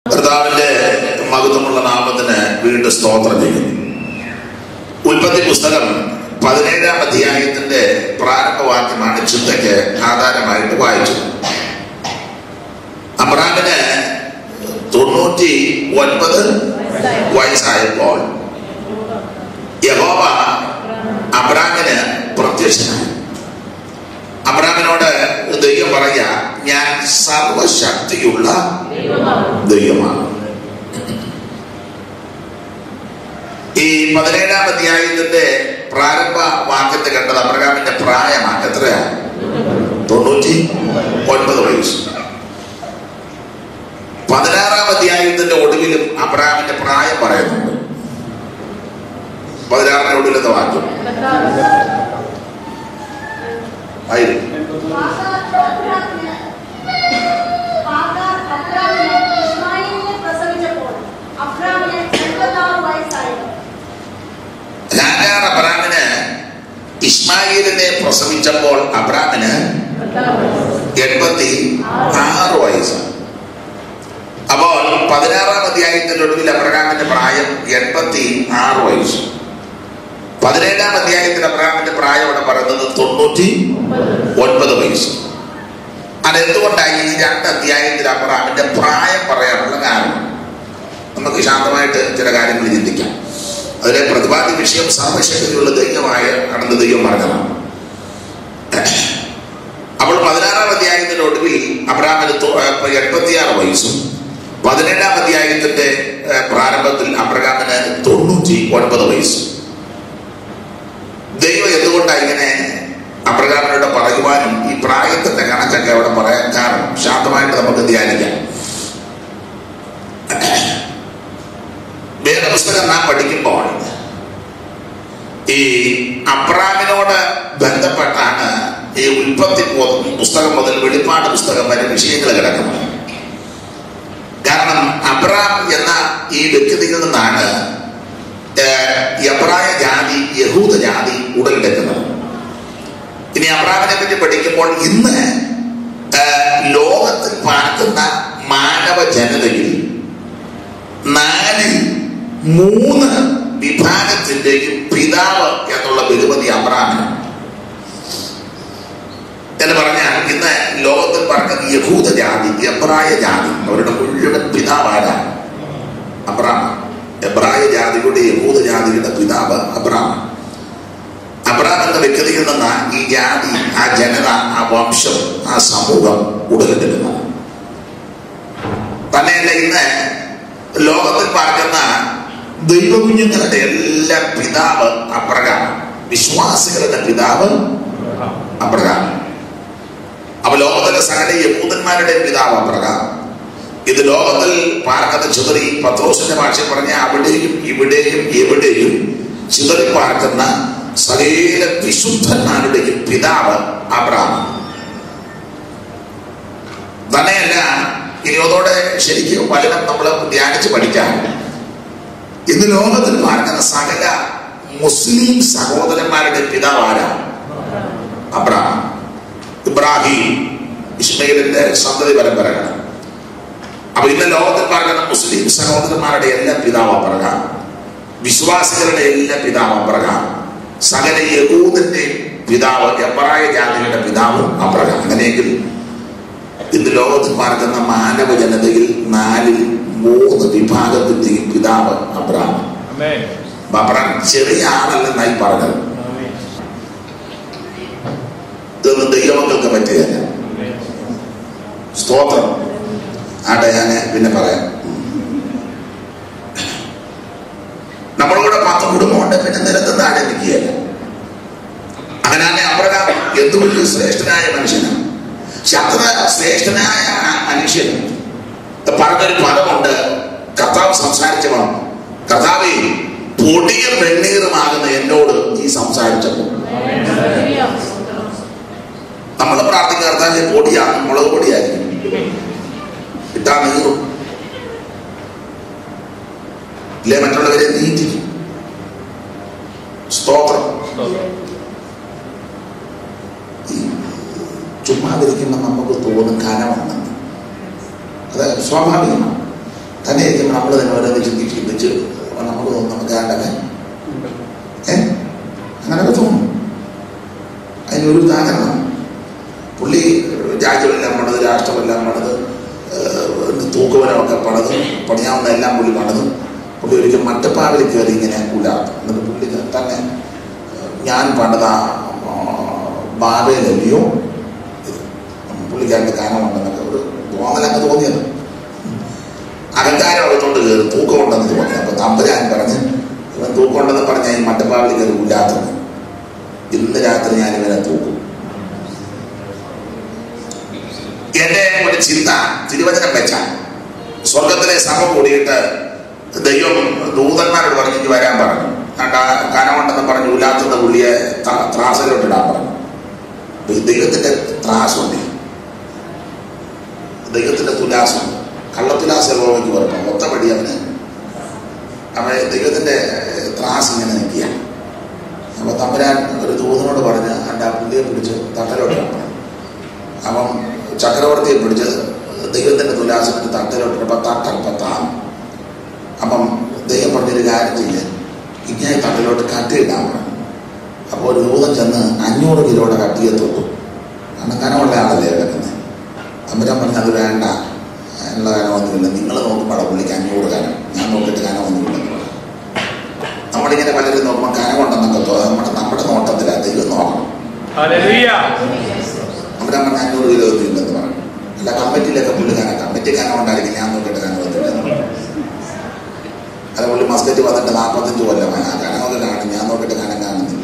കർത്താവിന്റെ മഹത്വമുള്ള നാമത്തിന് വീണ്ടും സ്തോത്രം ചെയ്യുന്നു ഉൽപ്പത്തി പുസ്തകം പതിനേഴാം അധ്യായത്തിന്റെ പ്രാരംഭവാക്യമാണ് ചിന്തയ്ക്ക് ആധാരമായിട്ട് വായിച്ചത് അബ്രാമിന് തൊണ്ണൂറ്റി ഒൻപത് വയസ്സായപ്പോൾ യഹോവ അബ്രാമിന് പ്രത്യക്ഷനായി അബ്രാമിനോട് ദൈവം പറയാ ഞാൻ സർവശക്തിയുള്ള ദൈവമാണ് ഈ പതിനേഴാം അധ്യായത്തിന്റെ പ്രാരംഭ വാക്യത്തെ കണ്ടത് അബ്രഹാമിന്റെ പ്രായമാണ് എത്രയാ തൊണ്ണൂറ്റി ഒൻപത് വയസ്സ് പതിനാറാം അധ്യായത്തിന്റെ ഒടുവിലും അബ്രഹാമിന്റെ പ്രായം പറയുന്നുണ്ട് പതിനാറിന്റെ ഒടുവിലത്തെ വാക്യം ആയിരുന്നു ഹാഗാർ അബ്രാമിന് ഇസ്മായിലിനെ പ്രസവിച്ചപ്പോൾ അബ്രാമിന് എൺപത്തി ആറ് വയസ്സാണ് അപ്പോൾ പതിനാറാം അധ്യായത്തിന്റെ ഒടുവിൽ അബ്രഹാമിന്റെ പ്രായം എൺപത്തി ആറ് വയസ്സ് പതിനേഴാം അധ്യായത്തിൽ അബ്രഹാമിന്റെ പ്രായം ഇവിടെ പറയുന്നത് തൊണ്ണൂറ്റി ഒൻപത് വയസ്സ് അതെന്തുകൊണ്ടായി ഈ രണ്ട് അധ്യായത്തിൽ അബ്രഹാമിന്റെ പ്രായം പറയാനുള്ള കാരണം നമുക്ക് ശാന്തമായിട്ട് ചില കാര്യങ്ങൾ ചിന്തിക്കാം അതിലെ പ്രതിപാദ്യ വിഷയം സർവശക്തിയുള്ള ദൈവമായ ആണെന്ന് ദൈവം പറഞ്ഞതാണ് അപ്പോൾ പതിനാറാം അധ്യായത്തിന്റെ ഒടുവിൽ അബ്രാമിന് എൺപത്തിയാറ് വയസ്സും പതിനേഴാം അധ്യായത്തിന്റെ പ്രാരംഭത്തിൽ അബ്രഹാമിന് തൊണ്ണൂറ്റി ഒൻപത് വയസ്സും ദൈവം എന്തുകൊണ്ടാണ് ഇങ്ങനെ അബ്രഹാമിനോട് പറയുവാനും ഈ പ്രായത്തിന്റെ കണക്കൊക്കെ അവിടെ പറയാൻ കാരണം ശാന്തമായിട്ട് നമുക്ക് ധ്യാനിക്കാം വേദപുസ്തകം നാം പഠിക്കുമ്പോൾ ഈ അബ്രാമിനോട് ബന്ധപ്പെട്ടാണ് ഈ ഉൽപ്പത്തി പുസ്തകം മുതൽ വെളിപ്പാട് പുസ്തകം വരെ വിഷയങ്ങൾ കിടക്കുന്നത് കാരണം അബ്രാം എന്ന ഈ വ്യക്തിയിൽ നിന്നാണ് എബ്രായ ജാതി യഹൂദ ജാതി ഉടലെടുക്കുന്നത് ഇനി അബ്രാമിനെ പറ്റി പഠിക്കുമ്പോൾ ഇന്ന് ലോകത്തിൽ പാർക്കുന്ന മാനവ ജനതയിൽ നാലിൽ മൂന്ന് വിഭാഗത്തിന്റെയും പിതാവ് എന്നുള്ള ബഹുമതി അബ്രാമിനാണ് എന്ന് പറഞ്ഞാൽ ഇന്ന് ലോകത്തിൽ പറഞ്ഞത് യഹൂദ ജാതി എബ്രായ ജാതി അവരുടെ മുഴുവൻ പിതാവ് ആരാണ് അബ്രാം എബ്രായ ജാതിയുടെ യഹൂദ ജാതിയുടെ പിതാവ് അബ്രാം അബ്രാം എന്ന വ്യക്തിയിൽ നിന്ന് ഈ ജാതി ആ ജനത ആ വംശം ആ സമൂഹം ഉടലെടുക്കുന്നത് തന്നെയല്ല ഇന്ന് ലോകത്തിൽ പാർക്കുന്ന ദൈവകുഞ്ഞുങ്ങളുടെ എല്ലാ പിതാവ് അബ്രഹാം വിശ്വാസികളുടെ പിതാവ് അബ്രഹാം അപ്പൊ ലോകത്തിലെ സകല യഹൂദന്മാരുടെ പിതാവ് അബ്രഹാം ഇത് ലോകത്തിൽ പാർക്കുന്ന ചിതറി പത്രോസിന്റെ ഭാഷ പറഞ്ഞ അവിടെയും ഇവിടെയും എവിടെയും ചിതറി പാർക്കുന്ന സകല വിശുദ്ധന്മാരുടെയും പിതാവ് അബ്രഹാം തന്നെയല്ല ഇനി അതോടെ ശരിക്കും വചനം നമ്മൾ ധ്യാനിച്ച് പഠിക്കാം ഇന്ന് ലോകത്തിൽ പാർക്കുന്ന സകല മുസ്ലിം സഹോദരന്മാരുടെ പിതാവ് ആരാണ് അബ്രഹാം ഇബ്രാഹിം ഇസ്മയിലിന്റെ സന്തതി പരമ്പരകൾ അപ്പൊ ഇന്ന് ലോകത്തിൽ പാർക്കുന്ന മുസ്ലിം സഹോദരന്മാരുടെ എല്ലാ പിതാവ് അബ്രഹാം വിശ്വാസികളുടെ എല്ലാ പിതാവ് അബ്രഹാം സകല യഹൂദന്റെ പിതാവ് എബ്രായ ജാതികളുടെ പിതാവും അബ്രഹാം അങ്ങനെയെങ്കിൽ ഇന്ന് ലോകത്തിൽ പാർക്കുന്ന മാനവ ജനതയിൽ നാലിൽ മൂന്ന് വിഭാഗത്തിന്റെയും പിതാവ് അബ്രാം അബ്രാം ചെറിയ ആളല്ലെന്നായി പറഞ്ഞത് ഇതൊന്നും ദൈവമക്കൾക്ക് പറ്റുകയല്ല സ്തോത്രം ആട്ടെ ഞാൻ പിന്നെ പറയാം നമ്മളിവിടെ പത്ത് കുടുംബമുണ്ട് പിന്നെ നിരത്ത് താഴെ നിൽക്കുകയല്ല അങ്ങനെ അബ്രഹാം എന്തുകൊണ്ട് ശ്രേഷ്ഠനായ മനുഷ്യനാണ് ശബ്ദ ശ്രേഷ്ഠനായ മനുഷ്യൻ പറഞ്ഞൊരു പദമുണ്ട് കർത്താവ് സംസാരിച്ചപ്പോൾ കർത്താവെ പൊടിയ വെണ്ണീറുമാകുന്ന എന്നോട് നീ സംസാരിച്ചപ്പോൾ നമ്മൾ പ്രാർത്ഥിക്കുന്ന കർത്താവിനെ പൊടിയാണ് മുളക് പൊടിയായിരിക്കും ഇട്ടാ നീറും ഇല്ലേ മറ്റുള്ളവരെ നീറ്റിക്കും സ്തോത്രം ചുമ്മാതിരിക്കുമ്പോൾ നമുക്ക് തോന്നും കനമുണ്ടെന്ന് അത് സ്വാഭാവികമാണ് നമ്മൾ തന്നെ ഓരോന്ന് ചിന്തിച്ച് ചിന്തിച്ച് നമുക്ക് തോന്നും നമുക്ക് ആണ്ടൊക്കെ ഏ അങ്ങനെയൊക്കെ തോന്നും അതിനൊരു ഉദാഹരണം പുള്ളി രാജ്യമെല്ലാം പണിത് രാഷ്ട്രമെല്ലാം പണിത് ഏഹ്, തൂക്കുവനമൊക്കെ പണിത് പണിയാവുന്ന എല്ലാം പുള്ളി പണിത് പുള്ളി ഒരിക്കൽ മറ്റപ്പാവിൽ കയറി ഇങ്ങനെ ഉലാത്തും എന്നിട്ട് പുള്ളി തന്നെ ഏഹ്, ഞാൻ പണിത ബാബയിലല്ലയോ പുള്ളിക്കാരൻ്റെ കാനമുണ്ടെന്നൊക്കെ ഒരു തോന്നലൊക്കെ തോന്നിയത് അഹങ്കാരം അകത്തോണ്ട് കയറി തൂക്കമുണ്ടെന്ന് തോന്നി അപ്പൊ തമ്പുരാൻ പറഞ്ഞ് ഇവൻ തൂക്കമുണ്ടെന്ന് പറഞ്ഞ ഈ മട്ടപ്പാവിൽ കയറി ഉലാത്തുന്നു ഇന്ന് രാത്രി ഞാൻ ഇവനെ തൂക്കും എന്റെ ഒരു ചിന്ത തിരുവചനം വെച്ച സ്വർഗത്തിലെ സഭ കൂടിയിട്ട് ദൈവം ദൂതന്മാരോട് പറഞ്ഞു "ഇങ്ങ് വരാൻ പറഞ്ഞു കണ്ട കനമുണ്ടെന്ന് പറഞ്ഞു ഉലാത്തുന്ന പുള്ളിയെ ത- ത്രാസിലോട്ട് ഇടാൻ പറഞ്ഞു അപ്പൊ ഈ ദൈവത്തിന്റെ ത്രാസുണ്ട് ദൈവത്തിന്റെ തുലാസം കള്ളത്തുലാസ് യഹോവയ്ക്ക് പറഞ്ഞു ഒത്തപടി അവന് അവൻ ദൈവത്തിന്റെ ത്രാസ് ഇങ്ങനെ നിൽക്കുക അപ്പൊ തമ്പുരാൻ ഒരു ദൂതനോട് പറഞ്ഞ് എൻ്റെ ആ പുള്ളിയെ പിടിച്ച് തട്ടലോട്ട് പറഞ്ഞു അവൻ ചക്രവർത്തിയെ പിടിച്ച് ദൈവത്തിന്റെ തുലാസത്തിന്റെ തട്ടലോട്ട് തട്ടൽപ്പം താന്നു അപ്പം ദൈവം പറഞ്ഞൊരു കാര്യം ചെയ്ത് ഇങ്ങനെ തട്ടിലോട്ട് കട്ടിയിടാൻ പറഞ്ഞു അപ്പോൾ ഒരു ദൂതൻ ചെന്ന് അഞ്ഞൂറ് കിലോയുടെ കട്ടിയെ തൊട്ടു കാരണം കനമുള്ള ആളല്ലേ കിടക്കുന്നത് അമ്പരം പറഞ്ഞ് അത് വേണ്ട അതിനുള്ള കനമൊന്നുമില്ല നിങ്ങൾ നോക്കുമ്പോൾ പുള്ളിക്ക് അഞ്ഞൂറ് കനം ഞാൻ നോക്കിയിട്ട് കനമൊന്നുമില്ലെന്ന് പറഞ്ഞു നമ്മളിങ്ങനെ പലരും നോക്കുമ്പോൾ കനമുണ്ടെന്നൊക്കെ തോന്നും നമ്മുടെ നമ്മുടെ നോട്ടത്തിലാണ് ദൈവം നോക്കണം Hallelujah. അമ്പരം പറഞ്ഞ അഞ്ഞൂറ് കിലോ ഒന്നും ഇല്ലെന്ന് പറഞ്ഞു അല്ല കമ്മിറ്റിയിലൊക്കെ പുള്ളി കനം കമ്മിറ്റി കനം ഉണ്ടായിരിക്കും ഞാൻ നോക്കിയിട്ട് കനം വന്നില്ലെന്ന് പറഞ്ഞു അല്ല പുള്ളി മസ്കറ്റ് വന്നിട്ട് നാൽപ്പത്തഞ്ച് കൊല്ലമായി ആ കനമൊക്കെ കാണും ഞാൻ നോക്കിയിട്ട് കനം കാണുന്നില്ല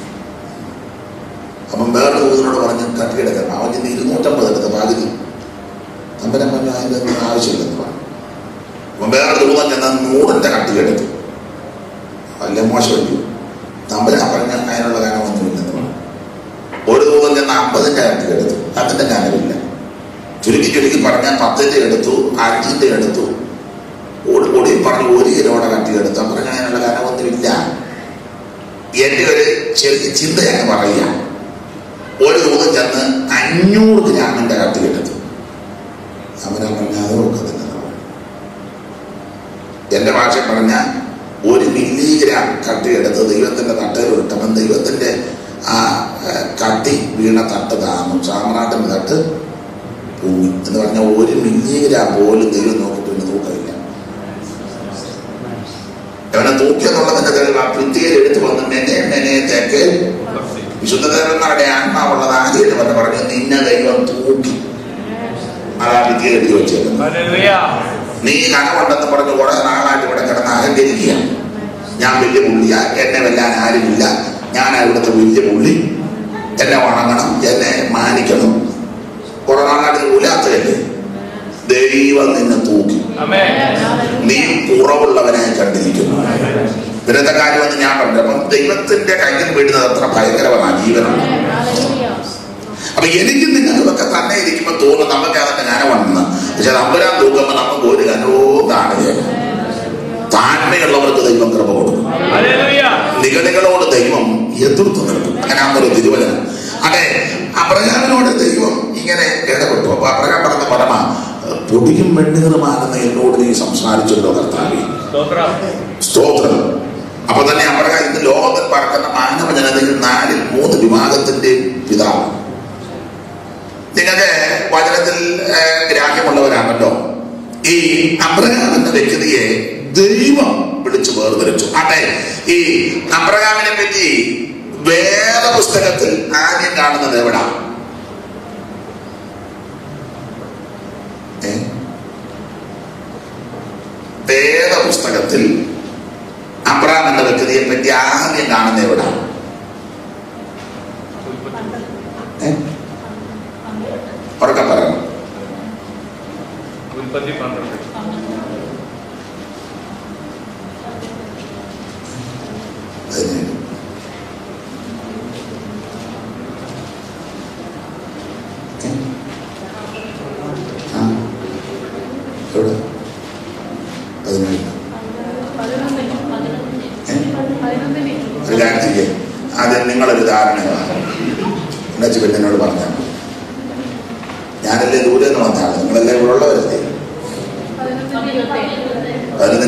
അപ്പം വേറെ ദൂതനോട് പറഞ്ഞ് കട്ടിയെടുക്കണം അവൻ ചെന്ന് ഇരുന്നൂറ്റമ്പത് എടുത്ത് പകുതി തമ്പരം പറഞ്ഞു അതിൻ്റെ ഒന്നും ആവശ്യമില്ലെന്ന് പറഞ്ഞു അപ്പം വേറെ ദൂതൻ ചെന്ന് നൂറിൻ്റെ കട്ടിയെടുത്തു വലിയ മോശമല്ലയോ തമ്പരാൻ പറഞ്ഞ അതിനുള്ള കനമൊന്നുമില്ലെന്ന് പറഞ്ഞു ഒരു ദൂതൻ ചെന്ന് അമ്പതിൻ്റെ കട്ടിയെടുത്തു അതിൻ്റെ കനമില്ല ചുരുക്കി ചുരുക്കി പറഞ്ഞാൽ പത്തിൻ്റെ എടുത്തു അഞ്ചിൻ്റെ എടുത്തു ഓടി ഓടി പറഞ്ഞ് ഒരു കിലോയുടെ കട്ടിയെടുത്തു അപ്പം പറഞ്ഞ അതിനുള്ള കനമൊന്നുമില്ല എൻ്റെ ഒരു ചെറിയ ചിന്തയാണ് പറയുക ഒരു ദൂതം ചെന്ന് അഞ്ഞൂറ് ഗ്രാമിന്റെ കത്തി എടുത്തു അവരാ പറഞ്ഞ അത് ഒക്കത്തില്ല എന്റെ ഭാഷ പറഞ്ഞ ഒരു മില്ലിഗ്രാം കട്ടി എടുത്ത് ദൈവത്തിന്റെ തട്ടയിൽ ഇട്ടവൻ ദൈവത്തിന്റെ ആ ഏഹ്, കട്ടി വീണ തട്ട് താന്നു സാമ്രാട്ടിന്റെ തട്ട് പൂങ്ങി എന്ന് പറഞ്ഞാൽ ഒരു മില്ലിഗ്രാം പോലും ദൈവം നോക്കിയിട്ട് പിന്നെ തൂക്കമില്ല അവനെ തൂക്കിയെന്നുള്ളതിന്റെ തെളിവ് ആ ഭിത്തിയിൽ എടുത്തു വന്ന് മെനെ മെനെ തേക്ക് വിശുദ്ധദേവന്മാരുടെ ആത്മാവുള്ളത് ആദ്യം വന്ന് പറഞ്ഞു നിന്നെ ദൈവം തൂക്കി അതാ ഭിത്തിയിൽ എഴുതി വെച്ചേക്കുന്നത് Hallelujah. നീ കനമുണ്ടെന്ന് പറഞ്ഞ് കുറെ നാളായിട്ട് ഇവിടെ കിടന്ന് അഹങ്കരിക്കുക ഞാൻ വലിയ പുള്ളിയാ എന്നെ വെല്ലാൻ ആരുമില്ല ഞാൻ ഇവിടുത്തെ വലിയ പുള്ളി എന്നെ വണങ്ങണം എന്നെ മാനിക്കണം കുറെ നാളായിട്ട് നീ ഉലാത്തതല്ലേ ദൈവം നിന്നെ തൂക്കി Amen. നീ കുറവുള്ളവനായി കണ്ടിരിക്കുന്നു ഇവരത്തെ കാര്യമെന്ന് ഞാൻ പറഞ്ഞു അപ്പം ദൈവത്തിന്റെ കയ്യിൽ വീഴുന്നത് അത്ര ഭയങ്കരമാണ് ജീവനാണ് അപ്പൊ എനിക്ക് നിങ്ങൾക്കൊക്കെ തന്നെ ഇരിക്കുമ്പോൾ തോന്നും നമുക്ക് അതിന്റെ കനമുണ്ടെന്ന് പക്ഷെ നമ്പരാൻ തൂക്കുമ്പോൾ നമുക്ക് ഒരു കനവും കാണുകയില്ല താഴ്മയുള്ളവർക്ക് ദൈവം കൃപ കൊടുക്കും Hallelujah. നിഗളികളോട് ദൈവം എതിർത്ത് നിൽക്കും അങ്ങനാന്നൊരു തിരുവചനം അതെ അബ്രഹാമിനോട് ദൈവം ഇങ്ങനെ ഇടപെട്ടു അപ്പൊ അബ്രഹാം പറഞ്ഞ പരമ പൊടിയും വെണ്ണീറുമാണെന്ന് എന്നോട് നീ സംസാരിച്ചല്ലോ കർത്താവി Stotram. സ്തോത്രം അപ്പൊ തന്നെ അബ്രഹാം ഇന്ന് ലോകത്തിൽ പറക്കുന്ന മാനവ ജനതയിൽ നാലിൽ മൂന്ന് വിഭാഗത്തിന്റെ പിതാവ് നിങ്ങൾക്ക് വചനത്തിൽ ഏഹ്, ഗ്രാഹ്യമുള്ളവരാണല്ലോ ഈ അബ്രഹാം എന്ന വ്യക്തിയെ ദൈവം വിളിച്ചു വേർതിരിച്ചു അതെ ഈ അബ്രഹാമിനെ പറ്റി വേദപുസ്തകത്തിൽ ആദ്യം കാണുന്നത് എവിടാ ഏ? വേദപുസ്തകത്തിൽ അബ്രഹാം എന്ന വ്യക്തിയെ പറ്റി ആദ്യം കാണുന്നത് എവിടാ ഏ? ഉറക്കെ പറയണം ഉൽപ്പത്തി പന്ത്രണ്ട് പതിനേഴ് ഏ? ആ. എവിടെ പതിനേഴ് ഏ? ഒരു കാര്യം ചെയ്യേ ആദ്യം നിങ്ങളൊരു ധാരണ എന്നുവെച്ച് പിന്നെ എന്നോട് പറഞ്ഞാൽ മതി. ഞാനല്ലേ ദൂരെ നിന്ന് വന്നതാണ് നിങ്ങളെല്ലാം ഇവിടെ ഉള്ളവരല്ലേ പതിനൊന്ന്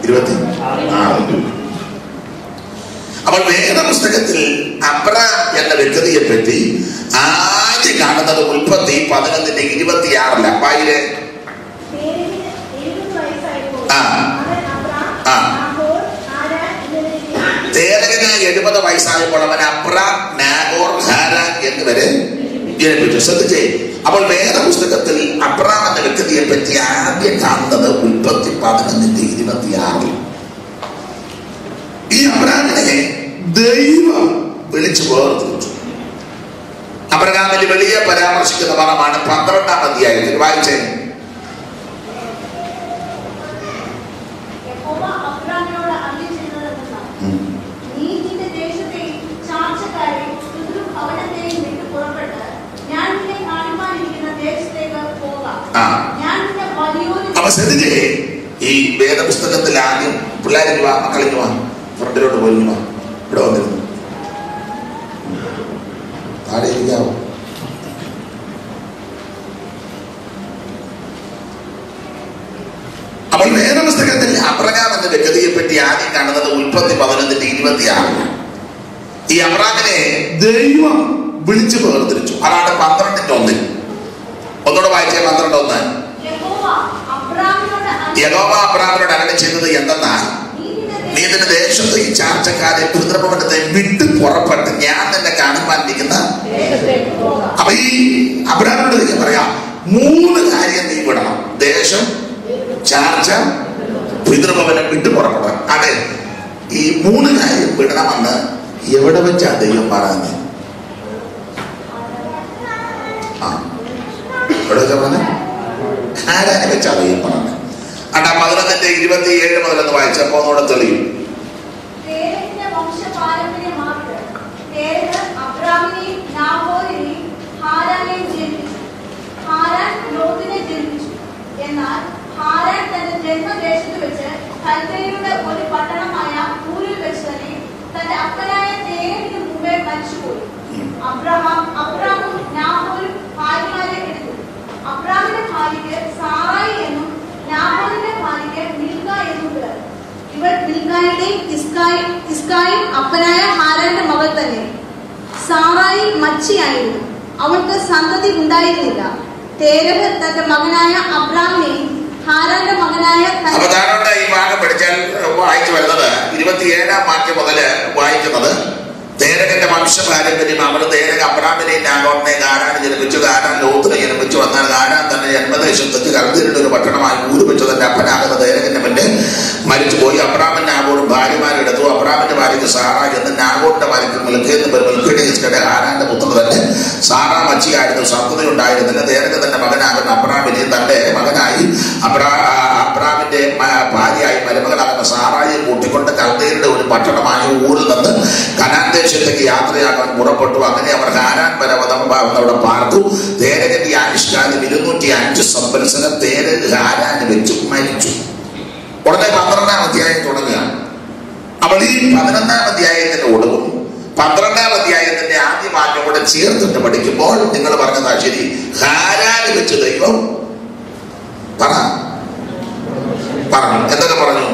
ഇരുപത്തി ആറ് അപ്പോൾ വേദപുസ്തകത്തിൽ അബ്രാം എന്ന വ്യക്തിയെ പറ്റി ആദ്യം കാണുന്നത് ഉൽപ്പത്തി പതിനൊന്നിന്റെ ഇരുപത്തിയാറില വായിലെ പേരിന് എഴുപത് വയസ്സായപ്പോൾ ആ. അവൻ അബ്രാം, ആ. നാഹോർ, ഹാരാൻ എന്നിവരെ തേലകന് എഴുപത് വയസ്സായപ്പോൾ അവൻ അബ്രാം നാഗോർ ഹാരാൻ എന്നിവരെ ജനിപ്പിച്ചു ശ്രദ്ധിച്ചേ അപ്പോൾ വേദപുസ്തകത്തിൽ അബ്രാം എന്ന വ്യക്തിയെ പറ്റി ആദ്യം കാണുന്നത് ഉൽപ്പത്തി പതിനൊന്നിന്റെ ഇരുപത്തിയാറിൽ ഈ അബ്രാമിനെ ദൈവം വിളിച്ചു വേർതിരിച്ചു അബ്രഹാമിന്റെ വെളിയെ പരാമർശിക്കുന്ന പദമാണ് പന്ത്രണ്ടാം അധ്യായത്തിൽ വായിച്ചേ യഹോവ അബ്രാമിനോട് അരുളിച്ചെയ്തതെന്തെന്നാൽ, ഉം. നീ നിന്റെ ദേശത്തെയും ചാർച്ചക്കാരെയും പിതൃഭവനത്തെയും വിട്ട് പുറപ്പെട്ട് ഞാൻ നിന്നെ കാണുവാനിരിക്കുന്ന ദേശത്തേക്ക് പോകാം ആ. ഞാൻ നിന്നെ വലിയൊരു അപ്പൊ ശ്രദ്ധിച്ചേ ഈ വേദപുസ്തകത്തിൽ ആദ്യം പിള്ളേർക്ക് വാ മക്കളിക്ക് വാ ഫ്രണ്ടിലോട്ട് പോയി വാ ഇവിടെ വന്നിരുന്നു താഴെ ഇരിക്കാവോ അപ്പോൾ വേദപുസ്തകത്തിൽ അബ്രഹാം എന്ന വ്യക്തിയെ പറ്റി ആദ്യം കാണുന്നത് ഉൽപ്പത്തി പതിനൊന്നിന്റെ ഇരുപത്തിയാറിന് ഈ അബ്രാമിനെ ദൈവം വിളിച്ചു വേർതിരിച്ചു അതാണ് പന്ത്രണ്ടിന്റെ ഒന്നിൽ ഒന്നുകൂടെ വായിച്ചേ പന്ത്രണ്ട് ഒന്ന് യഹോവ അബ്രാമിനോട് അരുളി- യഹോവ അബ്രാമിനോട് അരളി ചെയ്തത് എന്തെന്നാൽ നീ നിന്റെ നീ നിന്റെ ദേശത്ത് ഈ ചാർച്ചക്കാരെ പിതൃഭവനത്തെ വിട്ട് പുറപ്പെട്ട് ഞാൻ നിന്നെ കാണുവാനിരിക്കുന്ന ദേശത്തേക്ക് പോകാം അപ്പൊ ഈ അബ്രാമിനോട് എനിക്ക് പറയാം മൂന്ന് കാര്യം നീ വിടണം ദേശം ചാർച്ച പിതൃഭവനം വിട്ട് പുറപ്പെടണം അതെ ഈ മൂന്ന് കാര്യം വിടണമെന്ന് എവിടെ വെച്ചാ ദൈവം പറയുന്നത് ആ എവിടെ വെച്ചാ പറഞ്ഞത് ആരാനെ വെച്ചാ ദൈവം പറഞ്ഞത് അണ്ടാ പതിനൊന്നിന്റെ ഇരുപത്തി ഏഴ് മുതലൊന്ന് വായിച്ചപ്പോ ഒന്നുകൂടെ തെളിയും തേരഹിന്റെ വംശപാരമ്പര്യമാർക്ക് തേരഹ് അബ്രാമിനെയും നാഹോരിനെയും ഹാരാനെയും ജനിപ്പിച്ചു ഹാരാൻ ലോത്തിനെ ജനിപ്പിച്ചു എന്നാൽ ഹാരാൻ തന്റെ ജന്മദേശത്ത് വെച്ച് കൽക്കയുടെ ഒരു പട്ടണമായ ഊരിൽ വെച്ച് തന്നെ തന്റെ അപ്പനായ തേരഹിന് മുമ്പേ മരിച്ചുപോയി അബ്രഹാം അബ്രാമും നാഹോരും ഭാര്യമാരെ എടുത്തു അബ്രാമിന്റെ ഭാര്യയ്ക്ക് സാറായി എന്നും നാഹോറിന്റെ ഭാര്യയ്ക്ക് മിൽക്ക എന്നും പേർ ഇവർ മിൽക്കായുടെയും ഇസ്കായും ഇസ്കായും അപ്പനായ ഹാരാന്റെ മകൾ തന്നെ സാറായി മച്ചിയായിരുന്നു അവൾക്ക് സന്തതി ഉണ്ടായിരുന്നില്ല തേരഹ് തന്റെ മകനായ അബ്രാമിനെയും ഹാരാന്റെ മകനായ തന്റെ- അപ്പൊ താഴോട്ട് ഈ ഭാഗം പഠിച്ചാൽ വായിച്ചു വരുന്നത് ഇരുപത്തിയേഴാം വാക്യം മുതല് വായിക്കുന്നത് തേരകന്റെ വംശപാരമ്പര്യം അവന് തേരക അബ്രാമിനെയും നാഗോറിനെയും ഗാനാൻ ജനിപ്പിച്ചു ഗാനാൻ ലോത്തിനെ ജനിപ്പിച്ചു എന്നാൽ ഗാനാൻ തന്നെ ജന്മദേശത്ത് വെച്ച് കൽദീരുടെ ഒരു പട്ടണമായി ഊര് വെച്ചു തന്റെ അപ്പനാകുന്ന തേരകന്റെ മുന്നേ മരിച്ചുപോയി അബ്രാമിൻ നാഗോറും ഭാര്യമാരെടുത്തു അബ്രാമിന്റെ ഭാര്യയ്ക്ക് സാറ എന്ന് നാഗോറിന്റെ ഭാര്യയ്ക്ക് മിൽക്കെന്ന് പേര് മിൽക്കയുടെ ഇസ്കയുടെ ഹാരാന്റെ പുത്രൻ തന്നെ സാറ മച്ചിയായിരുന്നു സന്തതി ഉണ്ടായിരുന്നില്ല തേരക തന്റെ മകനാകുന്ന അബ്രാമിനെ തന്റെ മകനായി അബ്രാ അബ്രാമിന്റെ മ- ഭാര്യയായി മരുമകളാകുന്ന സാറായി കൂട്ടിക്കൊണ്ട് കൽദീരുടെ ഒരു പട്ടണമായ ഊരിൽ നിന്ന് കനാൻ ദേശത്തേക്ക് യാത്രയാക്കാൻ പുറപ്പെട്ടു അങ്ങനെ അവർ ഹാരാൻ വരെ വന്നപ്പോൾ അവിടെ പാർത്തു തേരകന്റെ ആയുഷ്കാലം ഇരുന്നൂറ്റി അഞ്ച് സംവത്സരം തേരക് ഹാരാന് വെച്ചു മരിച്ചു ഉടനെ പന്ത്രണ്ടാം അധ്യായം തുടങ്ങുകയാണ് അപ്പോൾ ഈ പതിനൊന്നാം അധ്യായത്തിന്റെ ഒടുവും പന്ത്രണ്ടാം അധ്യായത്തിന്റെ ആദ്യ വാക്യം കൂടെ ചേർത്തിട്ട് പഠിക്കുമ്പോൾ നിങ്ങൾ പറഞ്ഞതാ ശരി ഹാരാന് വെച്ച് ദൈവം പറ പറഞ്ഞു എന്തൊക്കെ പറഞ്ഞു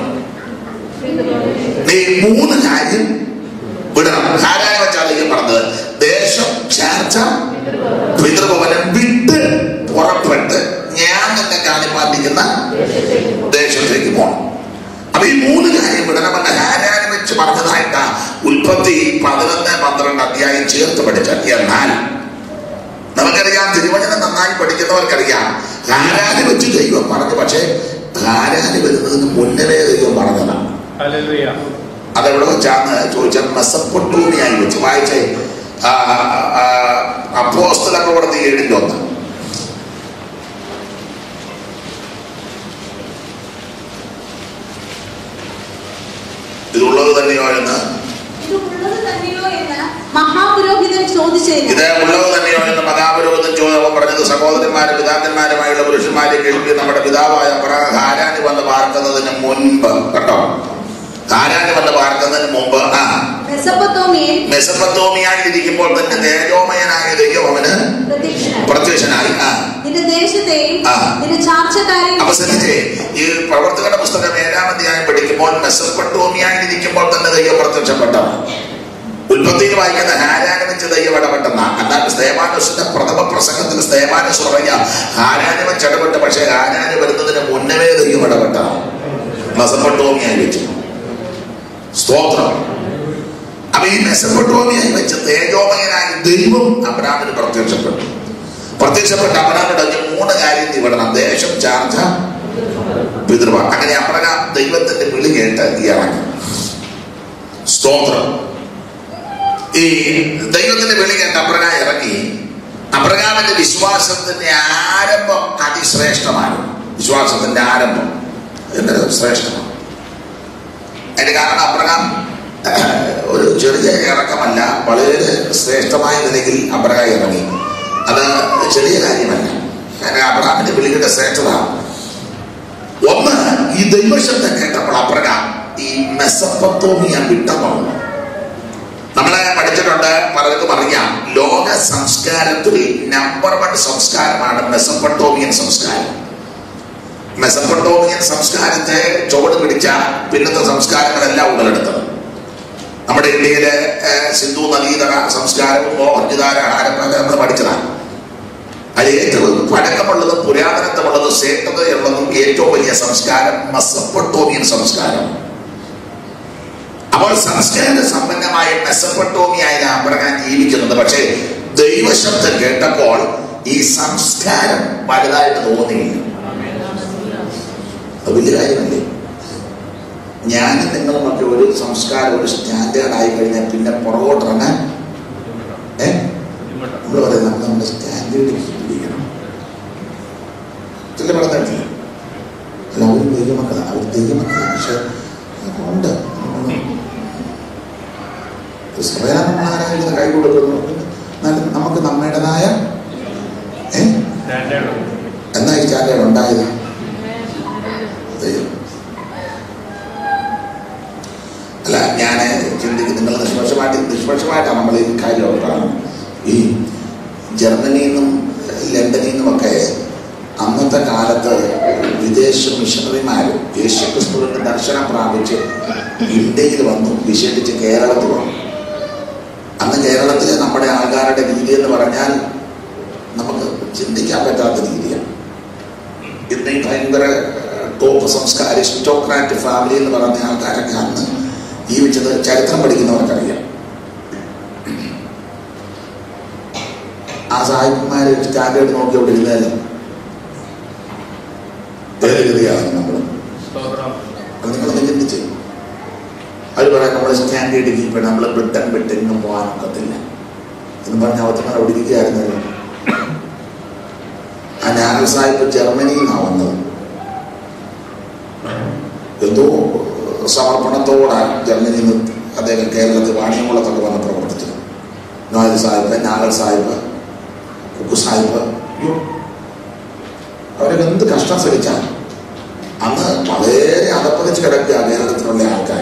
നീ മൂന്ന് കാര്യം വിടണം ഹാരാനെ വെച്ചാണ് ദൈവം പറഞ്ഞത് ദേശം ചാർച്ച പിതൃഭവനം വിട്ട് പുറപ്പെട്ട് ഞാൻ നിന്നെ കാണിപ്പാണ്ടിക്കുന്ന ദേശത്തേക്ക് പോകണം അപ്പൊ ഈ മൂന്ന് കാര്യം വിടണമെന്ന് ഹാരാനെ വെച്ച് പറഞ്ഞതായിട്ടാ ഉൽപ്പത്തി പതിനൊന്ന് പന്ത്രണ്ട് അധ്യായം ചേർത്ത് പഠിച്ചാൽ എന്നാൽ നമുക്കറിയാം തിരുവചനം നന്നായി പഠിക്കുന്നവർക്കറിയാം ഹാരാന് വെച്ച് ദൈവം പറഞ്ഞു പക്ഷേ ഹാരാന് വരുന്നതിന് മുന്നേ ദൈവം പറഞ്ഞതാണ് ഹല്ലേലൂയ അതെവിടെ വെച്ചാന്ന് ചോദിച്ചാൽ മെസ്സപ്പൊട്ടൂമിയായി വെച്ച് വായിച്ചേ ആ, ആ, അപ്പോസ്തല പ്രവർത്തി ഏഴിന്റെ ഒന്ന് ഇതുള്ളത് തന്നെയോ എന്ന് ഇത് ഉള്ളത് തന്നെയോ എന്ന് മഹാപുരോഹിതൻ ചോദിച്ചതിന് ഇത് ഉള്ളത് തന്നെയോ എന്ന് മഹാപുരോഹിതൻ ചോദ്യം പറഞ്ഞത് സഹോദരന്മാരും പിതാക്കന്മാരുമായുള്ള പുരുഷന്മാരെ കേൾക്കി നമ്മുടെ പിതാവായ അബ്രഹാം ഹാരാന് വന്ന് പാർക്കുന്നതിന് മുൻപ് കേട്ടോ ഹാരാന് വന്ന് പാർക്കുന്നതിന് മുമ്പ് ആ മെസ്സപ്പൊത്തോമിയയിൽ മെസപ്പത്തോമിയായി ഇരിക്കുമ്പോൾ തന്നെ തേജോമയനായ ദൈവം അവന് പ്രത്യക്ഷനായി പ്രത്യക്ഷനായി ആ നിന്റെ ദേശത്തെയും ആ. നിന്റെ ചാർച്ചക്കാരെയും അപ്പൊ ശ്രദ്ധിച്ചേ ഈ പ്രവർത്തകരുടെ പുസ്തകം ഏഴാം അധ്യായം പഠിക്കുമ്പോൾ സ്തേമാനസ് പറഞ്ഞ ഹാരാനിവൻ ചടപെട്ട് പക്ഷേ ഹാരാന് വരുന്നതിന് മുന്നമേ ദൈവം ഇടപെട്ട മെസപ്പൊട്ടോമിയായി വെച്ചു സ്തോത്രം അപ്പൊ ഈ മെസപ്പൊട്ടോമിയായി വെച്ച് തേജോമയനായ ദൈവം അബ്രാമിന് പ്രത്യക്ഷപ്പെട്ടു പ്രത്യക്ഷപ്പെട്ട അബ്രാമിന്റെ ഒരു മൂന്ന് കാര്യം നീ വിടണം ദേശം ചാർജ പിതൃവ അങ്ങനെ അബ്രഹാം ദൈവത്തിന്റെ വിളി കേട്ട് ഇറങ്ങി സ്തോത്രം ഈ ദൈവത്തിന്റെ വിളി കേട്ട് അബ്രഹാം ഇറങ്ങി അബ്രഹാമിന്റെ വിശ്വാസത്തിന്റെ ആരംഭം അതിശ്രേഷ്ഠമാണ് വിശ്വാസത്തിന്റെ ആരംഭം എന്റെ ശ്രേഷ്ഠമാണ് അതിന് കാരണം അബ്രഹാം ഒരു ചെറിയ ഇറക്കമല്ല വളരെ ശ്രേഷ്ഠമായ നിലയിൽ അബ്രഹാം ഇറങ്ങി അത് ചെറിയ കാര്യമല്ല കാരണം അബ്രഹാമിന്റെ വിളിയുടെ ശ്രേഷ്ഠത ഒന്ന് ഈ ദൈവശബ്ദം കേട്ടപ്പോൾ അബ്രഹാം ഈ മെസ്സപ്പത്തോമിയ വിട്ടെന്നുള്ളത് നമ്മളെ പഠിച്ചിട്ടുണ്ട് പലർക്കും അറിയാം ലോക സംസ്കാരത്തിൽ നമ്പർ വൺ സംസ്കാരമാണ് മെസ്സപ്പട്ടോമിയൻ സംസ്കാരം മെസ്സപ്പട്ടോമിയൻ സംസ്കാരത്തെ ചുവട് പിടിച്ച പിന്നത്തെ സംസ്കാരങ്ങളെല്ലാം ഉടലെടുത്തത് നമ്മുടെ ഇന്ത്യയിലെ ഏഹ്, സിന്ധു നദീതട സംസ്കാരവും മോഹൻജുദാര ഹാരപ്പൊക്കെ നമ്മൾ പഠിച്ചതാണ് അതിൽ ഏറ്റവും പഴക്കമുള്ളതും പുരാതനത്വമുള്ളതും ശ്രേഷ്ഠതയുള്ളതും ഏറ്റവും വലിയ സംസ്കാരം മെസ്സപ്പൊട്ടോമിയൻ സംസ്കാരം അപ്പോൾ സംസ്കാര സമ്പന്നമായ മെസ്സപ്പൊട്ടോമിയായ അബ്രഹാം ജീവിക്കുന്നത് പക്ഷേ ദൈവശബ്ദം കേട്ടപ്പോൾ ഈ സംസ്കാരം വലുതായിട്ട് തോന്നിയില്ല അത് വലിയ കാര്യമല്ലേ ഞാനും നിങ്ങളുമൊക്കെ ഒരു സംസ്കാരം ഒരു സ്റ്റാൻഡേർഡ് ആയി കഴിഞ്ഞാൽ പിന്നെ പുറകോട്ടിറങ്ങാൻ ഏ നമ്മൾ പറയുന്നത് നമ്മൾ നമ്മുടെ സ്റ്റാൻഡേർഡ് പിടിക്കണം ചില പറഞ്ഞിട്ടില്ല അല്ല അവർ ദൈവമക്കളാണ് അവർ ദൈവമക്കളാണ് പക്ഷെ അതൊക്കെ ഉണ്ട് സഭയാനന്മാരായിരുന്ന കൈ കൊടുക്കുന്നു എന്നാലും നമുക്ക് നമ്മുടേതായ ഏ സ്റ്റാൻഡേർഡ് എന്നാ ഈ സ്റ്റാൻഡേർഡ് ഉണ്ടായത് ദൈവം അല്ല ഞാൻ ചിന്തിക്കും നിങ്ങൾ നിഷ്പക്ഷമായിട്ട് നിഷ്പക്ഷമായിട്ടാണ് നമ്മൾ ഈ കാര്യം കാണുന്നത് ഈ ജർമ്മനിയിൽ നിന്നും ലണ്ടനിൽ നിന്നുമൊക്കെ അന്നത്തെ കാലത്ത് വിദേശ മിഷണറിമാർ യേശുക്രിസ്തുവിന്റെ ദർശനം പ്രാപിച്ച് ഇന്ത്യയിൽ വന്നു വിശേഷിച്ച് കേരളത്തിൽ വന്നു അന്ന് കേരളത്തിലെ നമ്മുടെ ആൾക്കാരുടെ രീതി എന്ന് പറഞ്ഞാൽ നമുക്ക് ചിന്തിക്കാൻ പറ്റാത്ത രീതിയാണ് ഇന്ന് ഈ ഭയങ്കര ടോപ്പ് സംസ്കാര അരിസ്റ്റോക്രാറ്റ് ഫാമിലി എന്ന് പറഞ്ഞ ആൾക്കാരൊക്കെ അന്ന് ജീവിച്ചത് ചരിത്രം പഠിക്കുന്നവർക്കറിയാം ആ സാഹിബന്മാര് സ്റ്റാൻഡേർഡ് നോക്കി അവിടെ ഇരുന്നാലും ഭേദഗതിയാണ് നമ്മൾ സ്തോത്രം അത് നിങ്ങളൊന്ന് ചിന്തിച്ച് അവർ പറയാം നമ്മൾ സ്റ്റാൻഡേർഡ് കീപ്പ് ചെയ്യണം നമ്മൾ ബ്രിട്ടൻ വിട്ടെങ്ങും പോകാൻ ഒക്കത്തില്ല എന്ന് പറഞ്ഞ അവത്തമാർ അവിടെ ഇരിക്കുകയായിരുന്നല്ലോ ആ നാനൽ സാഹിബ് ജർമ്മനിയിൽ നിന്നാണ് വന്നത് എന്തോ സമർപ്പണത്തോടെ ജർമ്മനിയിൽ നിന്ന് അദ്ദേഹം കേരളത്തിൽ വാണിയംകുളത്തൊക്കെ വന്ന് പ്രവർത്തിച്ചു നോയൽ സാഹിബ് നാഗൽ സാഹിബ് കുക്കു സാഹിബ് അയ്യോ, അവരൊക്കെ എന്ത് കഷ്ടം സഹിച്ചാൽ അന്ന് വളരെ അതപ്പതിച്ച് കിടക്കുക കേരളത്തിലുള്ള ആൾക്കാർ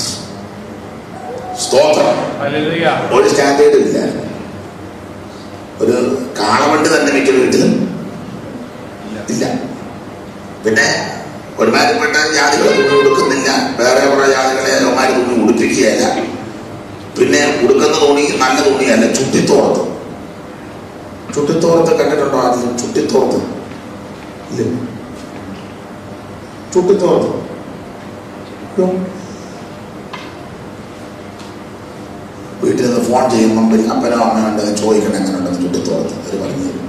സ്തോത്രം ഹല്ലേലൂയ ഒരു സ്റ്റാൻഡേർഡും ഇല്ല ഒരു കാളവണ്ടി തന്നെ മിക്ക വീട്ടിലും ഇല്ല പിന്നെ ഒരുമാതിരിപ്പെട്ട ജാതികൾ തുണി ഉടുക്കുന്നില്ല വേറെ കുറെ ജാതികളെ അവന്മാർ തുണി ഉടുപ്പിക്കുകയല്ല പിന്നെ ഉടുക്കുന്ന തുണി നല്ല തുണിയല്ല ചുട്ടിത്തോർത്ത് ചുട്ടിത്തോർത്ത് കണ്ടിട്ടുണ്ടോ ആദ്യം ചുട്ടിത്തോർത്ത് ഇല്ല ചുട്ടിത്തോർത്ത് ഉം. വീട്ടിൽ നിന്ന് ഫോൺ ചെയ്യുമ്പം വരും അപ്പനോ അമ്മയോ ഉണ്ടെന്ന് ചോദിക്കണം എങ്ങനെ ഉണ്ടെന്ന് ചുട്ടിത്തോർത്ത് അവർ പറഞ്ഞു തരും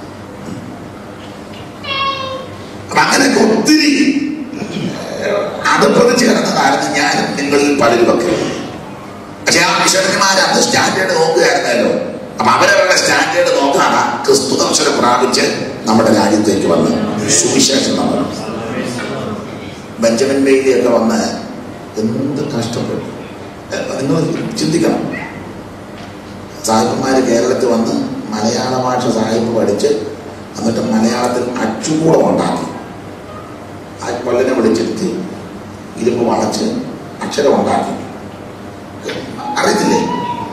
അപ്പൊ അങ്ങനെയൊക്കെ ഒത്തിരി അടുപ്പതിച്ച് കിടന്നതായിരുന്നു ഞാനും നിങ്ങളിൽ പലരുമൊക്കെ പക്ഷെ ആ മിഷണറിമാർ അന്ന് സ്റ്റാൻഡേർഡ് നോക്കുകയായിരുന്നല്ലോ അപ്പൊ അവരവരുടെ സ്റ്റാൻഡേർഡ് നോക്കാതെ ക്രിസ്തു ദർശനം പ്രാപിച്ച് നമ്മുടെ രാജ്യത്തേക്ക് വന്ന് സുവിശേഷം നമ്മൾ ബെഞ്ചമിൻ ബെയ്ലിയൊക്കെ വന്ന് എന്ത് കഷ്ടപ്പെട്ടു ഏ, നിങ്ങൾ ചിന്തിക്കണം സാഹിബന്മാർ കേരളത്തിൽ വന്ന് മലയാള ഭാഷ സാഹിബ് പഠിച്ച് എന്നിട്ട് മലയാളത്തിൽ അച്ചുകൂടം ഉണ്ടാക്കി ആ കൊല്ലനെ വിളിച്ചിരുത്തി ഇരുമ്പ് വളച്ച് അക്ഷരം ഉണ്ടാക്കി അറിയത്തില്ലേ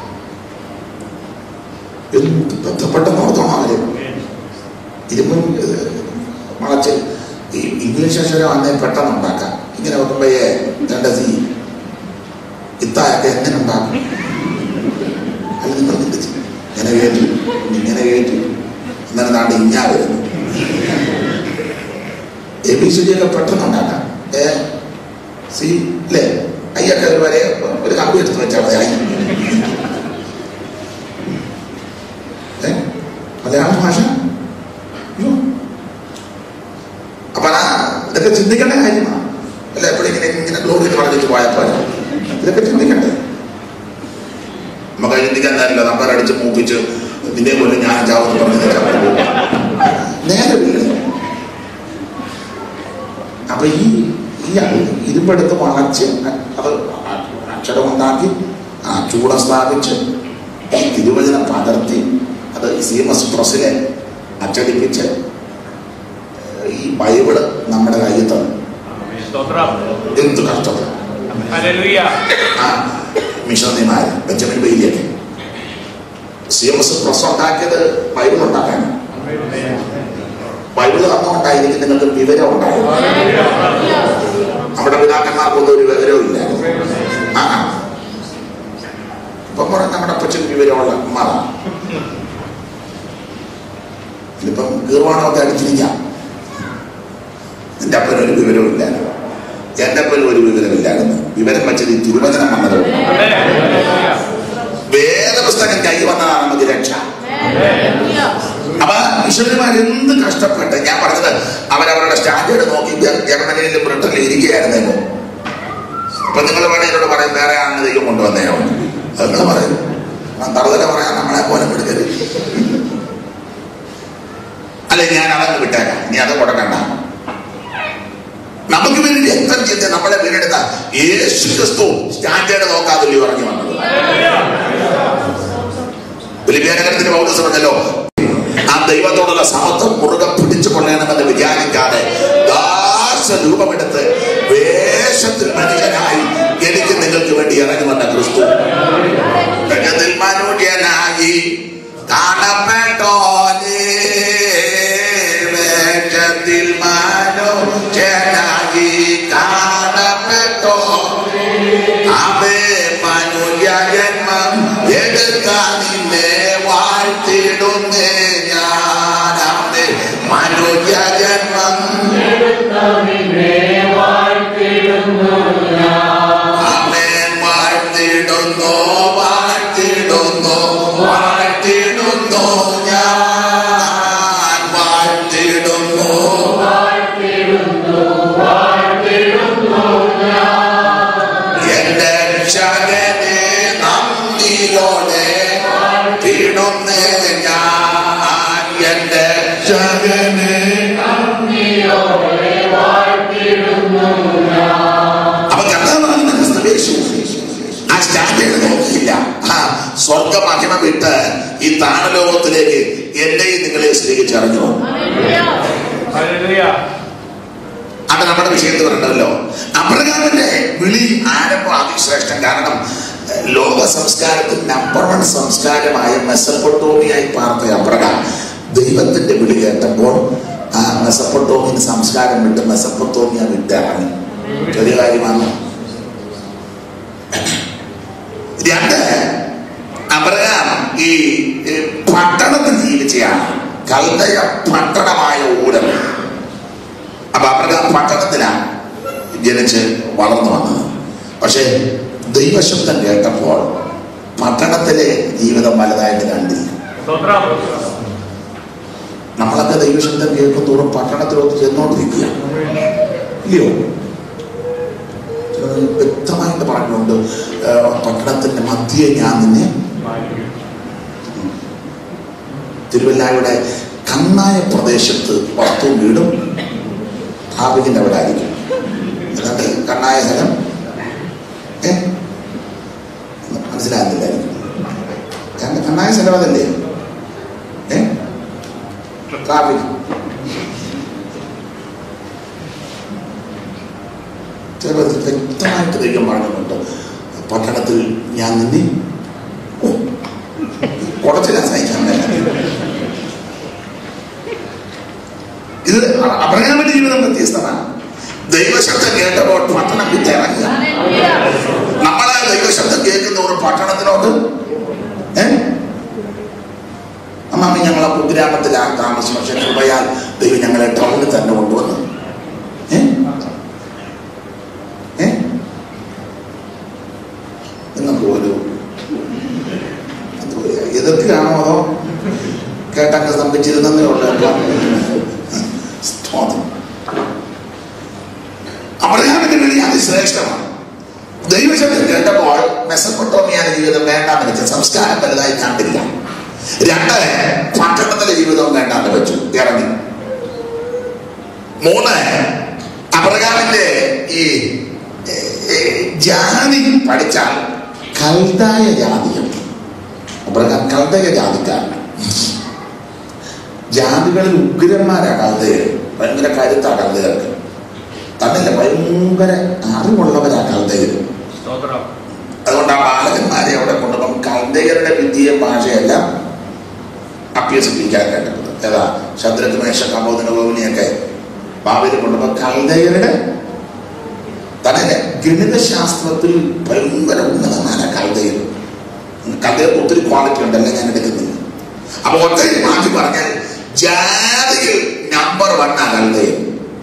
എന്ത് ബന്ധപ്പെട്ടെന്ന് ഓർത്തോണം അവര് ഇരുമ്പും ഇത് വളച്ച് ഈ ഇംഗ്ലീഷ് അക്ഷരം അന്നേ പെട്ടെന്ന് ഉണ്ടാക്കാം ഇങ്ങനെ വെക്കുമ്പോഴേ രണ്ട് സി ഇത്തായൊക്കെ എങ്ങനെ ഉണ്ടാക്കും അല്ല നിങ്ങൾ ചിന്തിച്ചു ഇങ്ങനെ കയറ്റി ഇങ്ങനെ കയറ്റി ഇന്നലെ നാണ്ട് ഇഞ്ഞാ വരുന്നു എ ബി സി ഡി ഒക്കെ പെട്ടെന്ന് ഉണ്ടാക്കാം ഏ സി അല്ലേ അയ്യൊക്കെ ഒരു വരെ ഒരു കമ്പി എടുത്ത് വെച്ചാൽ മതി ഐ ഏ മലയാള ഭാഷ അയ്യോ അപ്പൊ ആ ഇതൊക്കെ ചിന്തിക്കേണ്ട കാര്യമാണ് അല്ല എപ്പോഴും ഇങ്ങനെ ഇങ്ങനെ ഗ്ലോറി എന്ന് പറഞ്ഞിട്ട് പോയാൽ പോരാ ഇതൊക്കെ ചിന്തിക്കണ്ടേ നമുക്ക് ചിന്തിക്കാൻ തരില്ല നമ്പർ അടിച്ച് മൂപ്പിച്ച് നിന്നെ കൊല്ലും ഞാൻ ചാവെന്ന് പറഞ്ഞ് നിൽക്കാൻ പറ്റുമോ? നേരമില്ല അപ്പൊ ഈ ഈ ഇരുമ്പെടുത്ത് വളച്ച് അത് അക്ഷരം ഉണ്ടാക്കി ആ ചൂട സ്ഥാപിച്ച് തിരുവചനം പകർത്തി അത് സി എം എസ് പ്രസ്സിലെ അച്ചടിപ്പിച്ച് ഈ ബൈബിള് നമ്മുടെ കയ്യിൽ തന്നു സ്തോത്രം എന്ത് കഷ്ടപ്പെട്ടു ഹല്ലേലൂയ ആ മിഷണറിമാര് ബെഞ്ചമിൻ ബെയിലിയൊക്കെ സി എം എസ് പ്രസ് ഉണ്ടാക്കിയത് ബൈബിൾ ഉണ്ടാക്കാനാണ് ബൈബിൾ തന്നുകൊണ്ടായിരിക്കും നിങ്ങൾക്ക് വിവരം ഉണ്ടായത് നമ്മുടെ പിതാക്കന്മാർക്കൊന്നും ഒരു വിവരവും ഇല്ല ആ ആ. ഇപ്പം കുറെ നമ്മുടെ അപ്പച്ചൻ വിവരമുള്ള അമ്മതാണ് ഇതിപ്പം കീർവാണമൊക്കെ അടിച്ചിരിക്കാം എൻ്റെ അപ്പനൊരു വിവരവും ഇല്ലായിരുന്നു എൻ്റെ അപ്പനും ഒരു വിവരമില്ലായിരുന്നു വിവരം വെച്ചത് ഈ തിരുവചനം വന്നതുകൊണ്ട് അതെ ഹല്ലേലൂയ വേദപുസ്തകം കൈ വന്നതാണ് നമുക്ക് രക്ഷ അപ്പൊ മിഷണറിമാർ എന്ത് കഷ്ടപ്പെട്ട് ഞാൻ പറഞ്ഞത് അവരവരുടെ സ്റ്റാൻഡേർഡ് നോക്കി ജർ- ജർമ്മനിയിലും ബ്രിട്ടനിലും ഇരിക്കുകയായിരുന്നല്ലോ അപ്പൊ നിങ്ങൾ വേണേ എന്നോട് പറയും വേറെ ആണ് ദൈവം കൊണ്ടുവന്നേയോ അത് നിങ്ങൾ പറയും തറുതല പറയാൻ നമ്മളെ പോലെ എടുക്കരുത് അല്ലെ ഞാൻ അതങ്ങ് വിട്ടേക്കാം നീ അത് കൊടുക്കണ്ട നമുക്ക് വേണ്ടി രക്തം ചെയ്ത് നമ്മളെ വീണ്ടെടുത്ത യേശു ക്രിസ്തു സ്റ്റാൻഡേർഡ് നോക്കാതില്ലേ ഇറങ്ങി വന്നത് ഫിലിപ്പിയനഗരത്തിന് പൗരസ് പറഞ്ഞല്ലോ ആ ദൈവത്തോടുള്ള സമത്വം മുറുകെ പിടിച്ചു കൊള്ളണമെന്ന് വിചാരിക്കാതെ ദാസ രൂപമെടുത്ത് വേഷത്തിൽ മനുഷ്യനായി എനിക്ക് നിങ്ങൾക്ക് വേണ്ടി ഇറങ്ങി വന്ന ക്രിസ്തു ജഗത്തിൽ മനുഷ്യനായി കാണപ്പെട്ടോനേ വേഷത്തിൽ മനുഷ്യനായി കാണപ്പെട്ടോ അവേ മനുജന്മം എടുക്കാൻ നിന്നെ വാഴ്ത്തിടുന്നേ ഞാൻ അവേ മനുജന്മം അവൻ വാഴ്ത്തിടുന്നു വാഴ്ത്തിടുന്നു വാഴ്ത്തിടുന്നു ഞാൻ വാഴ്ത്തിടുന്നു എന്റെ രക്ഷകനെ നന്ദിയോടെ തിടുന്നേ ഞാൻ എന്റെ രക്ഷകനെ അപ്പൊ കർത്താവാകുന്ന ക്രിസ്തുവേശു ആ സ്റ്റാൻഡേർഡ് നോക്കിയില്ല ആ സ്വർഗ മഹിമ വിട്ട് ഈ താണലോകത്തിലേക്ക് എന്നെയും നിങ്ങളെ സ്നേഹിച്ചറിഞ്ഞു ഹല്ലേലൂയ അത് നമ്മുടെ വിഷയത്തിൽ പറയണമല്ലോ അബ്രഹാമിന്റെ വിളി ആരംഭം അതിശ്രേഷ്ഠം കാരണം ഏഹ്, ലോക സംസ്കാരത്തിൽ നമ്പർ വൺ സംസ്കാരമായ മെസപ്പൊട്ടോമിയായി പാർത്ത അബ്രഹാം ദൈവത്തിന്റെ വിളി കേട്ടപ്പോൾ ആ മെസപ്പൊട്ടോമിയൻ സംസ്കാരം വിട്ട് മെസപ്പൊട്ടോമിയ വിട്ട് ഇറങ്ങി ചെറിയ കാര്യമാണ് രണ്ട് അബ്രഹാം ഈ ഈ പട്ടണത്തിൽ ജീവിച്ചയാണ് കൽദയ പട്ടണമായ ഊരം അപ്പൊ അബ്രഹാം പട്ടണത്തിലാണ് ജനിച്ച് വളർന്നു വന്നത് പക്ഷേ ദൈവശബ്ദം കേട്ടപ്പോൾ പട്ടണത്തിലെ ജീവിതം വലുതായിട്ട് കണ്ടില്ല സ്തോത്രം നമ്മളൊക്കെ ദൈവശബ്ദം കേൾക്കും തോറും പട്ടണത്തിലോട്ട് ചെന്നോണ്ടിരിക്കുക ഇല്ലയോ ചിലത് വ്യക്തമായിട്ട് പറഞ്ഞുകൊണ്ട് ആ, പട്ടണത്തിന്റെ മധ്യേ ഞാൻ നിന്നെ തിരുവല്ലായുടെ കണ്ണായ പ്രദേശത്ത് വസ്തുവും വീടും സ്ഥാപിക്കുന്ന അവിടെ ആയിരിക്കും എന്നിട്ട് കണ്ണായ സ്ഥലം ഏ മനസ്സിലാകുന്നില്ലായിരിക്കും കണ്ണ- കണ്ണായ സ്ഥലം അതല്ലേ ഏ ട്രാഫിക് ചിലപ്പോൾ ഇത് വ്യക്തമായിട്ട് ദൈവം പറഞ്ഞിട്ടുണ്ട് പട്ടണത്തിൽ ഞാൻ നിന്നെ ഓ, കുറച്ച് ഞാൻ സഹിക്കാൻ പറ്റില്ല ഇത് അബ്രഹാമിന്റെ ജീവിതം വ്യത്യസ്തമാണ് ദൈവശബ്ദം കേട്ടപ്പോൾ പട്ടണം വിട്ടിറങ്ങുക നമ്മളെ ദൈവശബ്ദം കേൾക്കുന്ന ഒരു പട്ടണത്തിലോട്ട് ഏ നമ്മ അമ്മാമി ഞങ്ങളെ കുഗ്രാമത്തിലാണ് താമസം പക്ഷെ കൃപയാൽ ദൈവം ഞങ്ങളെ ടൗണിൽ തന്നെ കൊണ്ടുവന്നു ഏ? ഏ? നിങ്ങൾക്ക് ഒരു എന്തോ എതിർക്കുകയാണോ അതോ കേട്ടങ്ങ് സ്തംഭിച്ചിരുന്നേ ഉള്ളൂ അപ്പം സ്തോത്രം അബ്രഹാമിന്റെ വിളി അതിശ്രേഷ്ഠമാണ് ദൈവശബ്ദം കേട്ടപ്പോൾ മെസ്സപ്പൊട്ടോമിയാണ് ജീവിതം വേണ്ടാന്ന് വെച്ച സംസ്കാരം വലുതായി കണ്ടില്ല രണ്ട് പട്ടണത്തിലെ ജീവിതവും വേണ്ടാന്ന് വെച്ചു ഇറങ്ങി മൂന്ന് അബ്രഹാമിന്റെ ഈ ഏ, ഏ, ജാതി പഠിച്ചാൽ കൽതായ ജാതിയും അബ്രഹാം കൽതയ ജാതിക്കാരൻ ജാതികളിൽ ഉഗ്രന്മാരാ കൽതയർ ഭയങ്കര കരുത്താ കൽതയർക്ക് തന്നില്ല ഭയങ്കര അറിവുള്ളവരാ കൽതയർ സ്തോത്രം അതുകൊണ്ട് ആ ബാലകന്മാരെ അവിടെ കൊണ്ടുപോകും കൽതയരുടെ വിദ്യയും ഭാഷയെല്ലാം അഭ്യസിപ്പിക്കാനായിട്ട് ഏതാ ശത്രുഘ്ന മേശ കമ്പോദിന ഗോവിനിയൊക്കെ ഭാവിയിൽ കൊണ്ടുപോകും കൽതയരുടെ തന്നെ ഗണിതശാസ്ത്രത്തിൽ ഭയങ്കര ഉന്നതമായ കൽതയർ കൽതയർക്ക് ഒത്തിരി ക്വാളിറ്റി ഉണ്ടല്ലേ ഞാൻ എടുക്കുന്നില്ല അപ്പൊ ഒത്തിരി മാറ്റി പറഞ്ഞാൽ ജാതിയിൽ നമ്പർ വൺ ആ കൽതയർ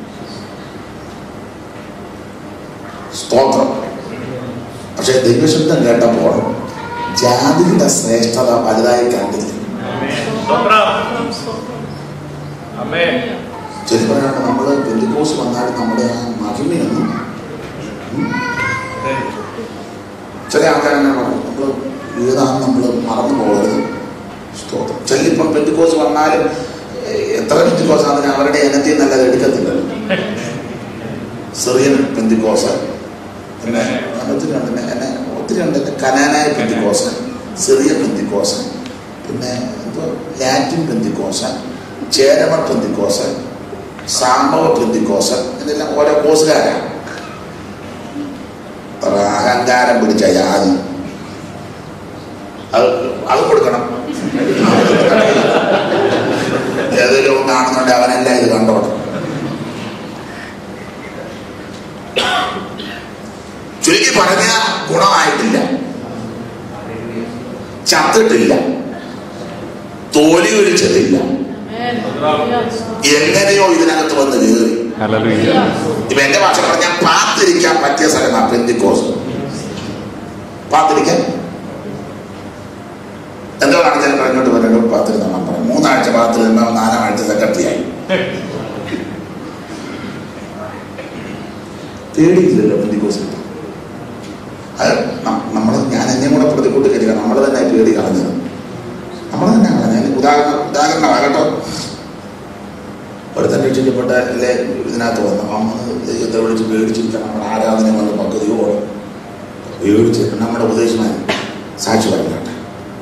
സ്തോത്രം പക്ഷെ ദൈവശബ്ദം കേട്ടപ്പോൾ ജാതിയുടെ ശ്രേഷ്ഠത വലുതായി കണ്ടില്ല സ്തോത്രം അമ്മേ ശരി പറയാണ്ട് നമ്മൾ പെന്തിക്കോസ് വന്നാലും നമ്മുടെ ആ മഹിമയൊന്നും ഉം, ചില ആൾക്കാരെന്നെ പറയും നമ്മൾ ഏതാണെന്ന് നമ്മൾ മറന്നു പോകരുത് സ്തോത്രം ചെല്ലിപ്പം പെന്തിക്കോസ് വന്നാലും ഏഹ്, എത്ര പെന്തിക്കോസ് ആണെങ്കിലും അവരുടെ ഇനത്തിൽ നല്ലത് എടുക്കത്തില്ലല്ലോ സിറിയൻ പെന്തിക്കോസ് പിന്നെ ഒത്തിരി ഉണ്ട് പിന്നെ എന്നെ ഒത്തിരി ഉണ്ട് കനാനായ പെന്തിക്കോസ് സിറിയൻ പെന്തിക്കോസ് പിന്നെ ഇപ്പോൾ ലാറ്റിൻ പെന്തിക്കോസ് ചേരമ പെന്തിക്കോസ് സാമ്പവ പെന്തിക്കോസ് ഇതെല്ലാം ഓരോ കോസുകാരാണ് അത്ര അഹങ്കാരം പിടിച്ച ജാതി അത് അത് കൊടുക്കണം ഏതെങ്കിലും കാണുന്നുണ്ട് അവനെല്ലാം ഇത് കണ്ടോട്ടെ ചുരുക്കി പറഞ്ഞ ഗുണമായിട്ടില്ല ചത്തിട്ടില്ല തോലി ഒഴിച്ചതില്ല എങ്ങനെയോ ഇതിനകത്ത് വന്ന് കയറി Hallelujah. ഇപ്പൊ എന്റെ ഭാഷ പറഞ്ഞാൽ പാത്തിരിക്കാൻ പറ്റിയ സ്ഥലമാണ് പെന്തിക്കോസ് പാത്തിരിക്കാൻ എന്തോ കാണിച്ചാൽ പറഞ്ഞോട്ട് പറഞ്ഞു പാത്തിരുന്നാണ് പറഞ്ഞു മൂന്നാഴ്ച പാത്തിരുന്ന നാലാം ആഴ്ച സെക്രട്ടറി ആയി പേടിയില്ലല്ലോ പെന്തിക്കോസ് അത് നമ്മൾ ഞാൻ എന്നെ കൂടെ പ്രതിക്കൂട്ട് കരുതുക നമ്മൾ തന്നെ പേടി കളഞ്ഞത് നമ്മൾ തന്നെ കളഞ്ഞത് ഉദാഹരണം ഉദാഹരണമാകട്ടോ ഒരുത്തൻ രക്ഷിക്കപ്പെട്ട അല്ലേ ഇതിനകത്ത് വന്നു അമ്മ ദൈവത്തെ വിളിച്ച് പേടിച്ചിരിക്കണം നമ്മുടെ ആരാധന വന്ന് പദ്ധതിയോട് പേടിച്ച് നമ്മുടെ ഉപദേശമായി സാക്ഷി പറഞ്ഞാട്ടെ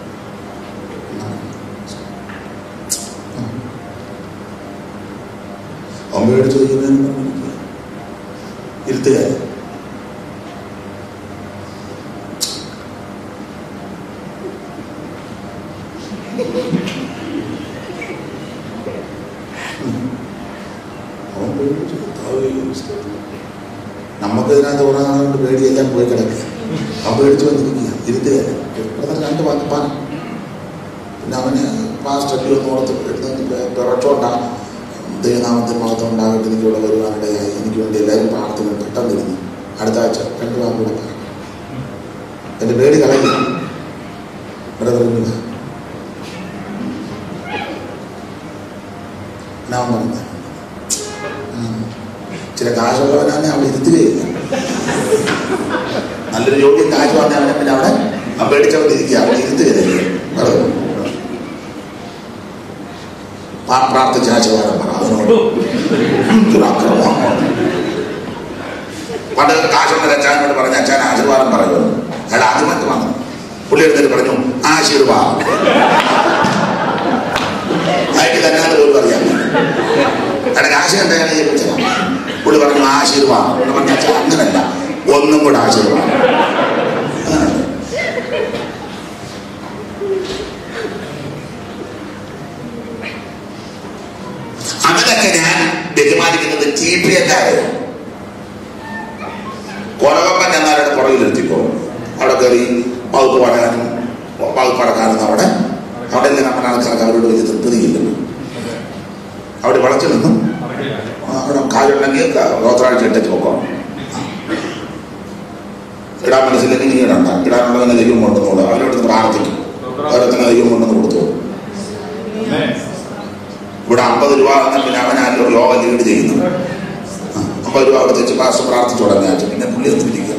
അവൻ പേടിച്ച് ഇരുത്തുക അവൻ പേടിച്ചു കർത്താവേ, സ്തോത്രം. നമുക്ക് ഇതിനകത്ത് കുറെ നാളുകൊണ്ട് പേടിയെല്ലാം പോയി കിടക്കുക അവൻ പേടിച്ചു വന്നിരിക്കുക ഇരുത്തുക ബ്രദർ രണ്ട് വാക്ക് പറഞ്ഞു പിന്നെ അവന് പാസ്റ്റൊക്കെ ഒന്ന് ഓർത്ത് എഴുന്നേറ്റ് പിറച്ചോണ്ടാണ് ദൈവനാമത്തിൽ മഹത്വം ഉണ്ടാകട്ടെ എനിക്ക് ഇവിടെ വരുവാനിടയായി എനിക്ക് വേണ്ടി എല്ലാവരും പ്രാർത്ഥന പെട്ടെന്ന് ഇരുന്നു അടുത്ത ആഴ്ച രണ്ട് വാക്കുകൂടെ പറഞ്ഞു എൻ്റെ പേടി കളയില്ല ബ്രദർ ഇല്ല ഞാൻ പറഞ്ഞത് ചില കാശുള്ളവനാണ് അവിടെ ഇരുത്തുകയില്ല നല്ലൊരു യോഗ്യം കാശ് വന്ന അവനെ പിന്നെ അവിടെ ആ പേടിച്ചവൻ ഇരിക്കുക അവിടെ ഇരുത്തുകയില്ല വെറുതെ. പാ- പ്രാർത്ഥിച്ച ആശീർവാദം പറ അതിനോട് എന്തൊരു അക്രമമാണ്. പണ്ട് കാശുള്ള അച്ഛനോട് പറഞ്ഞ അച്ഛൻ ആശീർവാദം പറയുമോ അയാൾ ആദ്യമായിട്ട് വന്നു പുള്ളി എടുത്തിട്ട് പറഞ്ഞു ആശീർവാദം അയാൾക്ക് തന്നെ അത് പോലും അറിയാം അയാളുടെ കാശ് എന്താണ് ഏൽപ്പിച്ചതാണ് പുള്ളി പറഞ്ഞു ആശീർവാദം പുള്ളി പറഞ്ഞു അച്ഛൻ അങ്ങനല്ല ഒന്നും കൂടെ ആശീർവാദം അങ്ങനെയുണ്ട്. അങ്ങനെയൊക്കെ ഞാൻ ബഹുമാനിക്കുന്നത് ടി പി എക്കാരെയാണ് കൊലകമ്പൻ എന്നാലും പുറകിൽ നിർത്തിക്കോ അവിടെ കയറി വകുപ്പ് പടകാനും വകുപ്പ് പടക്കാനും അവിടെ അവിടെ എല്ലാം നമ്മളാണ് ആൾക്കാർക്ക് അവരോട് വലിയ തൃപ്തിയില്ലല്ലോ അവിടെ വളച്ചു നിന്നും അവിടെ കാലുണ്ടെങ്കിൽ ഗോത്രാഴ്ച ഇട്ടേക്ക് പോക്കോണം ഇടാൻ മനസ്സില്ലെങ്കിൽ നീ ഇടണ്ട ഇടാനുള്ളതിനെ ദൈവം കൊണ്ടുവന്നോളൂ അവരോട് പ്രാർത്ഥിക്കും ഓരോരുത്തന്നെ ദൈവം കൊണ്ടുവന്ന് കൊടുത്തു ഇവിടെ അമ്പത് രൂപ എന്നാൽ പിന്നെ അവൻ ആ യോഗ ലീഡ് ചെയ്യുന്നു ആ, അമ്പത് രൂപ അവിടെ വെച്ച് പാസ് പ്രാർത്ഥിച്ചു തുടങ്ങിയാച്ചു പിന്നെ പുള്ളി ഒന്ന് ഇരിക്കുക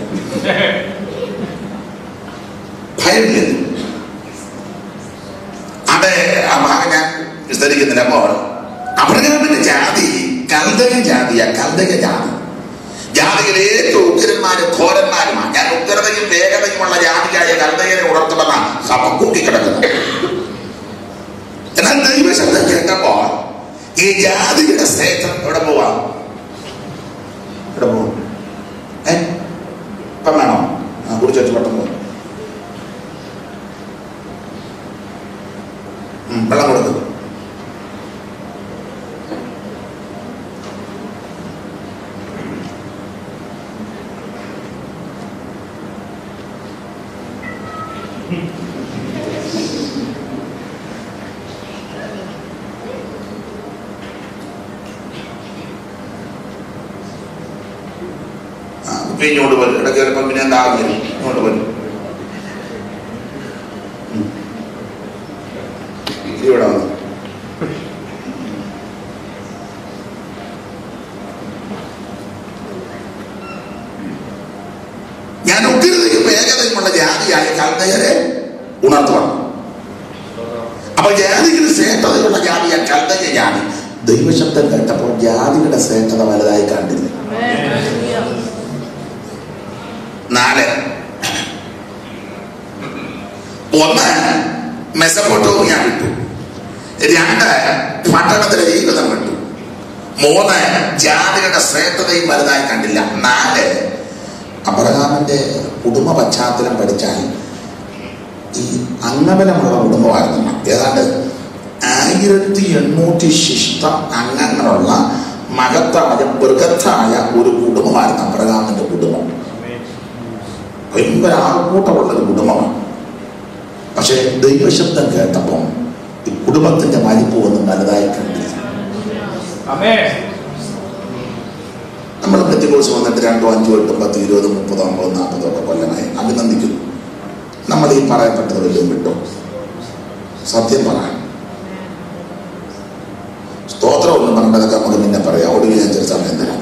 ഭയമില്ല അതെ ആ ഭാഗം ഞാൻ വിസ്തരിക്കുന്നില്ല അപ്പോൾ അബ്രഹാമിന്റെ ജാതി കൽദക ജാതിയാ കൽദക ജാതി ജാതികളിൽ ഏറ്റവും ഉഗ്രന്മാരും ഘോരന്മാരുമാണ് ഞാൻ ഉഗ്രതയും വേഗതയുമുള്ള ജാതിയായ കൽദകനെ ഉണർത്തുമെന്ന ഹബക്കൂക്കി കിടക്കുന്നത് എന്നാൽ ദൈവശബ്ദം കേട്ടപ്പോ ഈ ജാതിയുടെ ശ്രേഷ്ഠം എവിടെ പോവാം എവിടെ പോവാം ഏ ഇപ്പം വേണോ ആ കുടിച്ചു വെച്ച് പെട്ടെന്ന് പോ. ഉം, വെള്ളം കൊടുക്കും ആ, ഇപ്പൊ ഇങ്ങോട്ട് വരും ഇടയ്ക്ക് ചിലപ്പം പിന്നെ എന്താ വരും ഇങ്ങോട്ട് വരും ഉം. ഇവിടെ വന്നു ഞാൻ ഉഗ്രതയും വേഗതയുമുള്ള ജാതിയായ കൽദയരെ ഉണർത്തുവാണ് അപ്പൊ ജാതികളുടെ ശ്രേഷ്ഠതയുള്ള ജാതിയ കൽദയ ജാതി ദൈവശബ്ദം കേട്ടപ്പോൾ ജാതികളുടെ ശ്രേഷ്ഠത വലുതായി കണ്ടില്ല നാല് ഒന്ന് മെസപ്പൊട്ടോമിയ വിട്ടു രണ്ട് പട്ടണത്തിലെ ജീവിതം വിട്ടു മൂന്ന് ജാതികളുടെ ശ്രേഷ്ഠതയും വലുതായി കണ്ടില്ല നാല് അബ്രഹാമിന്റെ കുടുംബ പശ്ചാത്തലം പഠിച്ചാൽ ഈ അംഗബലമുള്ള കുടുംബമായിരുന്നു ഏതാണ്ട് ആയിരത്തി എണ്ണൂറ്റി ശിഷ്ടം അംഗങ്ങളുള്ള മഹത്തായ ബൃഹത്തായ ഒരു കുടുംബമായിരുന്നു അബ്രഹാമിന്റെ കുടുംബം ഭയങ്കര ആൾക്കൂട്ടമുള്ള ഒരു കുടുംബമാണ് പക്ഷെ ദൈവശബ്ദം കേട്ടപ്പം ഈ കുടുംബത്തിന്റെ വലിപ്പം ഒന്നും വലുതായി കണ്ടില്ല നമ്മൾ പെറ്റിക്കോഴ്സ് വന്നിട്ട് രണ്ടോ അഞ്ചോ എട്ടും പത്ത് ഇരുപത് മുപ്പതോ അമ്പതോ നാൽപ്പതോ ഒക്കെ കൊല്ലമായി അഭിനന്ദിക്കുന്നു നമ്മൾ ഈ പറയപ്പെട്ടത് വല്ലതും വിട്ടോ സത്യം പറയാം സ്തോത്രം ഒന്നും പറഞ്ഞതൊക്കെ നമുക്ക് പിന്നെ പറയാം ഒടുവിൽ ഞാൻ ചെറിയ സമയം തരാം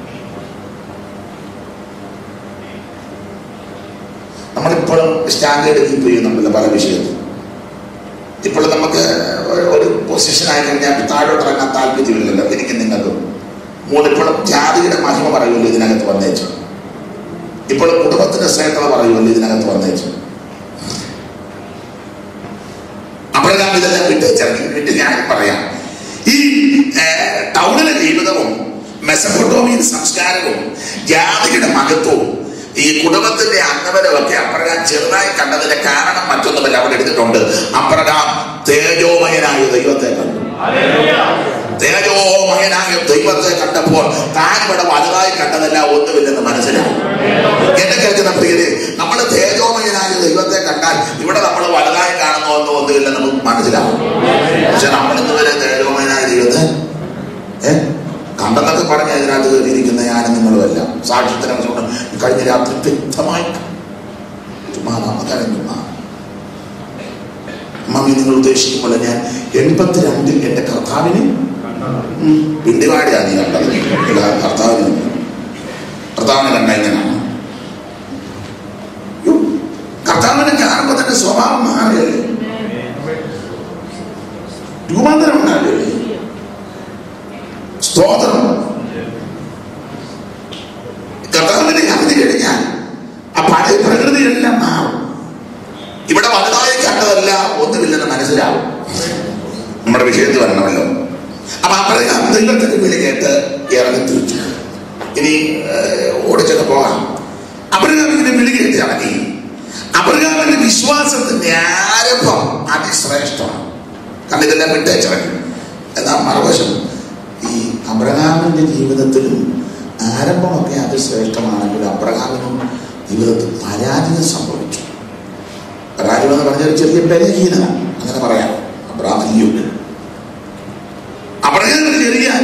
നമ്മളിപ്പോഴും സ്റ്റാൻഡേർഡ് കീപ്പ് ചെയ്യുന്നുണ്ടല്ലോ പല വിഷയത്തിൽ ഇപ്പോൾ നമുക്ക് ഒരു പൊസിഷൻ ആയി കഴിഞ്ഞാൽ താഴോട്ട് ഇറങ്ങാൻ താല്പര്യമില്ലല്ലോ എനിക്ക് നിങ്ങൾക്കും മൂന്നിപ്പോഴും ജാതിയുടെ മഹിമ പറയുമല്ലോ ഇതിനകത്ത് വന്നേച്ചു ഇപ്പോൾ കുടുംബത്തിന്റെ ശ്രേഷ്ഠത പറയുമല്ലോ ഇതിനകത്ത് വന്നേച്ചു അപ്പോഴെല്ലാം ഇതെല്ലാം വിട്ടേച്ചിറങ്ങി വിട്ട് ഞാൻ പറയാം ഈ ഏർ, ടൗണിലെ ജീവിതവും മെസപ്പൊട്ടോമിയൻ സംസ്കാരവും ജാതിയുടെ മഹത്വവും ഈ കുടുംബത്തിന്റെ അംഗബലമൊക്കെ അപ്രകാരം ചെറുതായി കണ്ടതിന്റെ കാരണം മറ്റൊന്നുമല്ല അവിടെ എടുത്തിട്ടുണ്ട് അപ്രകാരം തേജോമയനായ ദൈവത്തെ കണ്ടു തേജോമയനായ ദൈവത്തെ കണ്ടപ്പോൾ താൻ ഇവിടെ വലുതായി കണ്ടതല്ല ഒന്നുമില്ലെന്ന് മനസ്സിലായി എന്നെ കേൾക്കുന്ന പ്രിയരെ നമ്മൾ തേജോമയനായ ദൈവത്തെ കണ്ടാൽ ഇവിടെ നമ്മൾ വലുതായി കാണുന്ന ഒന്നും ഒന്നുമില്ലെന്ന് നമുക്ക് മനസ്സിലാവും പക്ഷെ നമ്മൾ ഇന്നുവരെ തേജോമയനായ ദൈവത്തെ ഏ കണ്ടെന്നൊക്കെ പറഞ്ഞ ഇതിനകത്ത് കയറിയിരിക്കുന്ന ഞാനും നിങ്ങളുമല്ല സാക്ഷ്യത്തിന് വെച്ചുകൊണ്ട് കഴിഞ്ഞ രാത്രി വ്യക്തമായി ചുമ്മാ നമുക്കറിയാം ചുമ്മാ മമ്മി നിങ്ങൾ ഉദ്ദേശിക്കുമ്പോൾ ഞാൻ എൺപത്തിരണ്ടിൽ എൻ്റെ കർത്താവിനെ പിണ്ടിവാടിയാണ് നീ കണ്ടത് ഇല്ല, കർത്താവിന് കർത്താവിനെ കണ്ട ഇങ്ങനെയാണ് യ്യോ, കർത്താവിനെ കാണുമ്പോൾ തന്നെ സ്വഭാവം മാറിയല്ലേ രൂപാന്തരം ഉണ്ടാവില്ലേ സ്തോത്രം കർത്താവിനെ അറിഞ്ഞു കഴിഞ്ഞാൽ ആ പഴയ പ്രകൃതിയെല്ലാം മാറും ഇവിടെ വലുതായി കണ്ടതല്ല ഒന്നുമില്ലെന്ന് മനസ്സിലാവും നമ്മുടെ വിഷയത്തിൽ വരണമല്ലോ അപ്പൊ അപ്രകാരം ദൈവത്തിന്റെ വിളി കേട്ട് ഇറങ്ങി തിരിച്ചു ഇനി ഏഹ്, ഓടിച്ചൊക്കെ പോകാം അബ്രഹാമിന്റെ വിളി കേട്ട് ഇറങ്ങി അബ്രഹാമിന്റെ വിശ്വാസത്തിന്റെ ആരംഭം അതിശ്രേഷ്ഠമാണ് കാരണം ഇതെല്ലാം വിട്ടേച്ചിറങ്ങി എന്നാൽ മറുവശം ഈ അബ്രഹാമിന്റെ ജീവിതത്തിലും ആരംഭമൊക്കെ അതിശ്രേഷ്ഠമാണെങ്കിലും അബ്രഹാമിനും ജീവിതത്തിൽ പരാജയം സംഭവിച്ചു പരാജയം എന്ന് പറഞ്ഞാൽ ഒരു ചെറിയ ബലഹീനത അങ്ങനെ പറയാം അബ്രഹാമിൽ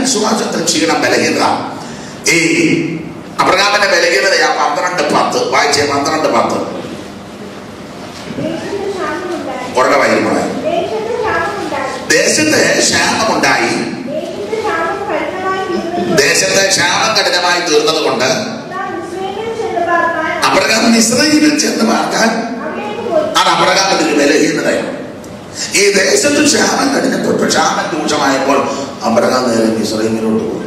വിശ്വാസത്തിൽ ക്ഷീണം ബലഹീനത ഈ അബ്രഹാമിന്റെ ബലഹീനതയാ പന്ത്രണ്ട് പത്ത് വായിച്ചേ പന്ത്രണ്ട് പത്ത് ദേശത്ത് ക്ഷാമമുണ്ടായി. ഉറക്കെ വായിക്കുമ്പോഴേ ദേശത്ത് ക്ഷാമമുണ്ടായി. ദേശത്ത് ക്ഷാമമുണ്ടായി ദേശത്ത് ക്ഷാമം കഠിനമായി തീർന്നതുകൊണ്ട് ദേശത്ത് ക്ഷാമം കഠിനമായി തീർന്നത് കൊണ്ട് നാം ഇസ്രായേലിൽ ചെന്ന് പാർപ്പാൻ അബ്രഹാം ഇസ്രയേലിൽ ചെന്ന് പാർക്കാൻ അവിടേക്ക് പോയി. അത് അബ്രഹാമിന്റെ ഒരു ബലഹീനതയാണ് ഈ ദേശത്ത് ക്ഷാമം കഠിനപ്പെട്ടു ക്ഷാമം രൂക്ഷമായപ്പോൾ അബ്രഹാം നേരെ മിശ്രൈമിലോട്ട് പോയി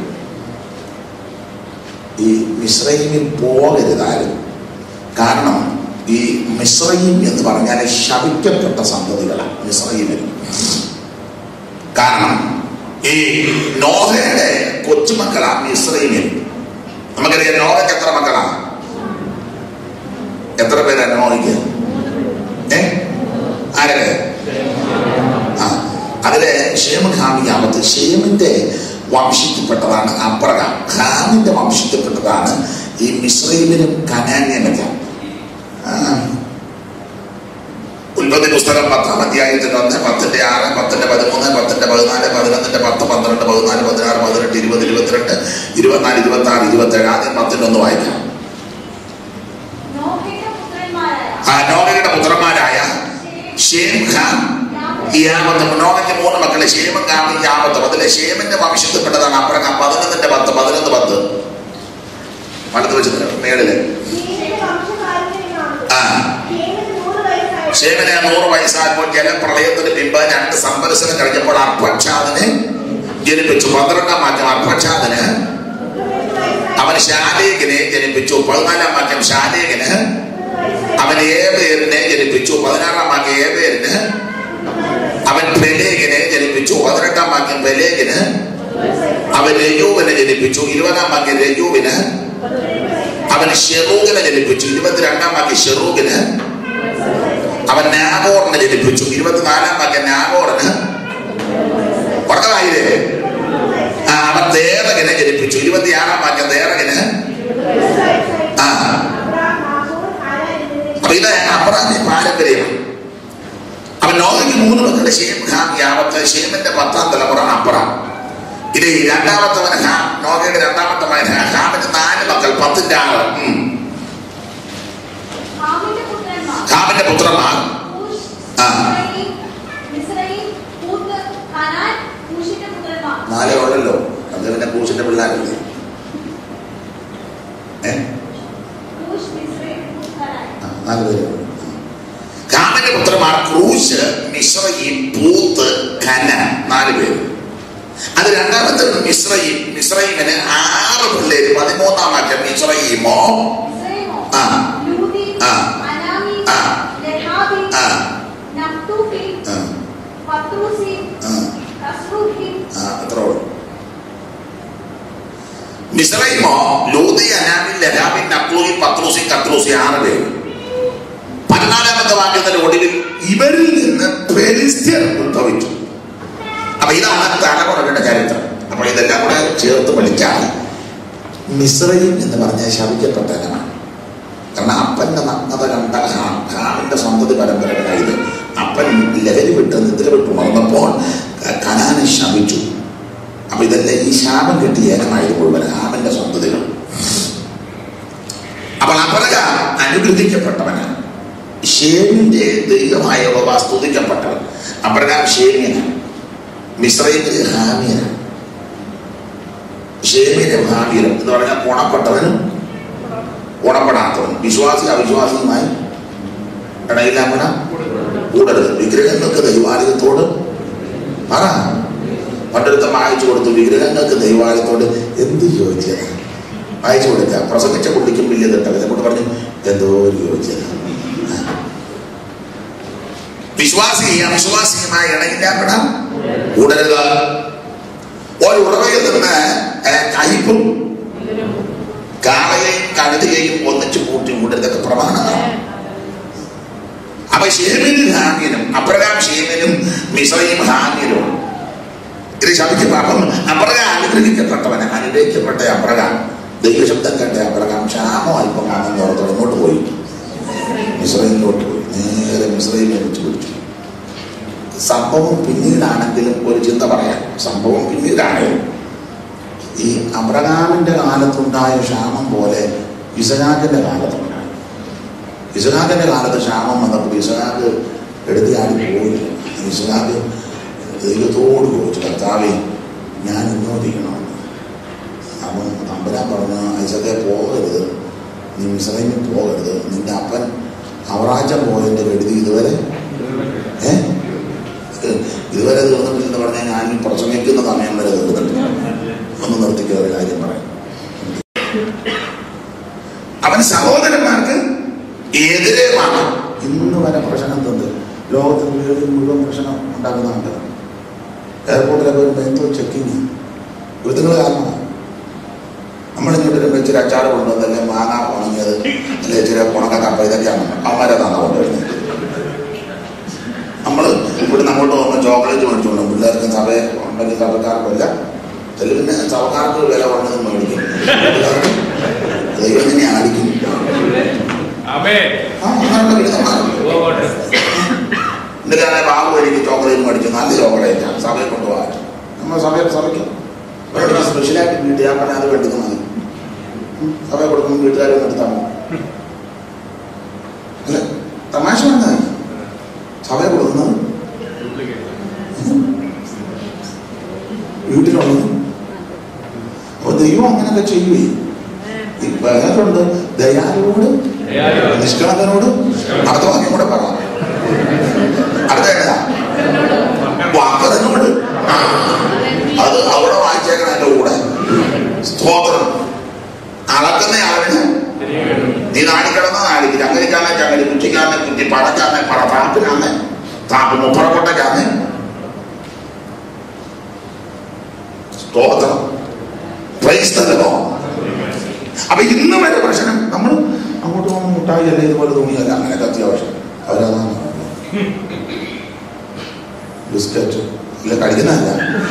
ഈ മിശ്രൈമിൽ പോകരുതാരും കാരണം ഈ മിശ്രയും എന്ന് പറഞ്ഞാൽ ശപിക്കപ്പെട്ട സന്തതികളാണ് മിശ്രയിമിൽ കാരണം ഈ നോഹയുടെ കൊച്ചുമക്കളാ മിശ്രയിമിൽ നമുക്കറിയാം നോഹയ്ക്ക് എത്ര മക്കളാ എത്ര പേരാ നോഹയ്ക്ക് ഏ ആരൊക്കെ ആ അതിലെ ഷേമൻ ഹാമിയാമത്ത് ഷേമിന്റെ വംശത്തിൽപ്പെട്ടതാണ് അബ്രഹാം ഹാമിന്റെ വംശത്തിൽപ്പെട്ടതാണ് ഈ മിശ്രൈമിലും കനാന്യനൊക്കെ ആ. ഉൽപ്പത്തി പുസ്തകം പത്താം അധ്യായത്തിൽ ഒന്ന് പത്തിന്റെ ആറ് പത്തിന്റെ പതിമൂന്ന് പത്തിന്റെ പതിനാല് പതിനൊന്നിന്റെ പത്ത് പന്ത്രണ്ട് പതിനാല് പതിനാറ് പതിനെട്ട് ഇരുപത് ഇരുപത്തിരണ്ട് ഇരുപത്തിനാല് ഇരുപത്തി ആറ് ഇരുപത്തി ഏഴ് ആദ്യം പത്തിന്റെ ഒന്ന് വായിക്കാം നോഹയുടെ പുത്രന്മാരായ ആ നോഹയുടെ പുത്രന്മാരായ ഷേം ഹാം യാമത്ത് നോഹയ്ക്ക് മൂന്ന് മക്കളെ ഷേമും ഹാമും യാമത്തും അതിലെ ഷേമിന്റെ വംശത്തിൽപ്പെട്ടതാണ് അബ്രഹാം പതിനൊന്നിന്റെ പത്ത് പതിനൊന്ന് പത്ത് വലത്ത് വെച്ച് മേളില് ഷേമിന്റെ വംശപാരമ്പര്യമാണ്. ആ ഷേമിന് നൂറ് വയസ്സായി. ഷേമിനെ നൂറ് വയസ്സായപ്പോൾ ജലപ്രളയത്തിന് പിമ്പ് രണ്ട് സംവത്സരം കഴിഞ്ഞപ്പോൾ അർപ്പക്ഷാദിനെ ജനിപ്പിച്ചു പന്ത്രണ്ടാം വാക്യം അർപ്പക്ഷാദിന് മുപ്പത്തിരണ്ട് വയസ്സായി. അവൻ ശാലേഖിനെ ജനിപ്പിച്ചു പതിനാലാം വാക്യം ശാലേഖിന് മുപ്പത് വയസ്സായി. അവൻ ഏബേരിനെ ജനിപ്പിച്ചു പതിനാറാം വാക്യം ഏബേരിന് അവൻ പെലേഗിനെ ജനിപ്പിച്ചു പതിനെട്ടാം വാക്യം പെലേഗിന് അവൻ രജൂവിനെ ജനിപ്പിച്ചു ഇരുപതാം വാക്യം രജൂവിന് അവൻ ഷെറൂഗിനെ ജനിപ്പിച്ചു ഇരുപത്തിരണ്ടാം വാക്യം ഷെറൂഗിന് അവൻ നാഗോറിനെ ജനിപ്പിച്ചു ഇരുപത്തിനാലാം വാക്യം നാഗോറിന് പറഞ്ഞതായില്ലേ ആ അവൻ ദേവകനെ ജനിപ്പിച്ചു ഇരുപത്തിയാറാം വാക്യം ദേവകന് ആ അബ്രാം, നാഹോർ, ഹാരാൻ എന്നിവരെ അപ്പൊ ഇത് അബ്രാമിന്റെ പാരമ്പര്യം അവൻ നോഹയ്ക്ക് മൂന്ന് മക്കളുടെ ഷേം ഹാം യാവത്ത് ഷേമിന്റെ പത്താം തലമുറ അബ്രാം ഇത് ഈ രണ്ടാമത്തവൻ ഹാം നോഹയുടെ രണ്ടാമത്തെ മകൻ ഹാം. ഹാമിന് നാല് മക്കൾ പത്തിന്റെ ആറ് ഉം. ഹാമിന്റെ പുത്രന്മാർ ഹാമിന്റെ പുത്രന്മാർ കൂഷ്, ആ. മിസ്രയീം, മിസ്രയീം, കൂത്ത്, കനാൻ, കൂഷിന്റെ പുത്രന്മാർ നാലേ ഉള്ളല്ലോ അത് പിന്നെ കൂസിന്റെ പിള്ളേരല്ലേ ഏ കൂഷ്, മിസ്രയീം, കൂത്ത്, കനാൻ. ആ, നാല് പേര് ഹാമിന്റെ പുത്രന്മാർ ക്രൂശ് മിശ്രയും പൂത്ത് കന നാല് പേര് അത് രണ്ടാമത്തെ മിശ്രയും മിശ്രയിമിന് ആറ് പിള്ളേര് പതിമൂന്നാം മാറ്റം മിശ്രയിമോ മിസ്രയീമോ, ആ. ലൂദി, ആ. അനാമി, ആ. ലെഹാബി, ആ നഫ്തൂഹി, ആ പത്രൂസി, ആ കസ്രൂഹി, ആ അത്ര ഉള്ളൂ മിശ്രയിമോ ലൂതി അനാമിൻ ലഹാബിൻ നക്ലൂഹി പത്രൂസി കത്രൂസി ആറ് പേര് പതിനാലാമത്തെ വാക്യത്തിന്റെ ഒടുവിൽ ഇവരിൽ നിന്ന് പെരിസ്ത്യർ ഉത്ഭവിച്ചു അപ്പൊ ഇതാണ് തലമുറകളുടെ ചരിത്രം അപ്പൊ ഇതെല്ലാം കൂടെ ചേർത്ത് പഠിച്ചാൽ മിശ്രയും എന്ന് പറഞ്ഞാൽ ശവിക്കപ്പെട്ട ഇനമാണ് കാരണം അപ്പന്റെ നഗ്നത കണ്ട ഹാം ഹാമിന്റെ സന്തതി പരമ്പരകളായത് അപ്പൻ ലഹരി വിട്ട് നിദ്ര വിട്ട് ഉണർന്നപ്പോൾ ക- കനാനെ ശപിച്ചു അപ്പൊ ഇതെല്ലാം ഈ ശാപം കിട്ടിയ ഏനമായത് മുഴുവൻ ഹാമിന്റെ സന്തതികൾ അപ്പോൾ അപരകാം അനുഗ്രഹിക്കപ്പെട്ടവനാണ് ഷേമിന്റെ ദൈവമായ യഹോവ സ്തുതിക്കപ്പെട്ടവൻ അബ്രഹാം ഷേമിയനാണ് മിശ്രൈമിലെ ഹാമിയനാണ് ഷേമിലെ ഹാമിയനും എന്ന് പറഞ്ഞാൽ ഗുണപ്പെട്ടവനും ഗുണപ്പെടാത്തവൻ വിശ്വാസി അവിശ്വാസിയുമായി ഇടയില്ലാമന കൂടരുത് വിഗ്രഹങ്ങൾക്ക് ദൈവാലയത്തോട് പറ പണ്ടെടുത്തം അയച്ചു കൊടുത്തു വിഗ്രഹങ്ങൾക്ക് ദൈവാലയത്തോട് എന്ത് ചോദിച്ചത് അയച്ചു കൊടുക്കുക പ്രസംഗിച്ച പുള്ളിക്കും വലിയ തെട്ടല്ല കൊണ്ട് പറഞ്ഞു എന്തോ ഒരു ചോദിച്ചത് വിശ്വാസി അവിശ്വാസിയുമായി ഇടയില്ലാപ്പെടാൻ കൂടരുത് ഒരു ഉറവയിൽ നിന്ന് ഏ, കയ്പും കാളയെയും കഴുതയെയും ഒന്നിച്ചു കൂട്ടി കൂടരുതൊക്കെ പ്രമാണങ്ങളാണ് അപ്പൊ ഷേമിനും ഹാമ്യനും അപ്രകാം ഷേമിനും മിശ്രയും ഹാമ്യനും ഇത് ശപിക്കും അപ്പം അപ്രകാം അനുഗ്രഹിക്കപ്പെട്ടവന് അനുഗ്രഹിക്കപ്പെട്ട അപ്രകാം ദൈവശബ്ദം കേട്ട അപ്രകാം ക്ഷാമം അല്പം ആണെന്ന് ഓർത്തോടെ ഇങ്ങോട്ട് പോയി മിശ്രയിലോട്ട് പോയി നേരെ മിശ്രയിലെ വെച്ച് പിടിച്ചു സംഭവം പിന്നീടാണെങ്കിലും ഒരു ചിന്ത പറയാം സംഭവം പിന്നീടാണെങ്കിലും ഈ അബ്രഹാമിന്റെ കാലത്തുണ്ടായ ക്ഷാമം പോലെ ഇസഹാക്കിന്റെ കാലത്തുണ്ടായി ഇസഹാക്കിന്റെ കാലത്ത് ക്ഷാമം വന്നപ്പോൾ ഇസഹാക്ക് എടുത്ത് ആടി പോയില്ല ഇസഹാക്ക് ദൈവത്തോട് ചോദിച്ചു കർത്താവേ ഞാൻ ഇന്നോദിക്കണമെന്ന് അപ്പം തമ്പുരാൻ പറഞ്ഞു ഐസക്കെ പോകരുത് നീ മിസ്രൈമിൽ പോകരുത് നിന്റെ അപ്പൻ അവറാച്ചം പോയതിന്റെ കെടുതി ഇതുവരെ ഏ ഇതുവരെ തീർന്നിട്ടില്ലെന്ന് പറഞ്ഞാൽ ഞാൻ ഈ പ്രസംഗിക്കുന്ന സമയം വരെ തീർന്നിട്ടില്ല ഒന്ന് നിർത്തിക്കുക ഒരു കാര്യം പറയാം അവൻ സഹോദരന്മാർക്ക് എതിരെയാണ് ഇന്ന് വരെ പ്രശ്നം തന്നത് ലോകത്തിൽ വീടുകളിൽ മുഴുവൻ പ്രശ്നം ഉണ്ടാക്കുന്നുണ്ട് എയർപോർട്ടിലൊക്കെ വരുമ്പോൾ എന്തോ ചെക്കിങ് യുദ്ധങ്ങൾ കാരണമാണ് നമ്മളിങ്ങോട്ട് വരുമ്പോൾ ഇച്ചിരി അച്ചാർ കൊണ്ടുവന്ന് അല്ലെങ്കിൽ മാങ്ങ ഉണങ്ങിയത് അല്ലെങ്കിൽ ഇച്ചിരി ഉണക്ക കപ്പ ഇതൊക്കെയാണ് അവന്മാരെ തന്നെ കൊണ്ടുവരുന്നത് നമ്മൾ ഇവിടെ അങ്ങോട്ട് പോകുമ്പോൾ ചോക്ലേറ്റ് മേടിച്ചുകൊണ്ട് പിള്ളേർക്ക് സഭ ഉണ്ടെങ്കിൽ സഭക്കാർക്കല്ല ചില പിന്നെ സഭക്കാർക്ക് വില കൊണ്ടത് മേടിക്കും വീട്ടുകാർക്ക് ദൈവം തന്നെ ആടിക്കും ആമേ ആ അങ്ങനെയുള്ള വിധമാണ് പോകട്ടെ എന്നിട്ടാണ് ബാബു എനിക്ക് ചോക്ലേറ്റ് മേടിച്ചു നല്ല ചോക്ലേറ്റാണ് സഭയിൽ കൊണ്ടുപോകാൻ നമ്മൾ സഭയിൽ സഭയ്ക്ക് വേണ്ടി സ്പെഷ്യലായിട്ട് വീട്ടിൽ ഞാൻ പറഞ്ഞാൽ അത് വേണ്ടത് മതി ഉം. സഭയിൽ കൊടുക്കുമ്പോൾ വീട്ടുകാരും എടുത്താൽ മതി അല്ല തമാശ വന്നാൽ സഭയിൽ കൊടുക്കുന്നത് വീട്ടിലുള്ളത് അപ്പൊ ദൈവം അങ്ങനെയൊക്കെ ചെയ്യുവേ ഈ വേറുണ്ട് ദയാലോട് ദയാലുവോട്. നിഷ്കളങ്കനോട് അടുത്ത വാക്യം കൂടെ പറയാം അടുത്ത ഏതാ വാക്കറിനോട് ആ, അത് അവിടെ വായിച്ചേക്കണം എന്റെ കൂടെ സ്തോത്രം അളക്കുന്ന ആളിന് നീ നാടിക്കിടന്ന നാടിക്ക് ചങ്ങലിക്കാന്നെ ചങ്ങലി കുറ്റിക്കാന്നെ കുറ്റി പടക്കാന്നെ പട താപ്പിനാന്നെ താപ്പ് മുപ്പറക്കൊട്ടക്കാന്നെ സ്തോത്രം ക്രൈസ്തവോ അപ്പൊ ഇന്ന് വരെ പ്രശ്നം നമ്മൾ അങ്ങോട്ട് പോകുമ്പോൾ മുട്ടായി അല്ല ഇതുപോലെ തുണിയല്ല അങ്ങനെയൊക്കെ അത്യാവശ്യം അവരതാണ് ബിസ്ക്കറ്റ് ഇല്ല കഴിക്കുന്നതല്ല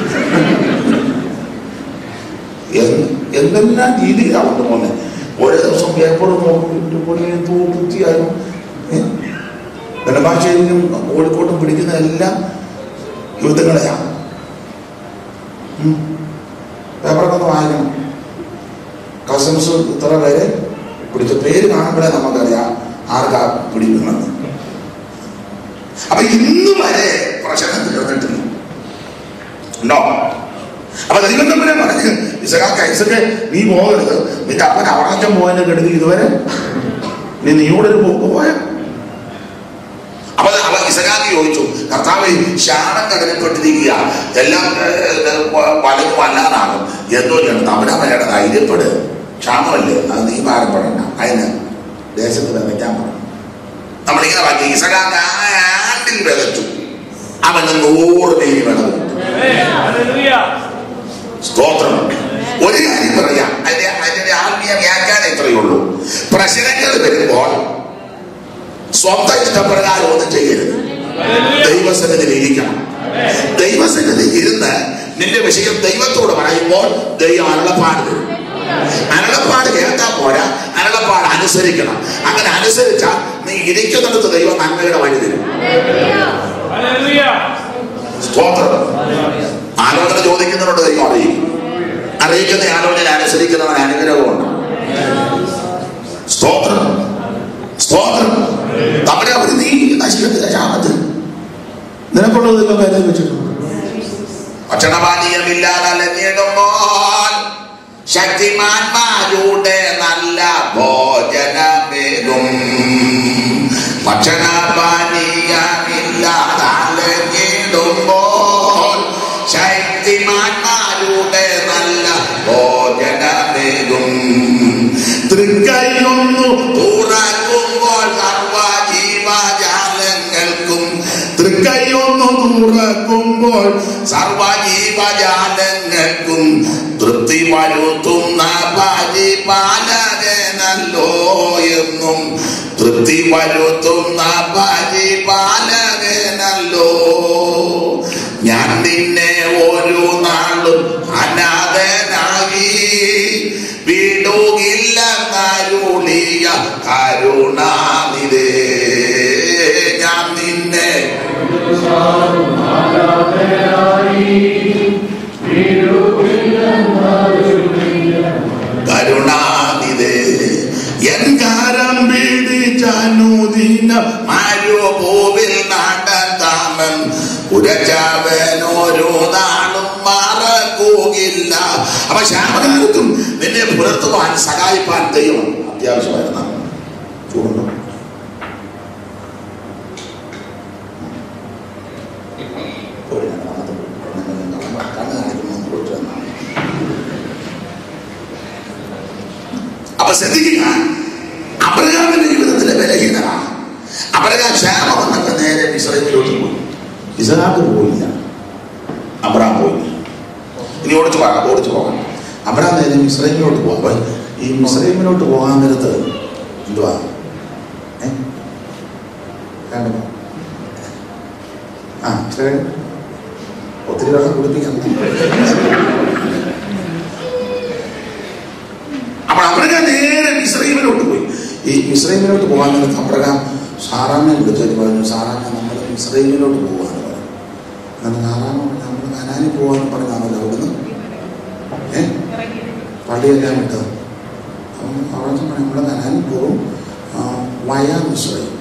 എന്ത് എന്തെല്ലാം രീതിയിലാണ് കൊണ്ടുപോകുന്നത് ഓരോ ദിവസം പേപ്പർ നോക്കി തൂത്തിയാലും നെടുമ്പാശ്ശേരിയിലും കോഴിക്കോട്ടും പിടിക്കുന്ന എല്ലാം യുദ്ധങ്ങളെയാണ് ഉം. പേപ്പറൊക്കെ ഒന്ന് വായിക്കണം കസ്റ്റംസ് ഇത്ര പേരെ പിടിച്ച പേര് കാണുമ്പോഴേ നമുക്കറിയാം ആർക്കാ പിടിക്കുന്നത് അപ്പൊ ഇന്ന് വരെ പ്രശ്നം തീർന്നിട്ടില്ല ഉണ്ടോ അപ്പൊ ദൈവം തമ്മിലെ പറഞ്ഞു ഇസഹാക്ക് ഐസക്ക് നീ പോകരുത് നിന്റെ അപ്പൻ അവറാച്ചം പോയതിന്റെ കെടുതി ഇതുവരെ നീ നീയോടെ ഒരു പോക്ക് പോയ അപ്പൊ അവ ഇസഹാക്ക് ചോദിച്ചു കർത്താവ് ശാണം കടലപ്പെട്ടിരിക്കുക എല്ലാം പലതും വല്ലാതാകും എന്തോ ചെയ്യണം തമിഴമയുടെ ധൈര്യപ്പെട് ക്ഷാമമല്ലേ അത് നീ ഭാരപ്പെടണ്ട അതിന് ദേശത്ത് വിതയ്ക്കാൻ പറഞ്ഞു നമ്മളിങ്ങനെ പറഞ്ഞു ഇസഹാക്ക് ആ ആണ്ടിൽ വിതച്ചു അവന് നൂറ് പേര് വിളവ് കിട്ടും ഹല്ലേലൂയ സ്തോത്രം ഒരു കാര്യം പറയാം അതിന്റെ അതിന്റെ ആത്മീയ വ്യാഖ്യാനം ഇത്രയേ ഉള്ളൂ പ്രശ്നങ്ങൾ വരുമ്പോൾ സ്വന്തം ഇഷ്ടപ്രകാരം ഒന്നും ചെയ്യരുത് ദൈവസന്നിധിയിൽ ഇരിക്കണം ദൈവസന്നിധിയിൽ ഇരുന്ന് നിന്റെ വിഷയം ദൈവത്തോട് പറയുമ്പോൾ ദൈവം അരുളപ്പാട് തരും അരുളപ്പാട് കേൾക്കാൻ പോരാ അരുളപ്പാട് അനുസരിക്കണം അങ്ങനെ അനുസരിച്ചാൽ നീ ഇരിക്കുന്നിടത്ത് ദൈവം നന്മയുടെ വഴി തരും ഹല്ലേലൂയ സ്തോത്രം ആലോചന ചോദിക്കുന്നവരോട് ദൈവം അറിയിക്കും അറിയിക്കുന്ന ആലോചന അനുസരിക്കുന്നവൻ അനുഗ്രഹമുണ്ട് സ്തോത്രം സ്തോത്രം നമ്മുടെ അവർ നീ നശിക്കത്തില്ല ശാപത്തിൽ നിനക്കുള്ളത് ദൈവം കരുതി വെച്ചിട്ടുണ്ട് ഭക്ഷണപാനീയമില്ലാതെ അലഞ്ഞിടുമ്പോൾ ശക്തിമാന്മാരുടെ നല്ല ഭോജനമേകും ഭക്ഷണപാനീയമില്ലാതെ അലഞ്ഞിടുമ്പോൾ ശക്തിമാന്മാരുടെ നല്ല ഭോജനമേകും തൃക്കൈയൊന്നു തുറക്കുമ്പോൾ സർവജീവജാലങ്ങൾക്കും തൃക്കൈയൊന്നു തുറക്കുമ്പോൾ സർവജീവജാലങ്ങൾക്കും തൃപ്തി വരുത്തുന്ന പരിപാലകനല്ലോ എന്നും തൃപ്തി വരുത്തുന്ന പരിപാലകനല്ലോ ഞാൻ നിന്നെ ഒരു നാളും അനാഥനായി വിടുകില്ലെന്നരുളിയ കരുണാനിതേ ഞാൻ നിന്നെ ീ നിന്ന മാരുഭൂവിൽ നടത്താമൻ ഉരച്ചവനോരോ നാളും മറക്കുകയില്ല അപ്പൊ ശ്യാമകാലത്തും നിന്നെ പുലർത്തുവാൻ സഹായിപ്പാൻ ദൈവം അത്യാവശ്യമായിരുന്ന ചൂടുണ്ടോ ഒരു രണ്ടാമത്തെ കണ്ണ് കാണിക്കുന്നു കൊടുത്തു എന്നാണ് അപ്പൊ ശ്രദ്ധിക്കുക അബ്രഹാമിന്റെ ജീവിതത്തിലെ ബലഹീനമാണ് അബ്രഹാം ക്ഷേമം വന്നൊക്കെ നേരെ ഇസ്രയേലിലോട്ട് പോയി ഇസ്രാക്ക് പോയില്ല അബ്രഹാം പോയില്ല ഇനി ഓടിച്ചു പോകാം ഓടിച്ചു പോകാം അബ്രഹാം നേരെ ഇസ്രയേലിലോട്ട് പോകാം അപ്പൊ ഈ ഇസ്രയേലിലോട്ട് പോകാൻ നേരത്ത് എന്തുവാ ഏ കണ്ടോ ആ ഇസ്രായേൽ ഒത്തിരി വെള്ളം കുടിപ്പിക്കാൻ അപ്പോൾ അബ്രഹാം നേരെ ഇസ്രയേലിലോട്ട് പോയി ഈ ഇസ്രയേലിലോട്ട് പോകാൻ നേരത്ത് അബ്രഹാം സാറാമ്മയെ വിളിച്ചിട്ട് പറഞ്ഞു സാറാമ്മ നമ്മൾ ഇസ്രയേലിലോട്ട് പോകാന്ന് പറഞ്ഞു എന്നാൽ സാറാമ്മ നമ്മൾ കനാനി പോകാന്ന് പറഞ്ഞാണല്ലോ അവിടുന്ന് ഏ പള്ളിയെല്ലാം വിട്ടത് അപ്പം അവിടെ ചെന്ന് പറഞ്ഞു നമ്മൾ കനാനി പോകും ആ, വയാ ഇസ്രയേൽ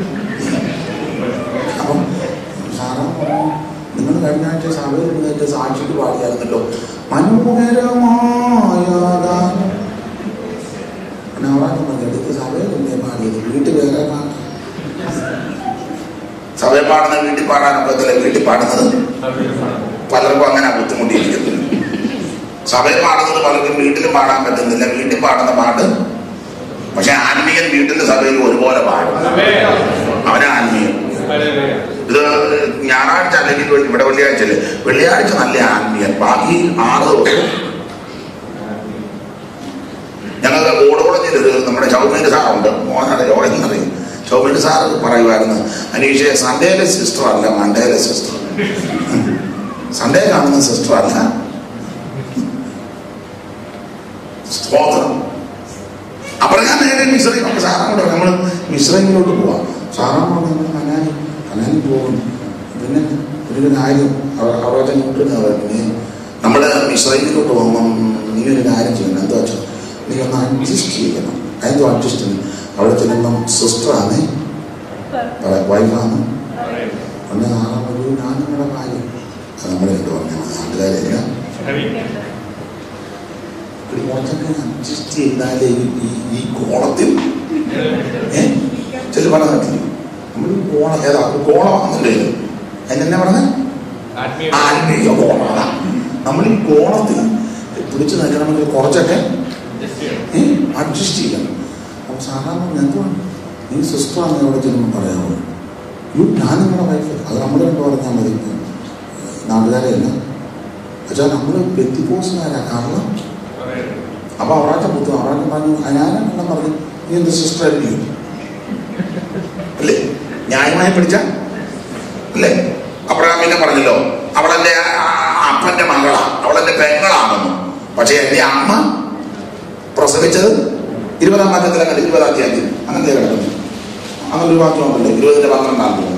അപ്പം സാറാമ്മ പറഞ്ഞു നിങ്ങൾ കഴിഞ്ഞ ആഴ്ച സഭയിൽ ഇരുന്നിട്ട് സാക്ഷിക്ക് പാടിയായിരുന്നല്ലോ മനോഹരമായ ഗാനം പിന്നെ അവിടെ പറഞ്ഞു എടുത്ത് സഭയിൽ എന്നെ പാടിയത് വീട്ടിൽ വേറെ പാട്ട് സഭയിൽ പാടുന്ന വീട്ടിൽ പാടാനൊക്കത്തില്ല വീട്ടിൽ പാടുന്നത് പലർക്കും അങ്ങനെ ബുദ്ധിമുട്ടിയിരിക്കുന്നു സഭയിൽ പാടുന്നത് പലർക്കും വീട്ടിലും പാടാൻ പറ്റുന്നില്ല വീട്ടിൽ പാടുന്ന പാട്ട് പക്ഷെ ആത്മീയൻ വീട്ടിലും സഭയിലും ഒരുപോലെ പാടും അവന് ആത്മീയം ഇത് ഞായറാഴ്ച അല്ലെങ്കിൽ വെള്ളി- ഇവിടെ വെള്ളിയാഴ്ച അല്ലേ വെള്ളിയാഴ്ച നല്ല ആത്മീയൻ ബാക്കി ആറ് ദിവസം ഞങ്ങൾക്ക് ഓടുകുളഞ്ഞിൽ ഒരു നമ്മുടെ ചൗമേൻ്റെ സാറുണ്ട് മോനാണ് യോഗം അറിയും ചൗമേൻ്റെ സാറ് പറയുമായിരുന്നു അനീഷെ സൺഡേയിലെ സിസ്റ്റർ അല്ല മൺഡേയിലെ സിസ്റ്റർ സൺഡേ കാണുന്ന സിസ്റ്റർ അല്ല സ്തോത്രം അപ്രകാരം നേരെ മിശ്രയും നമുക്ക് സാറാണ് നമ്മൾ മിശ്രയിലോട്ട് പോവാം സാറാണ് നമ്മൾ കനാനി കനാനി പോകും പിന്നെ ഒരു കാര്യം അവ- അവിടെ മുട്ടുന്ന പിന്നെ നമ്മൾ മിശ്രയിലോട്ട് പോകുമ്പം നീ ഒരു കാര്യം ചെയ്യണം എന്താ വെച്ചാൽ നീ ഒന്ന് അഡ്ജസ്റ്റ് ചെയ്യണം അതെന്തോ അഡ്ജസ്റ്റ് ചെയ്യണം അവിടെ ചെല്ലുമ്പം സിസ്റ്ററാണ് വൈഫാണ് പിന്നെ നാളെ ഒരു ഞാൻ നിങ്ങളുടെ കാര്യം അത് നമ്മൾ എന്താ പറഞ്ഞാൽ നാട്ടുകാരല്ല ഒരു കുറച്ചൊക്കെ അഡ്ജസ്റ്റ് ചെയ്താലേ ഈ- ഈ- ഈ കോളത്തിൽ ഏ ചില പറഞ്ഞിട്ടില്ല നമ്മൾ ഈ കോളം ഏതാ ഒരു കോളമാണെന്നുണ്ടേ അതിനെന്നെ പറഞ്ഞ ആത്മീയ കോളമാണ് നമ്മൾ ഈ കോളത്തിൽ പിടിച്ചു നിൽക്കണമെങ്കിൽ കുറച്ചൊക്കെ അഡ്ജസ്റ്റ് ചെയ്യണം അപ്പോൾ സാധാരണ എന്തുവാണ് നീ സിസ്റ്ററാണ് അവിടെ ചെല്ലുമ്പോൾ പറയാമോ യു ഞാൻ നിങ്ങളുടെ വൈഫ് അത് നമ്മൾ കണ്ടു പറഞ്ഞാൽ മതി നാട്ടുകാരെ അല്ല പക്ഷേ നമ്മൾ വ്യക്തിപോസുകാരാ കാരണം അപ്പൊ അവറാച്ച പുത്തു അവറാച്ച പറഞ്ഞു ഞാനെണ്ണം പറഞ്ഞു നീ എന്ത് സിസ്റ്റർ അല്ലേ അല്ലേ ന്യായമായി പിടിച്ച അല്ലേ അബ്രഹാം പിന്നെ പറഞ്ഞല്ലോ അവളെന്റെ അപ്പന്റെ മകളാ അവളെന്റെ പെങ്ങളാണെന്നു പക്ഷെ എന്റെ അമ്മ പ്രസവിച്ചത് ഇരുപതാം വാക്യത്തിൽ അങ്ങനെ ഇരുപതാം തീയതി അങ്ങനെ കിടക്കുന്നു അങ്ങനെ ഒരു വാക്യം ഉണ്ടല്ലോ ഇരുപതിന്റെ പന്ത്രണ്ടാം തോന്നുന്നു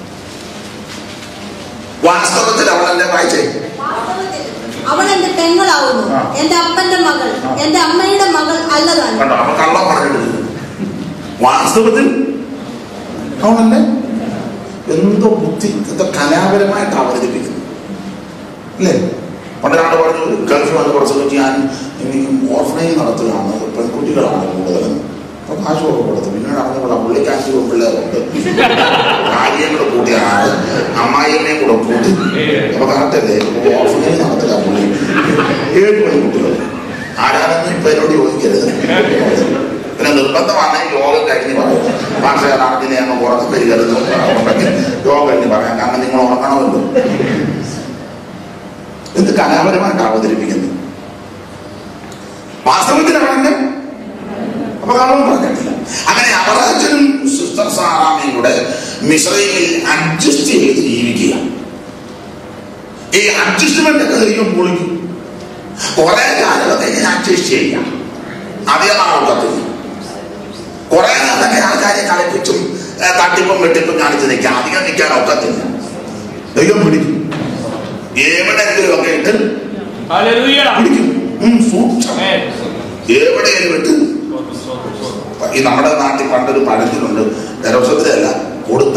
വാസ്തവത്തിൽ അവളെന്റെ വായിച്ചേ വാസ്തവത്തിൽ അവൾ എന്റെ പെങ്ങളാവുന്നു ആ. എന്റെ അപ്പന്റെ മകൾ ആ. എന്റെ അമ്മയുടെ മകൾ അല്ലതാണ് കണ്ടോ അപ്പൊ കള്ളം പറഞ്ഞിട്ടില്ല വാസ്തവത്തിൽ അവളല്ലേ എന്തോ ബുദ്ധി എന്തോ കലാപരമായിട്ട് അവതരിപ്പിക്കുന്നു അല്ലേ പണ്ടൊരാണ്ട് പറഞ്ഞു ഗൾഫിൽ വന്ന് പ്രസവിച്ച് ഞാൻ എനിക്ക് ഓർഫനേജ് നടത്തുകയാണ് പെൺകുട്ടികളാണ് കൂടുതലും അപ്പൊ കാശൊക്കെ കൊടുത്തു പിന്നീട് അറിഞ്ഞുകൊള്ളാം പുള്ളിക്കാശി പിള്ളേരുണ്ട് കാര്യങ്ങൾ കൂട്ടിയ ആള് അമ്മായിയെയും കൂടെ കൂട്ടി അപ്പൊ കറക്റ്റല്ലേ ഓർഫനേജ് നടത്തുക പുള്ളി ഏഴ് പെൺകുട്ടികൾ ആരാണെന്ന് ഇപ്പൊ എന്നോട് ചോദിക്കരുത് പിന്നെ നിർബന്ധമാണ് യോഗം കഴിഞ്ഞ് പറയും പക്ഷേ നാട്ടിലെ അങ്ങ് ഉറക്കം വരികരുത് ഉണ്ടെങ്കിൽ യോഗം കഴിഞ്ഞ് പറയാം കാരണം നിങ്ങൾ ഉറങ്ങണമല്ലോ എന്ത് കലാപരമായിട്ട് അവതരിപ്പിക്കുന്നു വാസ്തവത്തിൽ അവനെ അപ്പൊ കള്ളം പറഞ്ഞിട്ടില്ല അങ്ങനെ അവറാച്ചനും സിസ്റ്റർ സാറാമയും കൂടെ മിശ്രയിൽ അഡ്ജസ്റ്റ് ചെയ്ത് ജീവിക്കുക ഈ അഡ്ജസ്റ്റ്മെന്റ് ഒക്കെ ദൈവം പൊളിക്കും കുറെ കാലമൊക്കെ ഇങ്ങനെ അഡ്ജസ്റ്റ് ചെയ്യാം അധികം നാളൊക്കത്തില്ല കുറെ നാളൊക്കെ ആൾക്കാരെ കളിപ്പിച്ചും ഏ, തട്ടിപ്പും വെട്ടിപ്പും കാണിച്ച് നിൽക്കാം അധികം നിൽക്കാൻ ഒക്കത്തില്ല ദൈവം പിടിക്കും എവിടെയെങ്കിലും ഒക്കെ ഇട്ട് പിടിക്കും ഉം, സൂക്ഷ്മം എവിടെയെങ്കിലും ഇട്ട് ഈ നമ്മുടെ നാട്ടിൽ പണ്ടൊരു പഴഞ്ചൊല്ലുണ്ട് ദേവസ്വത്തിലല്ല കൊടുത്ത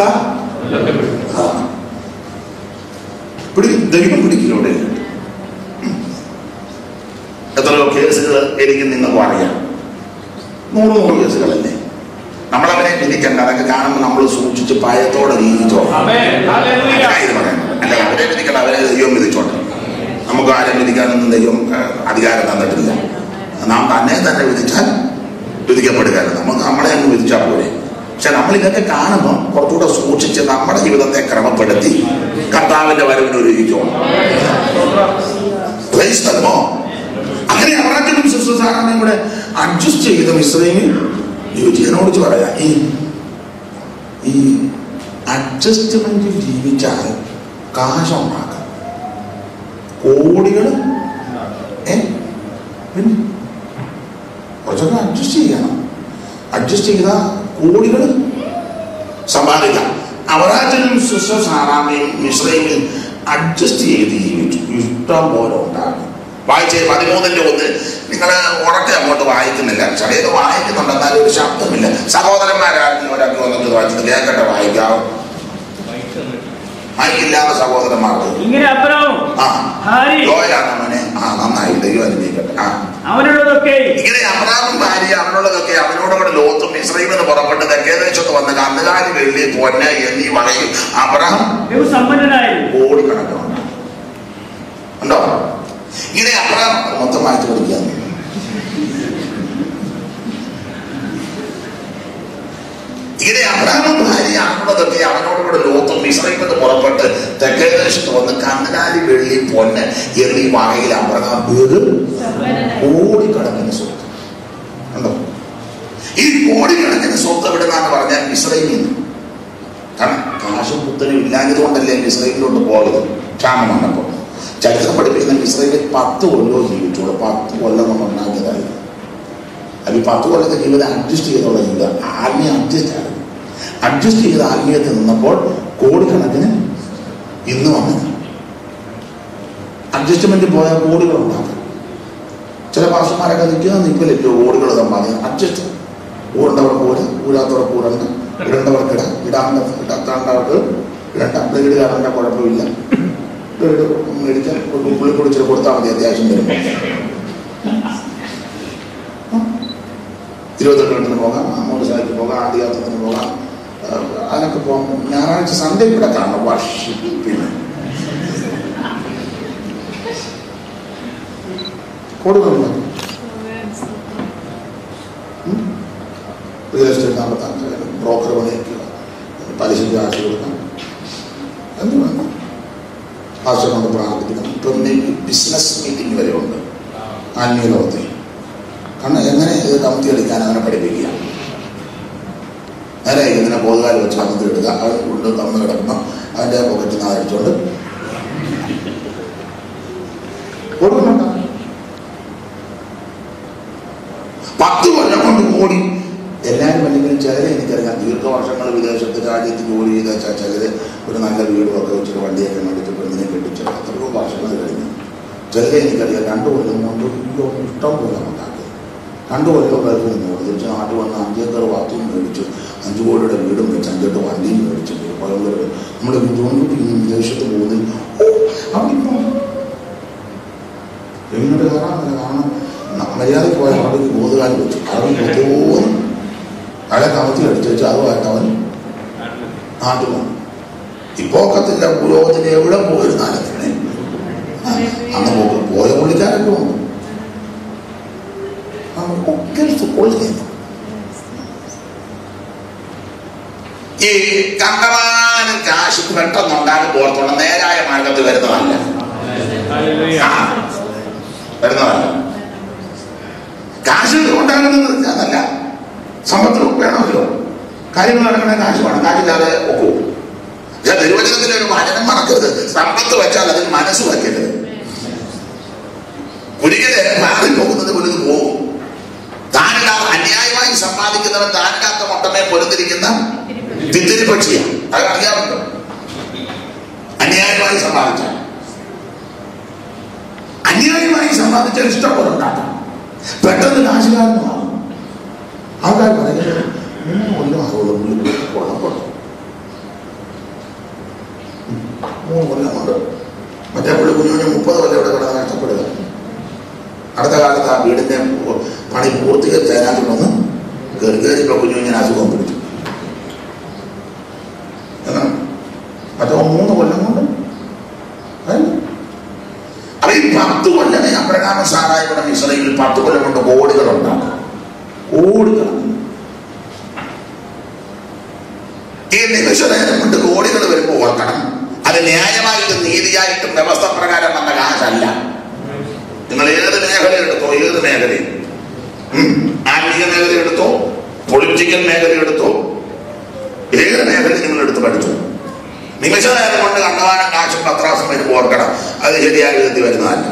പിടി ദൈവം പിടിക്കിലൂടെ എത്രയോ കേസുകൾ എനിക്ക് നിങ്ങൾക്ക് അറിയാം നൂറ് നൂറ് കേസുകളല്ലേ നമ്മളവരെ വിധിക്കണ്ട അതൊക്കെ കാണുമ്പോൾ നമ്മൾ സൂക്ഷിച്ച് ഭയത്തോടെ ജീവിച്ചോ ആമേൻ ഹല്ലേലൂയ ഇത് പറയുന്നത് അല്ല അവരെ വിധിക്കണ്ട അവരെ ദൈവം വിധിച്ചോട്ടെ നമുക്ക് ആരും വിധിക്കാനൊന്നും ദൈവം ഏഹ്, അധികാരം തന്നിട്ടില്ല നാം തന്നെ തന്നെ വിധിച്ചാൽ വിധിക്കപ്പെടുകയല്ല നമുക്ക് നമ്മളെ അങ്ങ് വിധിച്ചാൽ പോരെ പക്ഷെ നമ്മൾ ഇതൊക്കെ കാണുമ്പോൾ കുറച്ചുകൂടെ സൂക്ഷിച്ച് നമ്മുടെ ജീവിതത്തെ ക്രമപ്പെടുത്തി കർത്താവിന്റെ വരവിന് ഒരുങ്ങിക്കോണം Praise the Lord. അങ്ങനെ അവരാറ്റും ശുശ്രൂഷാകരണയും കൂടെ അഡ്ജസ്റ്റ് ചെയ്ത മിശ്രയിൽ യുവജനോട് പറയാം ഈ ഈ അഡ്ജസ്റ്റ്മെന്റിൽ ജീവിച്ചാൽ കാശുണ്ടാക്കാം കോടികൾ ഏ പിന്നെ കുറച്ചൊക്കെ അഡ്ജസ്റ്റ് ചെയ്യണം അഡ്ജസ്റ്റ് ചെയ്ത കോടികൾ സമ്പാദിക്കാം അവരാജനും ശുശ്രൂഷാറാമയും മിശ്രയും അഡ്ജസ്റ്റ് ചെയ്ത് ജീവിച്ചു ഇഷ്ടം പോലെ ഉണ്ടാകും വായിച്ചേ പതിമൂന്നിന്റെ ഒന്ന് നിങ്ങൾ ഉറക്കെ അങ്ങോട്ട് വായിക്കുന്നില്ല ചെറിയത് വായിക്കുന്നുണ്ട് എന്നാലും ഒരു ശബ്ദമില്ല സഹോദരന്മാരാരും ഒരാൾക്ക് വന്നിട്ട് വായിച്ചത് കേൾക്കട്ടെ വായിക്കാം മൈക്കില്ലാത്ത സഹോദരന്മാർക്ക് ഇങ്ങനെ അബ്രാം ആ ഹാരി ലോയാണ് അവനെ ആ നന്നായി ദൈവം അനുഭവിക്കട്ടെ ആ അവനുള്ളതൊക്കെ ഇങ്ങനെ അബ്രാമും ഭാര്യ അവനുള്ളതൊക്കെ അവനോടുകൂടെ ലോത്തും ഇസ്രൈമിൽ നിന്ന് പുറപ്പെട്ട് തെക്കേദേശത്ത് വന്ന് കന്നുകാലി വെള്ളി പൊന്ന് എന്നീ വകയും അബ്രഹാം ബഹുസമ്പന്നനായിരുന്നു കോടിക്കണക്കുണ്ട് ഉണ്ടോ ഇങ്ങനെ അബ്രഹാം മൊത്തം വായിച്ചു കൊടുക്കുക ഇങ്ങനെ അബ്രഹാമും ഭാര്യ അവനുള്ളതൊക്കെ അവനോടുകൂടെ ലോത്തും ഇസ്രൈമിൽ നിന്ന് പുറപ്പെട്ട് തെക്കേദേശത്ത് വന്ന് കന്നുകാലി വെള്ളി പൊന്ന് എന്നീ വകയിൽ അബ്രഹാം വീട് കോടിക്കണക്കിന് സ്വത്ത് ഉണ്ടോ ഈ കോടിക്കണക്കിന് സ്വത്ത് എവിടുന്നാന്ന് പറഞ്ഞാൽ ഇസ്രൈമിൽ നിന്ന് കാരണം കാശും പുത്തനും ഇല്ലാഞ്ഞത് കൊണ്ടല്ലേ ഇസ്രൈലിലോട്ട് പോയത് ക്ഷാമം വന്നപ്പോൾ ചരിത്രം പഠിപ്പിക്കുന്ന ഇസ്രൈലിൽ പത്ത് കൊല്ലവും ജീവിച്ചോളൂ പത്ത് കൊല്ലം നമ്മൾ ഉണ്ടാക്കിയതായിരുന്നു അത് ഈ പത്ത് കൊല്ലത്തെ ജീവിതം അഡ്ജസ്റ്റ് ചെയ്തുള്ള ജീവിതം ആത്മീയ അഡ്ജസ്റ്റ് ആണ് അഡ്ജസ്റ്റ് ചെയ്ത് ആത്മീയത്തിൽ നിന്നപ്പോൾ കോടിക്കണക്കിന് ഇന്ന് വന്നത് അഡ്ജസ്റ്റ്മെന്റ് പോയാൽ കോടികൾ ഉണ്ടാക്കും ചില പാർഷന്മാരൊക്കെ നിൽക്കുന്ന നിൽക്കലില്ലോ കോടികൾ സമ്പാദിക്കണം അഡ്ജസ്റ്റ് ഊരണ്ടവർ കൂടെ ഊരാത്തവർ കൂടണ്ട ഇടേണ്ടവർക്ക് ഇടാം ഇടാണ്ട ഇടാത്താണ്ടവർക്ക് ഇടണ്ട ബ്ലേഡ് കാണേണ്ട കുഴപ്പമില്ല ബ്ലേഡ് മേടിച്ചാൽ ഒരു പുള്ളി കുടിച്ചിട്ട് കൊടുത്താൽ മതി അത്യാവശ്യം വരുമ്പോൾ തിരുവനന്തപുരത്തിന് പോകാം മോട്ടോർ സൈക്കിൾ പോകാം ആദ്യാത്രത്തിന് പോകാം ആ, അതിനൊക്കെ പോകാം ഞായറാഴ്ച സൺഡേ ഇവിടെ കാണണം വർഷം പിന്നെ കൊടുക്കുന്നുണ്ട് റിയൽ എസ്റ്റേറ്റ് നടത്താൻ ബ്രോക്കർ പണിയൊക്കെ പലിശയ്ക്ക് കാശ് കൊടുക്കാം എന്ത് വേണം ഭാഷ കൊണ്ട് പ്രാർത്ഥിക്കണം ഇപ്പം ബിസിനസ് മീറ്റിംഗ് വരെ ഉണ്ട് ആത്മീയ ലോകത്തിൽ കാരണം എങ്ങനെ ഇത് കമത്തി എടുക്കാൻ അവനെ പഠിപ്പിക്കുക നേരെ ഇതിനെ ബോധകാലം വെച്ച് കമത്തി എടുക്കുക അവൻ കൊണ്ട് തന്നു കിടക്കണം അവൻ്റെ പോക്കറ്റിൽ നിന്ന് അടിച്ചുകൊണ്ട് കൊടുക്കുന്നുണ്ടോ പത്ത് കൊല്ലം കൊണ്ട് കൂടി എല്ലാവരും അല്ലെങ്കിലും ചിലരെ എനിക്കറിയാം ദീർഘവർഷങ്ങൾ വിദേശത്ത് രാജ്യത്ത് ജോലി ചെയ്ത വെച്ചാൽ ചിലര് ഒരു നല്ല വീടും ഒക്കെ വെച്ചിട്ട് വണ്ടിയൊക്കെ മേടിച്ച് പെണ്ണിനെ കെട്ടിച്ച് എത്രയോ വർഷങ്ങൾ കഴിഞ്ഞു ചിലരെ എനിക്കറിയാം രണ്ടു കൊല്ലം കൊണ്ട് അയ്യോ ഇഷ്ടം പോലെ ഉണ്ടാക്കി രണ്ടു കൊല്ലം ഗൾഫിൽ നിന്ന് തിരിച്ച് നാട്ടിൽ വന്ന് അഞ്ചേക്കർ വാത്തും മേടിച്ചു അഞ്ചു കോടിയുടെ വീടും വെച്ച് അഞ്ചെട്ട് വണ്ടിയും മേടിച്ചു ഭയങ്കര നമ്മൾ ജോലിക്ക് ഇനി വിദേശത്ത് പോകുന്നത് ഓ അവിടെ ഇപ്പോൾ എങ്ങോട്ട് കയറാമെന്നില്ല കാരണം ന- മര്യാദയ്ക്ക് പോയ അവിടേക്ക് ബോധകാലം വെച്ചു അവൻ തോന്നി അയാളെ കമത്തിൽ അടിച്ചു വെച്ചു അതുമായിട്ട് അവൻ നാട്ടിൽ വന്നു ഇപ്പോ ഒക്കത്തില്ല പുരോഗത്തിന് എവിടെ പോയിരുന്നാലും തന്നെ ആ, അന്ന് പോ- പോയ പുള്ളിക്കാരൊക്കെ ഉണ്ട് ഒക്കെ കൊള്ളുന്നു ഈ കണ്ടമാനം കാശ് പെട്ടെന്നുണ്ടാകും ഓർത്തോണം നേരായ മാർഗത്തിൽ വരുന്നതല്ല ഹല്ലേലൂയ ആ, വരുന്നതല്ല കാശ് ഉണ്ടാകുന്നത് അതല്ല സമ്പത്ത് വേണമല്ലോ കാര്യങ്ങൾ നടക്കണ കാശ് വേണം കാശില്ലാതെ ഒക്കൂ പക്ഷെ തിരുവചനത്തിലെ ഒരു വചനം മറക്കരുത് സമ്പത്ത് വെച്ചാൽ അതിൽ മനസ്സ് വയ്ക്കരുത് ഒരിക്കല് മാറി പോകുന്നത് പൊരുത് പോകും താനില്ലാതെ അന്യായമായി സമ്പാദിക്കുന്നവൻ താനില്ലാത്ത മുട്ടമേ പൊരുന്നിരിക്കുന്ന തിത്തിരി പക്ഷിയാണ് അത് അറിയാമല്ലോ അന്യായമായി സമ്പാദിച്ചാൽ അന്യായമായി സമ്പാദിച്ചാൽ ഇഷ്ടം പോലെ ഉണ്ടാക്കാം പെട്ടെന്ന് കാശുകാരന് മാറും ആൾക്കാർ പറയും ഏകദേശം മൂന്ന് കൊല്ലം ആകുള്ളൂ പുള്ളി കുഴപ്പമുണ്ട് മൂന്ന് കൊല്ലം കൊണ്ട് മറ്റേ പുള്ളി കുഞ്ഞു കുഞ്ഞു മുപ്പത് കൊല്ലം ഇവിടെ കിടന്ന് കഷ്ടപ്പെടുക അടുത്ത കാലത്ത് ആ വീടിന്റെ പു- പണി പൂർത്തീകരിച്ച് അതിനകത്തുകൊണ്ടൊന്ന് കയറി കയറി ഇപ്പൊ കുഞ്ഞു കുഞ്ഞിന് അസുഖം പിടിച്ചു എന്നാണ് മറ്റോ മൂന്ന് കൊല്ലം കൊണ്ട് അതല്ലേ? അപ്പൊ ഈ പത്ത് കൊല്ലമേ അബ്രഹാമ സാറായിയുടെ ഇസ്രയേലിൽ പത്ത് കൊല്ലം കൊണ്ട് കോടികൾ ഉണ്ടാകും കോടികൾ ഈ നിമിഷനേരം കൊണ്ട് കോടികൾ വരുമ്പോൾ ഓർക്കണം അത് ന്യായമായിട്ടും നീതിയായിട്ടും വ്യവസ്ഥ പ്രകാരം വന്ന കാശല്ല നിങ്ങൾ ഏത് മേഖല എടുത്തോ ഏത് മേഖലയും ഉം. ആത്മീയ മേഖല എടുത്തോ പൊളിറ്റിക്കൽ മേഖല എടുത്തോ ഏത് മേഖല നിങ്ങൾ എടുത്ത് പഠിച്ചു നിമിഷനേരം കൊണ്ട് കണ്ടവാനം കാശും പത്രാസും വരുമ്പോൾ ഓർക്കണം അത് ശരിയായ വിധത്തിൽ വരുന്നതല്ല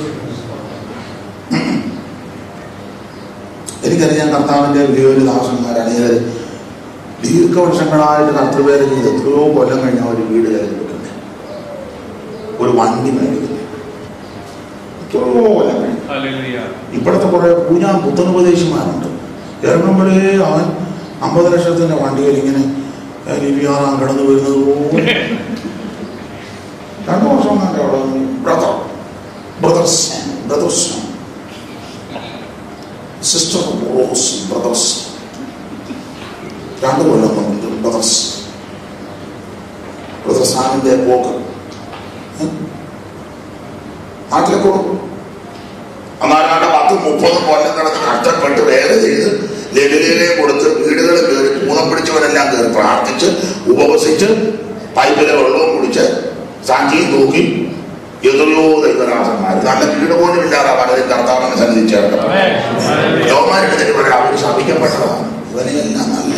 ഉം. എനിക്കറിയാം കർത്താവിന്റെ വലിയൊരു ദാസന്മാരാണ് ഇവര് ദീർഘവർഷങ്ങളായിട്ട് കർത്തൃപേര് ചെയ്ത് എത്രയോ കൊല്ലം കഴിഞ്ഞ ഒരു വീട് കയറി വെക്കുന്നത് ഒരു വണ്ടി മേടിക്കുന്നത് എത്രയോ കൊല്ലം കഴിഞ്ഞു Hallelujah. ഇപ്പോഴത്തെ കുറെ പൂജ പുത്തനുപദേശിമാരുണ്ട് ഇറങ്ങുമ്പോഴേ അവൻ അമ്പത് ലക്ഷത്തിന്റെ വണ്ടിയിൽ ഇങ്ങനെ ലിപിയാറാൻ കടന്നു വരുന്നത് പോലെ രണ്ടു വർഷം കണ്ട അവിടെ brother brothers brothers sister Rose brothers രണ്ട് കൊല്ലം കൊണ്ട് ബ്രദേഴ്സ് ബ്രദർ സാമിന്റെ പോക്ക് ഏ? നാട്ടിലേക്ക് കൊടുക്കും അന്നാലാണ്ട് പത്ത് മുപ്പത് കൊല്ലം കിടന്ന് കഷ്ടപ്പെട്ട് വേല ചെയ്ത് ലഘുലയിലെ കൊടുത്ത് വീടുകൾ കയറി പൂതം പിടിച്ചവരെല്ലാം കയറി പ്രാർത്ഥിച്ച് ഉപവസിച്ച് പൈപ്പിലെ വെള്ളവും കുടിച്ച് സാഞ്ചിയും തൂക്കി എത്രയോ ദൈവദാസന്മാർ നല്ല വീട് പോലും ഇല്ലാതെ പലരും കർത്താവിനെ സന്നിധി ചേർക്കണം Amen. Hallelujah. യോമാരുടെ ഇതിന് പറയാം അവർ ശപിക്കപ്പെട്ടതാണ് ഇവനെല്ലാം നല്ല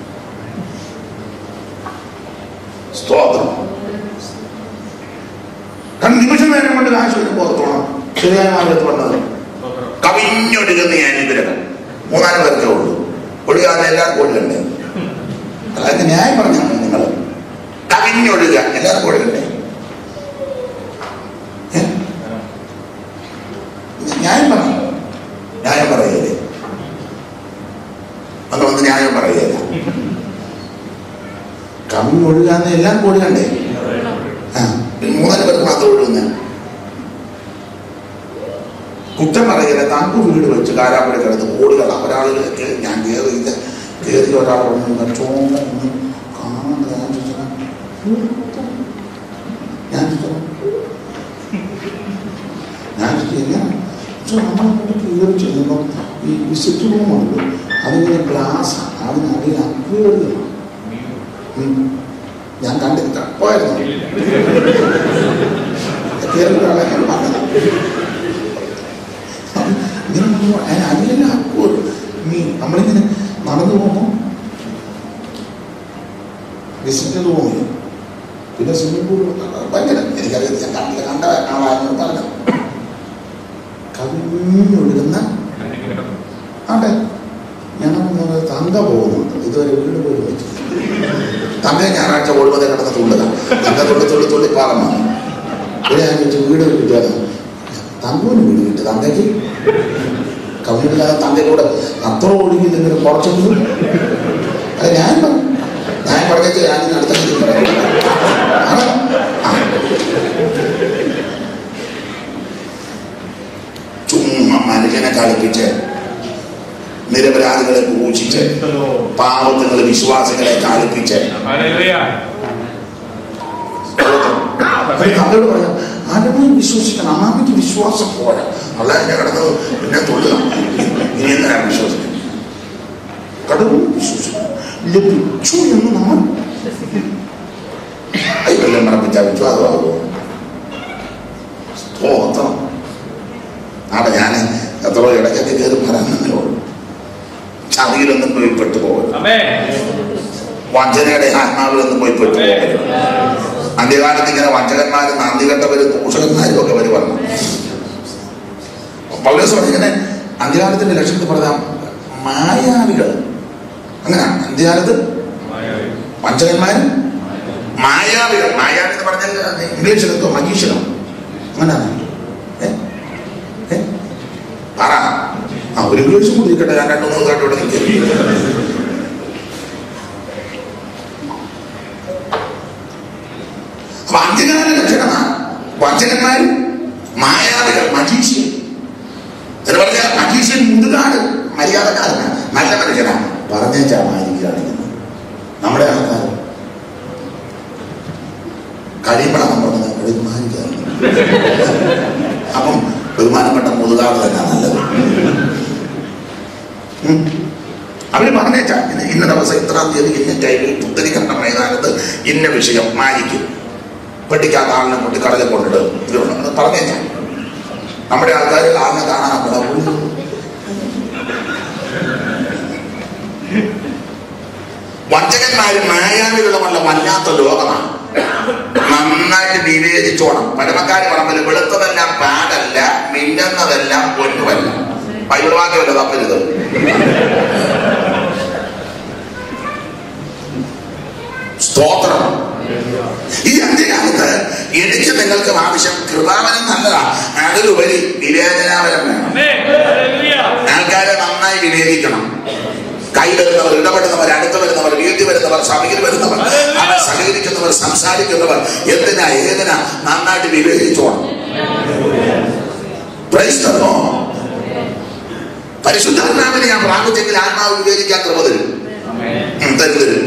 സ്തോത്രം കാരണം നിമിഷ നേരം കൊണ്ട് കാശ് വരുമ്പോൾ ഓർത്തോണം ശരിയായ മാർഗത്ത് വന്നത് കവിഞ്ഞൊഴുകുന്ന ഈ അനുഗ്രഹം മൂന്നാല് പേർക്കേ ഉള്ളൂ ഒഴുകാതെ എല്ലാവർക്കും ഒഴുകണ്ടേ അതായത് ന്യായം പറഞ്ഞാണ് നിങ്ങൾ കവിഞ്ഞൊഴുക എല്ലാവർക്കും ഒഴുകണ്ടേ ഏ? ന്യായം പറഞ്ഞു ന്യായം പറയല്ലേ അന്ന് വന്ന് ന്യായം പറയല്ല കവിഞ്ഞൊഴുകാന്ന് എല്ലാം ഒഴുകണ്ടേ ആ ഈ മൂന്നാല് പേർക്ക് മാത്രം ഒഴുകുന്ന കുറ്റം പറയല്ല താങ്ക് വീട് വെച്ച് കാരാപ്പുഴ കിടന്ന് ഓടുകൾ ഒരാളുകളൊക്കെ ഞാൻ കയറിയില്ല കയറി ഒരാൾ വന്നു ചോന്ന ഒന്ന് കാണാൻ ഞാൻ ചോദിച്ചു ഞാൻ ചോദിച്ചു ഞാൻ ചോദിച്ചു നമ്മളങ്ങോട്ട് കയറി ചെല്ലുമ്പോൾ ഈ വിസിറ്റ് റൂമുണ്ട് അതിങ്ങനെ ഗ്ലാസ് അതിനടിയിൽ അക്വേറിയമാണ് ഞാൻ കണ്ടിട്ട് പോയിരുന്നു കേരളത്തിലാണ് ഞാൻ പറഞ്ഞത് ഇങ്ങനെ നമ്മൾ അതിന് അടിയെല്ലാം ആക്കുമല്ലോ നീ നമ്മളിങ്ങനെ നടന്നു പോകുമ്പോൾ വിസിറ്റ് റൂമിൽ പിന്നെ സ്വിമ്മിംഗ് പൂൾ ഭയങ്കര എനിക്കറിയാം ഞാൻ കണ്ടില്ല കണ്ട ആളായിരുന്നു പറഞ്ഞു കവിഞ്ഞൊഴുകുന്ന ആട്ടെ ഞങ്ങൾ തങ്ക പോകുന്നുണ്ട് ഇതുവരെ വീട് പോലും വെച്ചു തങ്ക ഞായറാഴ്ച ഒഴുപത് കിടന്ന് തുള്ളുക തങ്ക തുള്ളി തുള്ളി തുള്ളി പാലമാണ് ഇവിടെ ഞാൻ വെച്ച് വീട് കിട്ടിയത് തങ്കൂന് വീട് കിട്ടി തങ്കയ്ക്ക് കവിഞ്ഞില്ലാതെ തങ്കയ്ക്കൂടെ അത്ര ഒഴുകിയില്ലെങ്കിലും കുറച്ചെങ്കിലും അത് ഞാൻ പറഞ്ഞു ഞാൻ പറഞ്ഞിട്ട് ഞാൻ ഇതിന് അടുത്ത രീതിയിൽ പറയാം ആണ്? ആ. ചുമ്മാ മനുഷ്യനെ കളിപ്പിച്ച് നിരപരാധികളെ പൂജിച്ച് പാവത്തുകളെ വിശ്വാസികളെ കളിപ്പിച്ച് Hallelujah. അപ്പൊ ഈ തന്നോട് പറയാം ആരുടെയും വിശ്വസിക്കണം അമ്മാമ്മയ്ക്ക് വിശ്വാസം പോരാ അല്ല എന്നെ കിടന്ന് പിന്നെ തൊള്ളുക ഇനി എന്തിനാ വിശ്വസിക്കുന്നത് കടവും വിശ്വസിക്കണം ലഭിച്ചു എന്ന് നമ്മൾ അയ്യെല്ലാം മറപ്പിച്ച വിശ്വാസമാകുമോ സ്തോത്രം അവിടെ ഞാൻ എത്രയോ ഇടയ്ക്കൊക്കെ കയറി പറയാനേ ഉള്ളൂ ചതിയിലൊന്നും പോയി പെട്ടുപോകരുത് Amen. വഞ്ചനയുടെ ആത്മാവിലൊന്നും പോയി പെട്ടുപോകരുത് അന്ത്യകാലത്ത് ഇങ്ങനെ വഞ്ചകന്മാരും നന്ദികെട്ടവരും ദൂഷകന്മാരും ഒക്കെ വരും വന്നു പൗലോസ് പറഞ്ഞു ഇങ്ങനെ അന്ത്യകാലത്തിന്റെ ലക്ഷണത്തിൽ പറഞ്ഞ മായാവികൾ അങ്ങനെ അന്ത്യകാലത്ത് വഞ്ചകന്മാരും മായാവികൾ മായാവി എന്ന് പറഞ്ഞാൽ ഇംഗ്ലീഷിൽ എന്തോ മജീഷനോ അങ്ങനെയാണ് ഏ? ഏ? പറ ആ ഒരു ഇംഗ്ലീഷ് കൂടി ഇരിക്കട്ടെ ഞാൻ രണ്ടു മൂന്ന് കേട്ടോടെ നിൽക്കും പറഞ്ഞേച്ചാ മാജിക്ക് കാണിക്കുന്നത് നമ്മുടെ ആൾക്കാർ കഴിയുമ്പോഴാണ് പറഞ്ഞത് കഴിയും മാജിക്ക് കാണിക്കുന്നത് അപ്പം ബഹുമാനപ്പെട്ട മുതുകാട് തന്നെ നല്ലത് ഉം. അവര് പറഞ്ഞേച്ചാ ഇന്ന ഇന്ന ദിവസം ഇത്രാം തീയതി ഇന്ന ടൈമിൽ പുത്തരിക്കണ്ട മൈതാനത്ത് ഇന്ന വിഷയം മാനിക്കും വെട്ടിക്കാത്ത ആളിനെ കൊണ്ട് കടലിൽ കൊണ്ടിട്ട് ഇതുണ്ട് പറഞ്ഞേച്ചാ നമ്മുടെ ആൾക്കാർ ആളിനെ കാണാൻ അവിടെ വഞ്ചകന്മാരും മായാവികളുമല്ല വല്ലാത്ത ലോകമാണ് നന്നായിട്ട് വിവേചിച്ചോണം പരമക്കാര് പറമ്പിൽ വെളുത്തതെല്ലാം പാടല്ല മിന്നുന്നതെല്ലാം പൊന്നുമല്ല ബൈബിൾ വാക്യമല്ല തപ്പരുത് സ്തോത്രം ഈ അന്ത്യകാലത്ത് എനിക്ക് നിങ്ങൾക്കും ആവശ്യം കൃപാവനം നല്ലതാ അതിലുപരി വിവേചനാവനം വേണം Amen. Hallelujah. ആൾക്കാരെ നന്നായി വിവേചിക്കണം കൈ വരുന്നവർ ഇടപെടുന്നവർ അടുത്ത് വരുന്നവർ വീട്ടിൽ വരുന്നവർ സഭയിൽ വരുന്നവർ അവർ സഹകരിക്കുന്നവർ സംസാരിക്കുന്നവർ എന്തിനാ ഏതിനാ നന്നായിട്ട് വിവേചിച്ചോണം Praise the Lord. പരിശുദ്ധാത്മാവിനെ ഞാൻ പ്രാപിച്ചെങ്കിൽ ആത്മാവ് വിവേചിക്കാൻ കൃപ തരും ഉം, തരും തരും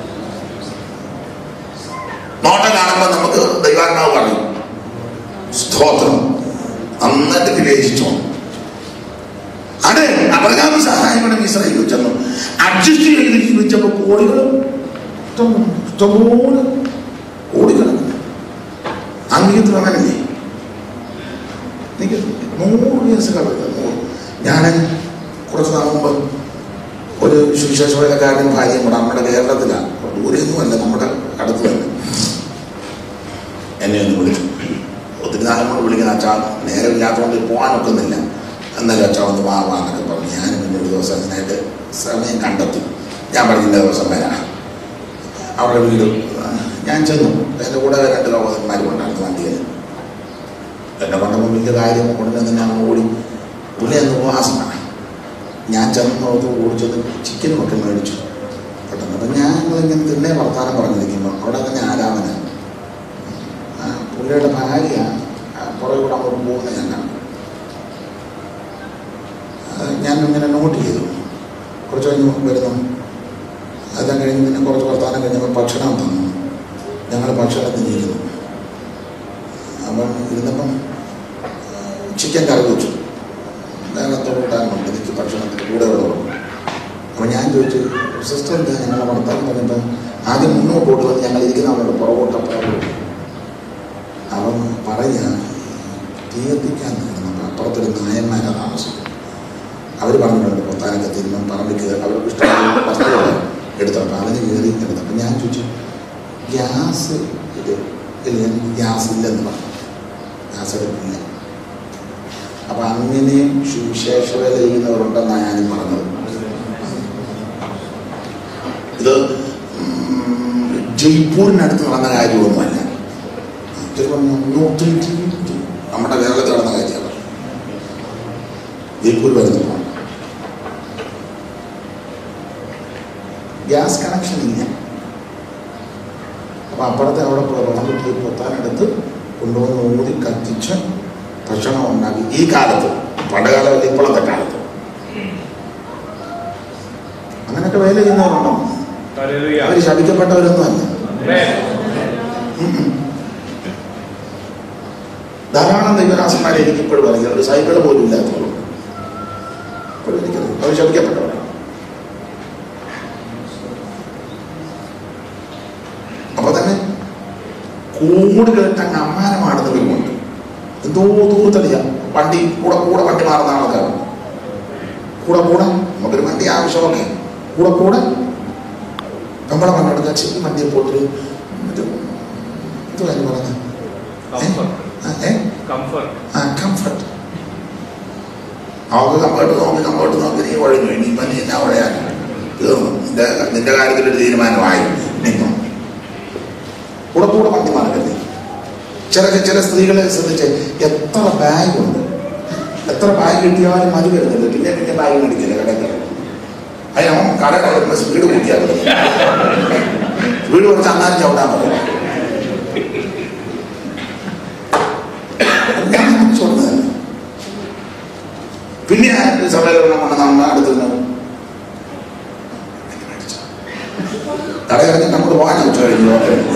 നോട്ടം കാണുമ്പോൾ നമുക്ക് ദൈവാത്മാവ് പറയും സ്തോത്രം നന്നായിട്ട് വിവേചിച്ചോണം അത് അബ്രഹാം സഹായങ്ങളും ഇസ്രായേൽ ചെന്നു അഡ്ജസ്റ്റ് ചെയ്ത് ജീവിച്ചപ്പോൾ കോടികളും ഇഷ്ടം- ഇഷ്ടംപോലെ കോടിക്കണക്കിന് അംഗീകത്തിൽ അങ്ങനല്ലേ എനിക്ക് നൂറ് ഇയേഴ്സ് കളഞ്ഞു ഞാൻ കുറച്ച് നാൾ മുമ്പ് ഒരു സുവിശേഷ വേലക്കാരനും ഭാര്യയും കൂടെ നമ്മുടെ കേരളത്തിലാണ് ദൂരെയൊന്നുമല്ല നമ്മുടെ അടുത്ത് തന്നെ എന്നെ ഒന്ന് വിളിച്ചു ഒത്തിരി നാളും കൊണ്ട് വിളിക്കുന്ന അച്ഛാ നേരമില്ലാത്തതുകൊണ്ട് പോകാനൊക്കുന്നില്ല എന്നാലും അച്ഛാ ഒന്ന് വാ വാ എന്നൊക്കെ പറഞ്ഞു ഞാൻ പിന്നെ ഒരു ദിവസം അതിനായിട്ട് സമയം കണ്ടെത്തി ഞാൻ പറഞ്ഞു ഇന്ന ദിവസം വരാം അവരുടെ വീട് ആ, ഞാൻ ചെന്നു എൻ്റെ കൂടെ രണ്ട് ലോകന്മാരും ഉണ്ടായിരുന്നു വണ്ടിയിൽ എന്നെ കൊണ്ടപ്പോൾ വലിയ കാര്യം ഉടനെ തന്നെ അങ്ങ് ഓടി പുള്ളി അന്ന് ഉപവാസമാണ് ഞാൻ ചെന്നോട്ട് ഓടിച്ചത് ചിക്കനും ഒക്കെ മേടിച്ചു പെട്ടെന്ന് അപ്പം ഞങ്ങളിങ്ങനെ തിന്നെ വർത്താനം പറഞ്ഞിരിക്കുമ്പോൾ അവിടെ തന്നെ ആരാമന ആ, പുള്ളിയുടെ ഭാര്യ ആ, പുറകെ കൂടെ അങ്ങോട്ട് പോകുന്ന ഞാൻ കണ്ടു അത് ഞാൻ ഇങ്ങനെ നോട്ട് ചെയ്തു കുറച്ച് കഴിഞ്ഞ് വരുന്നു അതെല്ലാം കഴിഞ്ഞ് പിന്നെ കുറച്ച് വർത്താനം കഴിഞ്ഞപ്പോൾ ഭക്ഷണം തന്നു ഞങ്ങൾ ഭക്ഷണത്തിന് ഇരുന്നു അപ്പം ഇരുന്നപ്പം ചിക്കൻ കറി വെച്ചു നേരത്തെ കൂട്ടാനുണ്ട് എനിക്ക് ഭക്ഷണത്തിന് കൂടെ ഉള്ളൂ അപ്പം ഞാൻ ചോദിച്ചു സിസ്റ്റർ എന്താ ഞങ്ങളെ വർത്താനം പറഞ്ഞപ്പോൾ ആദ്യം മുന്നോട്ട് ഓടുന്നത് ഞങ്ങൾ ഇരിക്കുന്ന അവരുടെ പുറകോട്ട പുറകോട്ട് അവൻ പറയുക തീ കത്തിക്കാൻ നിൽക്കണം അപ്പുറത്തൊരു നായന്മാരാണ് താമസിക്കുന്നത് അവർ പറഞ്ഞിട്ടുണ്ട് പൊത്താനൊക്കെ തിരുമ്പം പറമ്പിൽ കയറി അവർക്ക് ഇഷ്ടമുള്ള വസ്തുക്കൾ എടുത്തു അപ്പം അതിന് കയറി എടുത്തു അപ്പം ഞാൻ ചോദിച്ചു ഗ്യാസ് ഇത് ഇല്ല എനിക്ക് ഗ്യാസ് ഇല്ലെന്ന് പറഞ്ഞു ഗ്യാസ് എടുക്കില്ല അപ്പം അങ്ങനെയും സുവിശേഷ വേല ചെയ്യുന്നവരുണ്ടെന്നാണ് ഞാനും പറഞ്ഞത് ഇത് ഉം, ജയ്പൂരിനടുത്ത് നടന്ന കാര്യമൊന്നുമല്ല ചിലപ്പോൾ നൂറ്റി നമ്മുടെ കേരളത്തിൽ നടന്ന കാര്യമാണ് ജയ്പൂർ വരുന്നപ്പോൾ ഗ്യാസ് കണക്ഷൻ ഇല്ല അപ്പൊ അപ്പുറത്തെ അവിടെ പോയി വെള്ളം കിട്ടി പൊത്താനെടുത്ത് കൊണ്ടുവന്ന് ഊതി കത്തിച്ച് ഭക്ഷണം ഉണ്ടാക്കി ഈ കാലത്ത് പണ്ടുകാലത്ത് ഇപ്പോഴത്തെ കാലത്ത് അങ്ങനെയൊക്കെ വേല ചെയ്യുന്നവരുണ്ടോ Hallelujah. അവർ ശപിക്കപ്പെട്ടവരൊന്നുമല്ല Amen. ഉം. ധാരാളം ദൈവദാസന്മാരെ എനിക്ക് ഇപ്പോഴും അറിയാം ഒരു സൈക്കിൾ പോലും ഇല്ലാത്തവരും ഇപ്പോഴും എനിക്കറിയാം അവർ ശപിക്കപ്പെട്ടവരാണ് അപ്പൊ തന്നെ കൂട് കേട്ടങ്ങ് അമ്മാനമാടുന്നവരുമുണ്ട് എന്തോ ദൂരത്തടിയ വണ്ടി കൂടെ കൂടെ വണ്ടി മാറുന്ന ആൾക്കാരുണ്ട് കൂടെ കൂടെ നമുക്കൊരു വണ്ടി ആവശ്യമൊക്കെ കൂടെ കൂടെ നമ്മളെ പണ്ടെടുക്കുക ചെറിയ വണ്ടിയെ പോയിട്ട് മറ്റേ എന്തുവായിരുന്നു പറഞ്ഞത് Comfort. ആ, ഏ Comfort. ആ കംഫർട്ട് അവർക്ക് കംഫർട്ട് നോക്കി കംഫർട്ട് നോക്കി നീ ഒഴിഞ്ഞു ഇനിയിപ്പം നീ എന്നാ പറയാൻ തീർന്നു നിന്റെ നിന്റെ കാര്യത്തിലൊരു തീരുമാനമായി നിന്നു കൂടെ കൂടെ വണ്ടി മാർഗല്ലേ ചില ചില സ്ത്രീകളെ ശ്രദ്ധിച്ച് എത്ര ബാഗ് ഉണ്ട് എത്ര ബാഗ് കിട്ടിയാലും മതി വരുന്നില്ല പിന്നെ പിന്നെ ബാഗ് മേടിക്കില്ല കടയിൽ കിടക്കും അതിനോ കട കിടക്കുമ്പോൾ സ്പീഡ് കൂട്ടിയാൽ മതി വീട് കുറച്ച് അന്നാലും ചവിട്ടാൻ പറയും ഞാൻ ചൊന്നതല്ല പിന്നെ ആ ഒരു സമ്മേളനം കൊണ്ട് നമ്മുടെ അടുത്ത് നിന്ന് കടയിറങ്ങി അങ്ങോട്ട് പോകാനാ ഉച്ച കഴിഞ്ഞു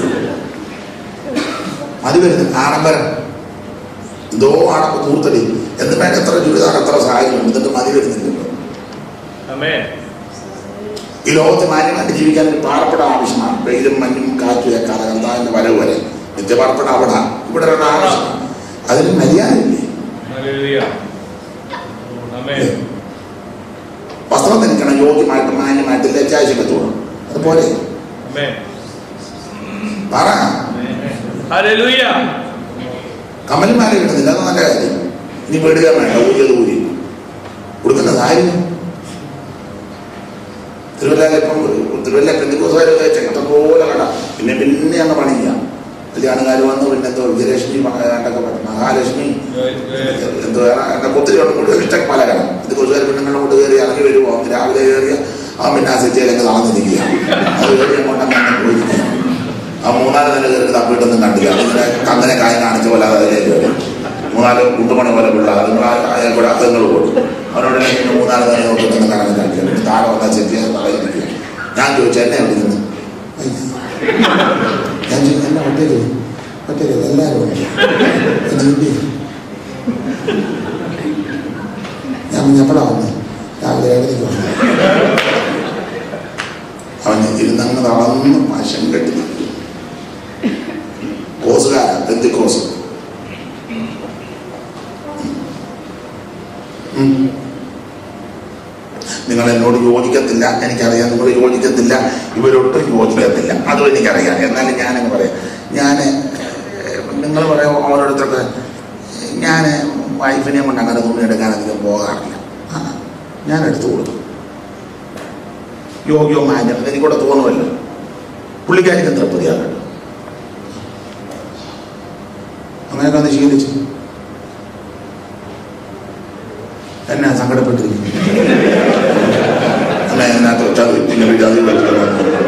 മതി വരുന്നത് ആഡംബരം എന്തോ ആടമ്പ തൂർത്തടി എന്ന് വേണ്ട എത്ര ചുരിദാർ എത്ര സഹായിക്കും എന്നിട്ട് മതി വരുന്നില്ലല്ലോ Amen. ഈ ലോകത്ത് മാന്യമായിട്ട് ജീവിക്കാൻ ഒരു പാർപ്പിടം ആവശ്യമാണ് വെയിലും മഞ്ഞും കാറ്റും ഏക്കാതെ കർത്താവിന്റെ വരവ് വരെ നിത്യപാർപ്പിടം അവിടെ ഇവിടെ ഒരു ആവശ്യമാണ് അതിന് മര്യാദയില്ലേ Hallelujah. Amen. വസ്ത്രം ധരിക്കണം യോഗ്യമായിട്ട് മാന്യമായിട്ട് ലജ്ജാശിക്കത്തോടും അതുപോലെ Amen. പറ Hallelujah. കമൽമാല കിട്ടുന്നില്ല അത് നല്ല കാര്യം ഇനി പെടുക വേണ്ട ഊരിയത് ഊരി കൊടുക്കുന്ന കാര്യം തിരുവല്ല ഇപ്പം തിരുവല്ല പെന്തിക്കോസുകാർ ചെങ്ങട്ടം പോലെ കട പിന്നെ പിന്നെ അങ്ങ് പണിയില്ല കല്യാണക്കാർ വന്ന് പിന്നെ എന്തോ വിജയലക്ഷ്മി മഹാണ്ടൊക്കെ മഹാലക്ഷ്മി എന്തോ എന്നെ ഒത്തിരി ഉണ്ട് കൂടുതൽ ഇഷ്ടം പല കടം ഇത് കൊച്ചുകാർ പെണ്ണുങ്ങളുടെ കൊണ്ട് കയറി ഇറങ്ങി വരുമോ രാവിലെ കയറിയ ആ പിന്നെ ആ സെറ്റിയിലൊക്കെ നടന്നിരിക്കുക അത് കയറി അങ്ങോട്ട് അങ്ങനെ പോയിരിക്കുക ആ മൂന്നാല് നില കയറി തപ്പിയിട്ടൊന്നും കണ്ടില്ല അതിങ്ങനെ കന്നനെ കായ കാണിച്ച പോലെ അതിലേക്ക് വരും മൂന്നാല് കുണ്ടുമണി പോലെ പിള്ള അതുങ്ങൾ അയാൾ കൂടെ അതുങ്ങൾ പോയി അവരോടെല്ലാം പിന്നെ മൂന്നാല് നില നോക്കിയിട്ടൊന്നും കറങ്ങി കാണില്ല താഴെ വന്നാൽ സെറ്റ് ചെയ്യാൻ പറയുന്നില്ല ഞാൻ ചോദിച്ചു എന്നെ എവിടെ നിന്ന് ഞാൻ ചോദിച്ചു എന്നെ ഒറ്റയ്ക്ക് ഒറ്റയ്ക്ക് എല്ലാവരും ഉണ്ട്. എന്ന് ചോദിച്ചു. ഞാൻ എപ്പോഴാ വന്നത് രാവിലെ ഏഴരയ്ക്ക് വന്നു അവൻ ഇരുന്നങ്ങ് തളർന്ന് പശം കെട്ടി നിൽക്കും കോസുകാരാ പെന്തിക്കോസ് ഉം. നിങ്ങൾ എന്നോട് യോജിക്കത്തില്ല എനിക്കറിയാം നിങ്ങൾ യോജിക്കത്തില്ല ഇവരൊട്ടും യോജിക്കത്തില്ല അതും എനിക്കറിയാം എന്നാലും ഞാനങ്ങ് പറയാം ഞാൻ നിങ്ങൾ പറയാം ഓരോരുത്തർക്ക് ഞാൻ വൈഫിനെ കൊണ്ട് അങ്ങനെ തുണി എടുക്കാൻ അധികം പോകാറില്ല ആ, ഞാൻ എടുത്തു കൊടുക്കും യോഗ്യവും മാന്യം എനിക്കൂടെ തോന്നുമല്ലോ പുള്ളിക്കാരിക്ക് തൃപ്തിയാകട്ടെ അങ്ങനെയൊക്കെ ഒന്ന് ശീലിച്ചു എന്നെ സങ്കടപ്പെട്ടിരിക്കുന്നു അല്ല അതിനകത്ത് വെച്ചാൽ പിന്നെ വിജാതി പറ്റില്ല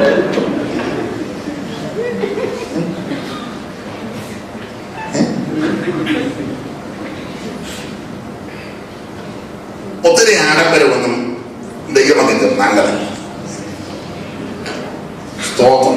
ഒത്തിരി ആഡംബരമൊന്നും ദൈവമകൾക്ക് നല്ലതല്ല സ്തോത്രം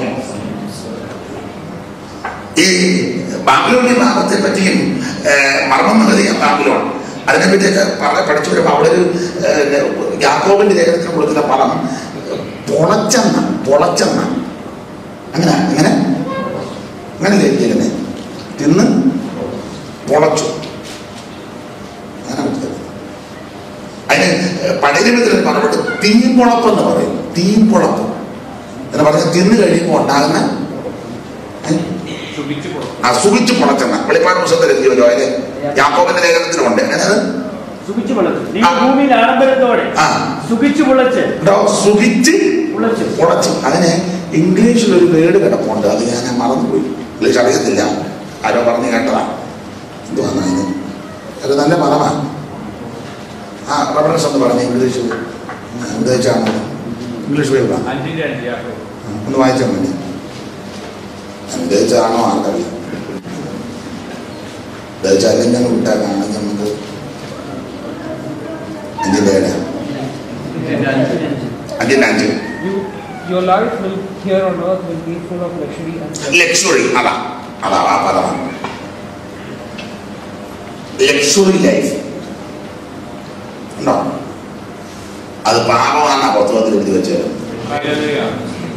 ഈ ബാബിലോണി ഭാഗത്തെ പറ്റിയും ഏഹ്, മർമ്മം നൽകിയ ബാബിലോൺ അതിനെപ്പറ്റിയൊക്കെ പറഞ്ഞ പഠിച്ചു വരുമ്പോൾ അവിടെ ഒരു ഏഹ്, യാക്കോബിന്റെ ലേഖനത്തിന് കൊടുക്കുന്ന പദം പൊളച്ചെന്ന പൊളച്ചെന്ന അങ്ങനെ അങ്ങനെ അങ്ങനെ ലേഖിക്കുന്നത് തിന്ന് പൊളച്ചു അങ്ങനെ കൊടുത്തത്. അതിന് പഴയ നിയമത്തിൽ പറഞ്ഞിട്ട് തീമ്പുളപ്പ് എന്ന് പറയും തീമ്പുളപ്പ് എന്ന് പറഞ്ഞാൽ തിന്ന് കഴിയുമ്പോൾ ഉണ്ടാകുന്ന ഏ? സുഖിച്ചു കൊടുക്കും ആ സുഖിച്ച് പൊളച്ചെന്ന വെളിപ്പാട് പുസ്തകത്തിൽ എഴുതിയല്ലോ അതിന് യാക്കോബിന്റെ ലേഖനത്തിലുണ്ട് എന്നത് സുഖിച്ചു വിളച്ചു നീ ആ. ഭൂമിയിൽ ആഡംബരത്തോടെ ആ സുഖിച്ചു വിളച്ച് കേട്ടോ സുഖിച്ച് വിളച്ചു പൊളച്ചു അതിന് ഇംഗ്ലീഷിൽ ഒരു വേർഡ് കിടപ്പുണ്ട് അത് ഞാൻ മറന്നുപോയി ഇംഗ്ലീഷ് അറിയത്തില്ല ആരോ പറഞ്ഞു കേട്ടതാ എന്തുവാണ് അതിന് അത് നല്ല പദമാണ് ആ റെഫറൻസ് ഒന്ന് പറഞ്ഞു ഇംഗ്ലീഷിൽ ഉദ്ദേശിച്ചാണ് ഇംഗ്ലീഷ് വേർഡാ അഞ്ചിന്റെ അഞ്ച് യാക്കോബ്. ഒന്ന് വായിച്ചാൽ മതി ഉദ്ദേശിച്ചതാണോ ആർക്കറിയാം ഉദ്ദേശിച്ചാലും ഞങ്ങൾ വിട്ടാക്കാണെങ്കിൽ നമുക്ക് അഞ്ചിൻ്റെ ഏഴ് അഞ്ചിന്റെ അഞ്ച് അഞ്ചിൻ്റെ അഞ്ച് You, your life will here on earth will be full of luxury and pleasure. Luxury അതാ അതാ ആ പദമാണ് ലക്ഷറി ലൈഫ് ഉണ്ടോ അത് പാപമാണ് പുസ്തകത്തിൽ എഴുതി വെച്ചത് Hallelujah.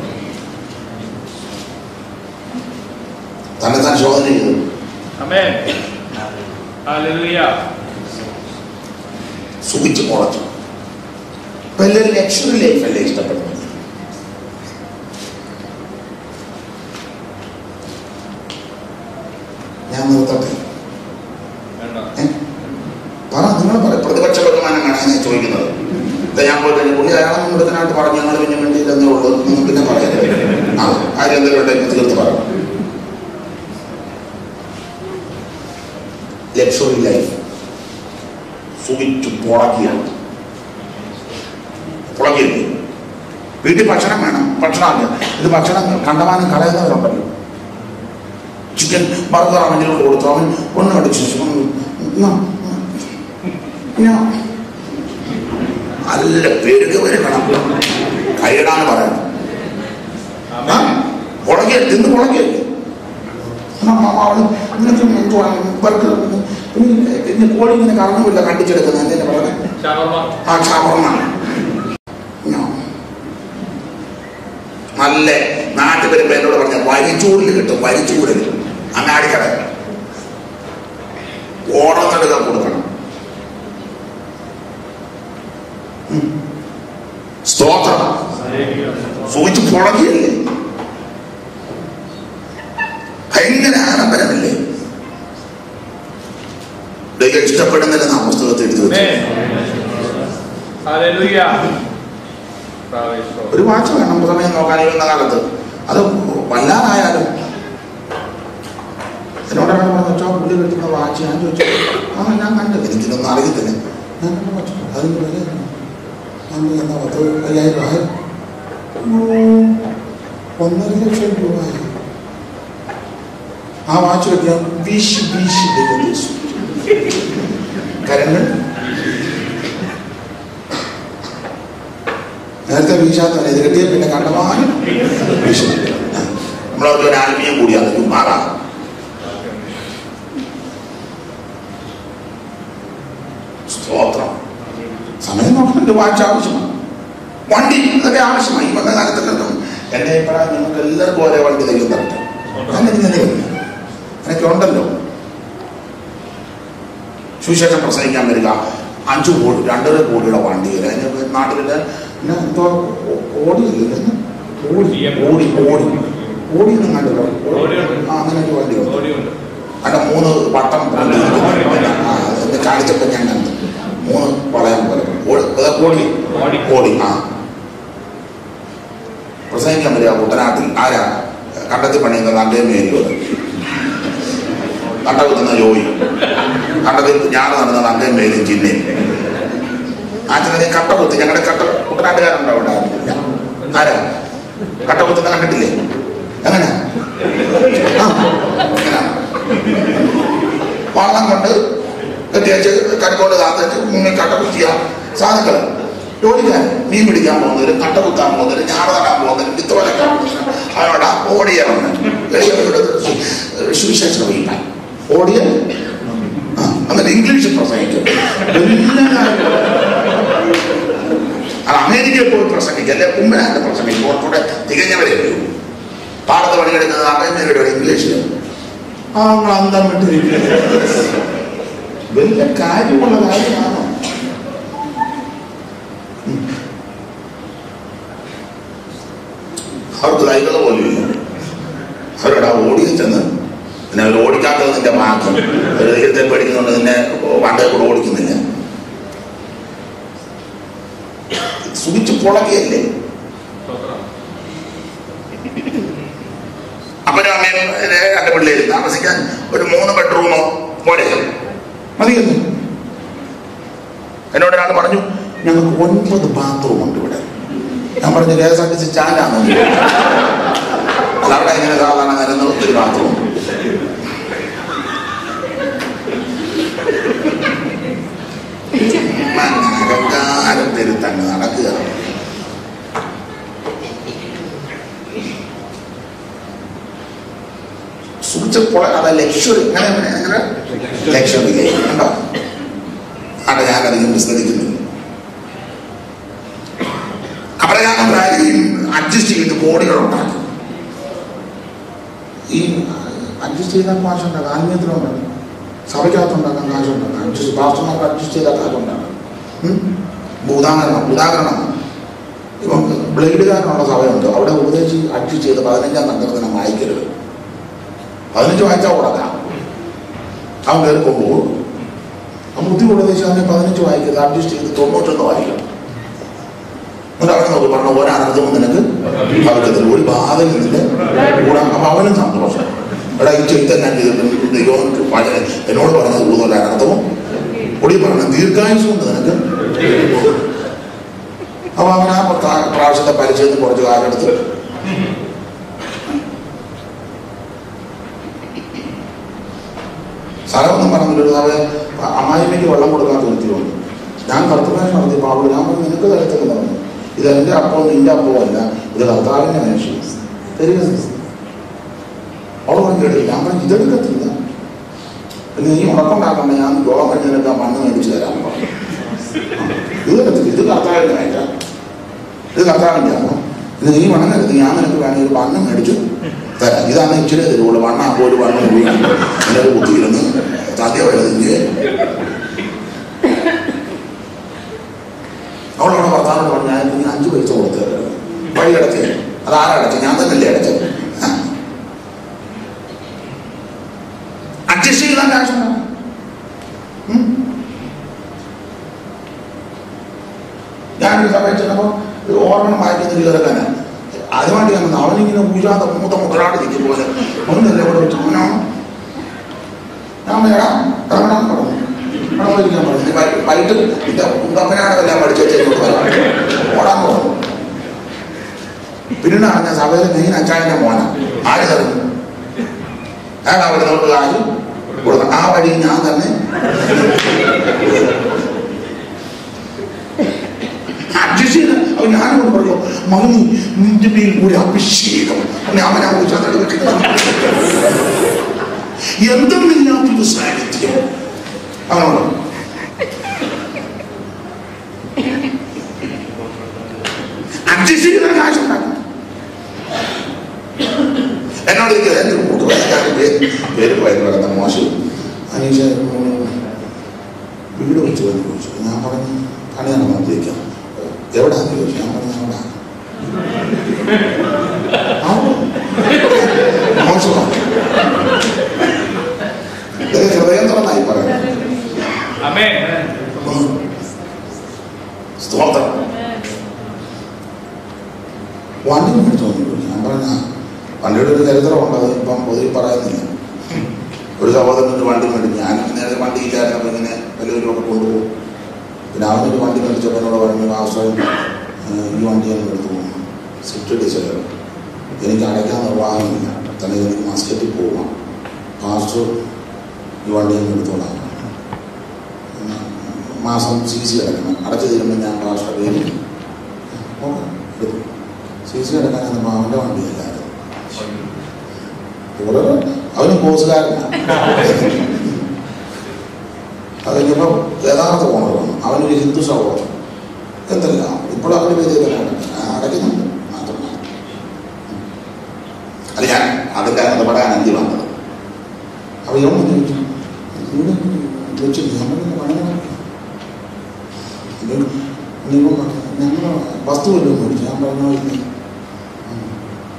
തന്നെ താൻ ശോധന ചെയ്തു Amen. Hallelujah. സുഖിച്ച് മുളച്ചു ഇപ്പൊ എല്ലാവരും ലക്ഷറി ലൈഫ് അല്ലേ ഇഷ്ടപ്പെടുന്നത് ഞാൻ നിർത്തട്ടെ വേണ്ട. ഏ? പറ നിങ്ങൾ പറ പ്രതിപക്ഷ ബഹുമാനമാണ് ഞാൻ ചോദിക്കുന്നത് ഇത് ഞാൻ പോയി കഴിഞ്ഞു പുള്ളി അയാളെ മുമ്പത്തിനായിട്ട് പറഞ്ഞു ഞങ്ങൾ പിന്നെ വേണ്ടിയില്ലെന്നേ ഉള്ളൂ നിങ്ങൾ പിന്നെ പറയരുത് ആ ആരും എന്തെങ്കിലും ഉണ്ടെങ്കിൽ തീർത്ത് പറയണം ലക്ഷറി ലൈഫ് സുഖിച്ചു പുളക്കിയാണ് പുളക്കിയില്ലേ വീട്ടിൽ ഭക്ഷണം വേണം ഭക്ഷണമില്ല ഇത് ഭക്ഷണം കണ്ടമാനം കളയുന്നവരുണ്ടല്ലോ ചിക്കൻ ബർഗർ അവൻ്റെ കൊടുത്തു അവൻ ഒന്ന് അടിച്ചു നല്ല പെരുക വരെ വേണം കൈയിടാന്ന് പറയണം ആ മുളകിയ തിന്ന് മുളകിയല്ലേ അവള് ഇങ്ങനത്തെ ഇവർക്ക് പിന്നെ കോഴി ഇങ്ങനെ കറങ്ങുമില്ല കണ്ടിച്ചെടുക്കുന്നത് എന്നെ പറഞ്ഞത് ഷവർമ ആ ഷവർമ്മ നല്ല നാട്ടിൽ വരുമ്പോ എന്നോട് പറഞ്ഞ വരിച്ചൂരിൽ കിട്ടും വരിച്ചൂരിൽ അങ്ങാടിക്കട ഓടത്തെടുക്കാൻ കൊടുക്കണം ഉം. സ്തോത്രം സൂചിച്ച് പുളകിയല്ലേ ഭയങ്കര ആഡംബരമല്ലേ ദൈവം ഇഷ്ടപ്പെടുന്നില്ലെന്ന് ആ പുസ്തകത്തിൽ എഴുതി വെച്ചു Hallelujah. Praise God. ഒരു വാച്ച് വേണം സമയം നോക്കാൻ ഇരുന്ന കാലത്ത് അത് വല്ലാതായാലും എന്നോടാണ് പറഞ്ഞു വെച്ചോ പുള്ളി എടുക്കുന്ന വാച്ച് ഞാൻ ചോദിച്ചു ആ ഞാൻ കണ്ടു എനിക്കിതൊന്നും അറിയത്തില്ല ഞാൻ കണ്ടു വാച്ച് അതിന് വില എത്രയാ? ഞാൻ പറഞ്ഞു, എന്നാ പത്ത് അയ്യായിരം ആയി ഒന്നര ലക്ഷം രൂപയായി ആ വാച്ച് വെക്കാൻ വീശി വീശി ദൈവം വീശി. കരങ്ങൾ നേരത്തെ വീശാത്തവനെ ഇത് കിട്ടിയ പിന്നെ കണ്ടമാനം വീശും നമ്മളവർക്ക് ഒരു ആത്മീയം കൂടിയാണ് മാറാം സ്തോത്രം സമയം നോക്കുന്നുണ്ട് വാച്ച് ആവശ്യമാണ് വണ്ടി അതൊക്കെ ആവശ്യമായി ഈ വന്ന കാലത്തൊക്കെ എന്റെ അഭിപ്രായം നിങ്ങൾക്ക് എല്ലാവർക്കും ഒരേ വണ്ടി ദൈവം തരട്ടെ അങ്ങനെ ഇങ്ങനെ എനിക്ക് ഉണ്ടല്ലോ സുവിശേഷം പ്രസംഗിക്കാൻ വരിക അഞ്ചു കോടി രണ്ടര കോടിയുടെ വണ്ടി അതിന് നാട്ടിലെ പിന്നെ എന്തോ ഓടിയില്ല ഓടി ഓടി ഓടി ഓടി ഒന്നും കണ്ടല്ലോ ഓടിയുണ്ട്. ആ അങ്ങനെ ഒരു വണ്ടി ഉണ്ട് ഓടിയുണ്ട്. അവിടെ മൂന്ന് വട്ടം ആ എന്നെ കാണിച്ചപ്പോൾ ഞാൻ കണ്ടു മൂന്ന് വളയം പോലെ ഓടി- അതാ ഓടി ഓടി. ഓടി ആ പ്രസംഗിക്കാൻ വരിക കുട്ടനാട്ടിൽ ആരാ കണ്ടത്തിൽ പണിയുന്ന നന്ദേ മേരിയോട് കണ്ട കുത്തുന്ന ജോയി കണ്ടത്തിൽ ഞാൻ നടന്ന നന്ദേ മേലും ചിന്നയും ആ ചെറിയ കട്ട കുത്തി ഞങ്ങളുടെ കട്ട കുട്ടനാട്ടുകാരുണ്ടോ അവിടെ ഇല്ല. ആരാ കട്ട കുത്തുന്ന കണ്ടിട്ടില്ലേ എങ്ങനെ ആ എങ്ങനെ വള്ളം കൊണ്ട് കെട്ടിയച്ച് കരിക്കോട്ട് താത്തിട്ട് മുങ്ങി കട്ട കുത്തിയ സാധനങ്ങൾ ജോലിക്കാർ മീൻ പിടിക്കാൻ പോകുന്നവര് കട്ട കുത്താൻ പോകുന്നവര് ഞാറ് നടാൻ പോകുന്നവര് വിത്ത് വലക്കാൻ അവനോട് ഓടിയറന്ന് സുവിശേഷം വഹിക്കാൻ ഓടിയ ആ എന്നിട്ട് ഇംഗ്ലീഷ് പ്രസംഗിക്കും എല്ലാ കാര്യങ്ങളും. അത് അമേരിക്കയിൽ പോയി പ്രസംഗിക്കും അല്ലെ കുമ്പനാട്ട് പ്രസംഗിക്കും കുറച്ചുകൂടെ തികഞ്ഞവരെ വരൂ പാടത്ത് പണിയെടുക്കുന്നത് അമേരിക്കയുടെ ഇംഗ്ലീഷിൽ ആ നിങ്ങൾ അന്തം വിട്ടിരിക്കുന്നത് വലിയ കാര്യമുള്ള കാര്യമാണോ ഉം. അവർക്ക് കൈകൾ പോലും ഇല്ല അവരോട് ആ ഓടിയിൽ ചെന്ന് പിന്നെ അവർ ഓടിക്കാത്തത് നിന്റെ മാത്രം അവർ ദൈവത്തെ പേടിക്കുന്നുണ്ട് നിന്നെ വണ്ടേ കൂടെ ഓടിക്കുന്നില്ല സുഖിച്ച് പുളകിയല്ലേ സ്തോത്രം. അപ്പനും അമ്മയും ഏ, രണ്ട് പിള്ളേര് താമസിക്കാൻ ഒരു മൂന്ന് ബെഡ്റൂമോ പോലെ മതിയെന്ന് എന്നോട് ഒരാൾ പറഞ്ഞു ഞങ്ങൾക്ക് ഒൻപത് ബാത്റൂം ഉണ്ട് ഇവിടെ ഞാൻ പറഞ്ഞു K S R T C സ്റ്റാൻഡാണോ അല്ല അവിടെ ഇങ്ങനെ സാധാരണ നിരന്ന ഒത്തിരി ബാത്റൂം അഹങ്കാരം പെരുത്തങ്ങ് നടക്കുക സൂചിച്ചപ്പോൾ അത് ലക്ഷറി അങ്ങനെ അങ്ങനെ അങ്ങനെ ലക്ഷറി കണ്ടോ അവിടെ ഞാൻ അധികം വിസ്തരിക്കുന്നില്ല അപ്രകാരം അഡ്ജസ്റ്റ് ചെയ്ത് കോടികൾ ഉണ്ടാക്കി ഈ അഡ്ജസ്റ്റ് ചെയ്താൽ കാശുണ്ടാക്കാം ആത്മീയത്തിലുണ്ടാക്കാം സഭയ്ക്കകത്തുണ്ടാക്കാൻ കാശുണ്ടാക്കാം അഡ്ജസ്റ്റ് പാസ്റ്റർമാർക്ക് അഡ്ജസ്റ്റ് ചെയ്താൽ കാശുണ്ടാക്കാം ഉം? ഉദാഹരണം ഉദാഹരണം ഇപ്പം ബ്ലേഡുകാരനുള്ള സഭയുണ്ട് അവിടെ ഉപദേശിച്ച് അഡ്ജസ്റ്റ് ചെയ്ത് പതിനഞ്ചാം നഗരത്തിനെ വായിക്കരുത് പതിനഞ്ച് വായിച്ചാൽ കൊടുക്കാം അവൻ കയറിപ്പോൾ പോകും ആ ബുദ്ധി ഉപദേശിച്ചാൽ പതിനഞ്ച് വായിക്കരുത് അഡ്ജസ്റ്റ് ചെയ്ത് തൊണ്ണൂറ്റൊന്ന് വായിക്കണം എന്നിട്ട് അവിടെ നോക്കി പറഞ്ഞു ഒരനർത്ഥവും നിനക്ക് ഭവിക്കത്തില്ല ഒരു ബാധയിൽ നിന്നിട്ട് കൂടാ അപ്പൊ അവനും സന്തോഷം എടാ ഈ ചെയ്ത് ഞാൻ ചെയ്തിട്ടുണ്ട് ദൈവം വചനം എന്നോട് പറഞ്ഞത് കൂടുതൽ അനർത്ഥവും ഒടി പറഞ്ഞ ദീർഘായുസും ഉണ്ട് നിനക്ക് അപ്പൊ അവൻ ആ പ്രാ- പ്രാവശ്യത്തെ പരിചയത്തിൽ കുറച്ച് കാലം എടുത്ത് സ്ഥലമൊന്നും പറഞ്ഞില്ല ഒരു തവണ അമ്മായിമ്മയ്ക്ക് വെള്ളം കൊടുക്കാൻ തോന്നി വന്നു ഞാൻ കർത്തവേഷം നടത്തിയപ്പോൾ അവൾ ഞാൻ പറഞ്ഞു നിനക്ക് തരത്തില്ല പറഞ്ഞു ഇത് എൻ്റെ അപ്പവും നിന്റെ അപ്പവും അല്ല ഇത് കർത്താവിൻ്റെ മനുഷ്യൻ തരിക സിസ്റ്റർ അവൾ പറഞ്ഞു കേട്ടില്ല ഞാൻ പറഞ്ഞു ഇതെടുക്കത്തില്ല പിന്നെ നീ ഉറക്കമുണ്ടാക്കണ്ട ഞാൻ യോഗം കഴിഞ്ഞതിനൊക്കെ മണ്ണ് മേടിച്ചു തരാൻ പറഞ്ഞു ഇത് എടുത്തില്ല ഇത് കർത്താവിൻ്റെ അയക്കാം ഇത് കർത്താവിൻ്റെ ആണോ ഇത് നീ വണ്ണം ഞാൻ നിനക്ക് വേണമെങ്കിൽ ഒരു മണ്ണ് മേടിച്ചു തരാം ഇതാണ് ഇച്ചിരി തരുള്ളൂ വണ്ണാകുമ്പോൾ ഒരു വണ്ണം ഉപയോഗിക്കും എന്നൊരു കുത്തിയിരുന്ന് തദ്യ വരുന്നതിന് അവളവിടെ ഭർത്താവിനോട് പറഞ്ഞു ഞാൻ നീ അഞ്ച് പൈസ കൊടുത്തു വഴി അടച്ചേ അത് ആരാ അടച്ചത് ഞാൻ തന്നെയല്ലേ അടച്ചത് അഡ്ജസ്റ്റ് ചെയ്താൽ കാശുണ്ടാവും ഉം. ഞാനൊരു സമയത്ത് ചെന്നപ്പോൾ ഒരു ഓർമ്മ വായിക്കുന്ന കയറക്കാനാ അതുമായിട്ട് ഞാൻ വന്നു. അവനിങ്ങനെ ഊരാതെ മൂത്ത മുതലാട് നിൽക്കും പോലെ ഒന്നല്ലേ ഇവിടെ വെച്ച് അവനാണ് ഞാൻ വേടാ ഇറങ്ങണം പറഞ്ഞു അവിടെ പോയിരിക്കാൻ പറഞ്ഞു നീ വൈ- വൈകിട്ട് നിന്റെ ഉണ്ടപ്പനാണെല്ലാം പഠിച്ചു വെച്ചേക്കൊണ്ട് വരാം ഓടാൻ പറഞ്ഞു പിന്നീട് അറിഞ്ഞ സഭയിലെ മെയിൻ അച്ചായന്റെ മോന ആര് തരുന്നു അയാൾ അവിടെ നമുക്ക് കാശ് കൊടുക്കണം ആ വഴി ഞാൻ തന്നെ അഡ്ജസ്റ്റ് ചെയ്ത് അവൻ ഞാനോട് പറഞ്ഞു മകന് നിന്റെ മേൽ ഒരു അഭിഷേകം അവനെ അവനെ കുറിച്ച് എന്തെന്നില്ലാത്തൊരു സാന്നിധ്യം അവനോട് അഡ്ജസ്റ്റ് ചെയ്ത കാശുണ്ടാക്കും എന്നോട് ഇരിക്കുക എൻ്റെ ഒരു കൂട്ടുകാരൻ പേര് പേര് പോയത് കിടന്ന മോശം അനീഷ വീട് വെച്ച് വന്ന് ചോദിച്ചു ഞാൻ പറഞ്ഞു പണിയാണ് നോക്കിയിരിക്കാം എവിടാന്ന് ചോദിച്ചു ഞാൻ പറഞ്ഞു അവിടെ മോശമാണ് ഇത് ഹൃദയം തുറന്നായി പറയുന്നത് Amen. സ്തോത്രം വണ്ടി മേടിച്ചു വന്നു ഞാൻ പറഞ്ഞ വണ്ടിയുടെ ഒരു ചരിത്രമുണ്ട് അത് ഇപ്പം പൊതുവെ പറയുന്നില്ല ഒരു സഹോദരനൊരു വണ്ടി മേടിച്ചു ഞാൻ നേരത്തെ വണ്ടി ഇല്ലായിരുന്നപ്പോൾ ഇങ്ങനെ വലിയൊരുമൊക്കെ കൊണ്ടുപോകും പിന്നെ അവനൊരു വണ്ടി മേടിച്ചപ്പോൾ എന്നോട് പറഞ്ഞു ആശ്രയം ഈ വണ്ടി ഞാൻ എടുത്തു പോകുന്നു സ്വിഫ്റ്റ് ഡിസൈർ എനിക്ക് അടയ്ക്കാൻ നിർവാഹമില്ല തന്നെ എനിക്ക് മസ്കറ്റിൽ പോകാം പാസ്റ്റർ ഈ വണ്ടി ഞാൻ എടുത്തോളാം മാസം സി സി അടക്കണം അടച്ചു തീരുമ്പോൾ ഞാൻ പാസ്റ്റർ പേര് ഓക്കെ എടുത്തു സി സി അടക്കാൻ ചെന്നപ്പോൾ അവൻ്റെ വണ്ടിയല്ലായിരുന്നു ഓരോ അവന് കോഴ്സുകാരനാണ് അത് കഴിഞ്ഞപ്പോൾ യഥാർത്ഥ ഓണർ വന്നു അവനൊരു ഹിന്ദു സഹോദരൻ എന്തല്ല ഇപ്പോഴും അവരുടെ പേര് തന്നെ അടയ്ക്കുന്നുണ്ട് മാത്രമല്ല അല്ല ഞാൻ അതിൻ്റെ ബന്ധപ്പെടാൻ അഞ്ച് വന്നത് അപ്പോൾ ഇവൻ വന്ന് ചോദിച്ചു ഇവിടെ വെച്ച് ഞാൻ പറഞ്ഞു നിങ്ങൾ ഞങ്ങൾ വസ്തു വല്ലതും മേടിച്ചു ഞാൻ പറഞ്ഞു ഇല്ല ഉം.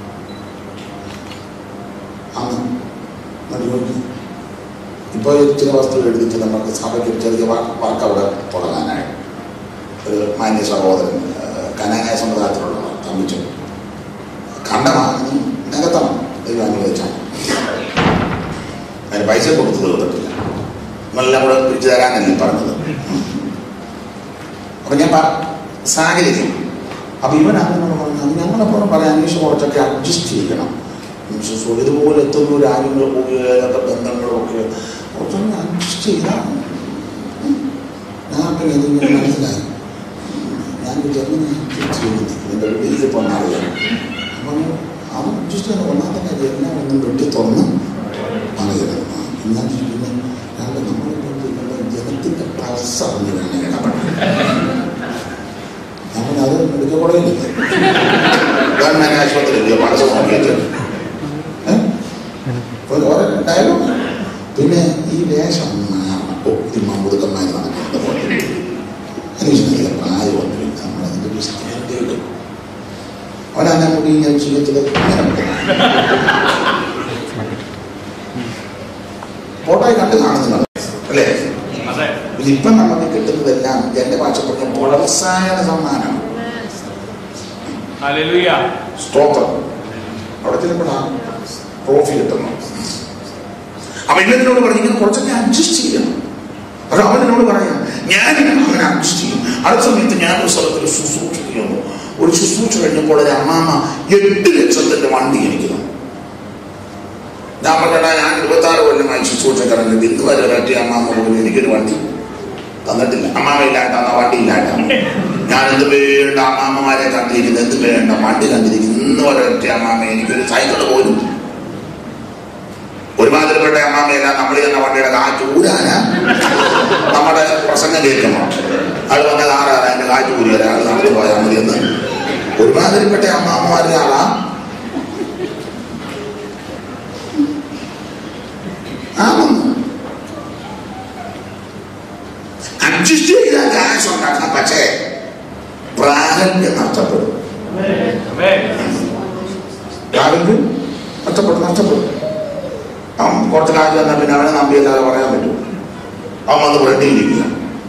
അന്ന് എന്നിട്ട് ചോദിച്ചു ഇപ്പോൾ ചില വസ്തു എഴുതിച്ച് നമുക്ക് സഭയ്ക്ക് ഒരു ചെറിയ വർക്ക് അവിടെ തുടങ്ങാനായി ഒരു മാന്യ സഹോദരൻ ഏഹ്, കനാനായ സമുദായത്തിലുള്ള തമ്മിച്ചു കണ്ടമാണ് നികത്തണം ദൈവം അനുവദിച്ചാണ് അതിന് പൈസ കൊടുത്തു തീർന്നിട്ടില്ല നിങ്ങളെല്ലാം കൂടെ പിരിച്ചു തരാനല്ലേ പറഞ്ഞത് അപ്പൊ ഞാൻ പറ സാഹചര്യം അപ്പൊ ഇവൻ അങ്ങനെ പറഞ്ഞു ഞങ്ങളെപ്പോഴും പറയാം അന്വേഷണം കുറച്ചൊക്കെ അഡ്ജസ്റ്റ് ചെയ്യണം ശുശ്രൂഷ ഇതുപോലെ എത്തുന്ന രാജ്യങ്ങൾ പോവുകയൊക്കെ ബന്ധങ്ങളും ഒക്കെ കുറച്ചൊന്ന് അഡ്ജസ്റ്റ് ചെയ്താൽ ഞാൻ അപ്പം എനിക്കിങ്ങനെ മനസ്സിലായി ഞാൻ എങ്ങനെ അഡ്ജസ്റ്റ് ചെയ്യുന്നത് എൻ്റെ വീട്ടിലിപ്പോൾ അറിയാം അപ്പം അവൻ അഡ്ജസ്റ്റ് ചെയ്യുന്ന ഒന്നാമത്തെ കാര്യം എല്ലാം ഒന്നും വെട്ടി തുറന്ന് പറയരുത് എന്നാൽ പിന്നെ കാരണം നമ്മളിപ്പോൾ ചെയ്യുന്നത് ജനത്തിൻ്റെ പൾസ് അറിഞ്ഞ് വേണം ഇടപെടാൻ നമ്മൾ അത് മെഡിക്കൽ കോളേജിലില്ല ഗവൺമെന്റ് ആശുപത്രിയില്ല പൾസ് നോക്കിയിട്ട് ഏഹ്? ഒരു ഓരോ ഡയലോഗ് പിന്നെ ഈ വേഷം മാറണം ഓ ഇത് മമ്പുതുക്കന്മാർ നടക്കുന്നത് പോലെ അന്വേഷണത്തിലെ പ്രായമൊന്നുമില്ല നമ്മളതിൻ്റെ ഒരു സ്റ്റാൻഡേർഡ് അവനന്നെ മുടി ഞാൻ ശീലത്തിൽ ഇങ്ങനെ വെക്കണം. ഫോട്ടോയിൽ കണ്ട് കാണുന്നുണ്ട് അല്ലേ അതെ ഇപ്പം നമുക്ക് കിട്ടുന്നതെല്ലാം എന്റെ ഭാഷ പറഞ്ഞ പ്രോത്സാഹന സമ്മാനം Hallelujah. സ്തോത്രം അവിടെ ചെല്ലുമ്പോഴാണ് ട്രോഫി കിട്ടുന്നു അപ്പൊ ഇവനോട് പറഞ്ഞു ഇങ്ങനെ കുറച്ചൊക്കെ അഡ്ജസ്റ്റ് ചെയ്യണം അത് അവനോട് പറയാം ഞാൻ അവനെ അഡ്ജസ്റ്റ് ചെയ്യും അടുത്ത സമയത്ത് ഞാൻ ഒരു സ്ഥലത്ത് ഒരു ശുശ്രൂഷ ചെയ്യുന്നു ഒരു ശുശ്രൂഷ കഴിഞ്ഞപ്പോൾ ഒരു അമ്മാമ എട്ട് ലക്ഷത്തിന്റെ വണ്ടി എനിക്ക് തന്നു ഞാൻ പറഞ്ഞാ ഞാൻ ഇരുപത്താറ് കൊല്ലമായി ശുശ്രൂഷക്കാരൻ ഇന്ന് വരെ ഒരൊറ്റ അമ്മാമ പോലും എനിക്കൊരു വണ്ടി തന്നിട്ടില്ല അമ്മാമ ഇല്ലാണ്ടാണ് വണ്ടി ഇല്ലാണ്ടാണ് ഞാൻ എന്ത് വേണ്ട അമ്മാമ്മമാരെ കണ്ടിരിക്കുന്നു എന്ത് വേണ്ട വണ്ടി കണ്ടിരിക്കുന്നു ഇന്ന് ഒരൊറ്റ അമ്മാമ്മ എനിക്കൊരു സൈക്കിൾ പോലും ഒരുമാതിരിപ്പെട്ട അമ്മാമ്മയല്ല നമ്മൾ തന്നെ വണ്ടിയുടെ കാറ്റ് ഊരാന് നമ്മുടെ പ്രസംഗം കേൾക്കണം അത് വന്ന കാറാണ് അതിന്റെ കാറ്റ് ഊരി ഒരാൾ നടന്നു പോയാൽ മതി എന്ന് ഒരുമാതിരിപ്പെട്ട അമ്മാമ്മമാരുടെ ആളാ ആണെന്ന് അഡ്ജസ്റ്റ് ചെയ്താൽ കാശ് ഉണ്ടാക്കാം പക്ഷേ പ്രാരംഭ്യം നഷ്ടപ്പെടും Amen. പ്രാരംഭ്യം നഷ്ടപ്പെടും നഷ്ടപ്പെടും അവൻ കുറച്ച് കാശ് തന്നാൽ പിന്നെ അവനെ നമ്പിയല്ലാതെ പറയാൻ പറ്റും അവൻ വന്ന് വേണ്ടിയിരിക്കുക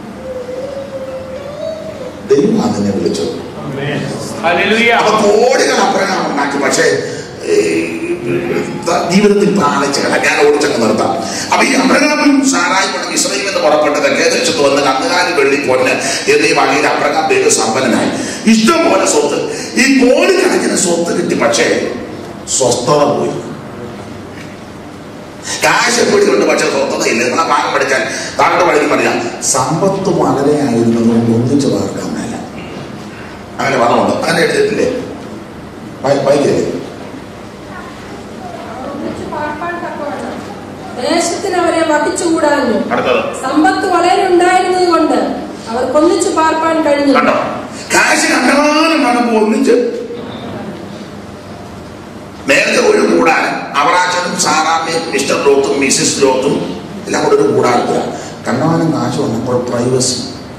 ദൈവം അതിനെ വിളിച്ചത് Hallelujah. അപ്പൊ കോടികൾ അപ്രകാരം ഉണ്ടാക്കി പക്ഷേ ഏ, ജീവിതത്തിൽ പാലിച്ചകള ഞാൻ ഓടിച്ചങ്ങ് നിർത്താം അപ്പൊ ഈ അബ്രഹാമും സാറായി പണം ഇസ്രൈം എന്ന് പുറപ്പെട്ടത് കേദേശത്ത് വന്ന് കന്നുകാലി വെള്ളി പൊന്ന് എന്നീ വകയിൽ അബ്രഹാം പേര് സമ്പന്നനായി ഇഷ്ടം പോലെ സ്വത്ത് ഈ കോടിക്കണക്കിന് സ്വത്ത് കിട്ടി പക്ഷേ സ്വസ്ഥത പോയി കാശ് എപ്പോഴും പക്ഷെ സ്വസ്ഥത ഇല്ല നമ്മളെ ഭാഗം പഠിച്ചാൽ താഴോട്ട് പഠിക്കും പറയാം സമ്പത്ത് വളരെ ആയിരുന്നതുകൊണ്ട് ഒന്നിച്ച് പാർക്കാൻ മേല അങ്ങനെ പദമുണ്ട് അങ്ങനെ എഴുതിയിട്ടില്ലേ വായി- വായിക്കില്ലേ ഒന്നിച്ചു പാർപ്പാൻ തക്കവണ്ണം ദേശത്തിന് അവരെ വധിച്ചുകൂടാഞ്ഞു അടുത്തത് സമ്പത്ത് വളരെ ഉണ്ടായിരുന്നത് കൊണ്ട് അവർക്കൊന്നിച്ചു പാർപ്പാൻ കഴിഞ്ഞു കണ്ടോ കാശ് കണ്ടമാനം വന്നപ്പോ ഒന്നിച്ച് നേരത്തെ ഒരു കൂടാരം അവറാച്ചനും സാറാമ്മയും മിസ്റ്റർ ലോത്തും മിസ്സിസ് ലോത്തും എല്ലാം കൂടെ ഒരു കൂടാരത്തിലാണ് കണ്ടമാനം കാശ് വന്നപ്പോൾ പ്രൈവസി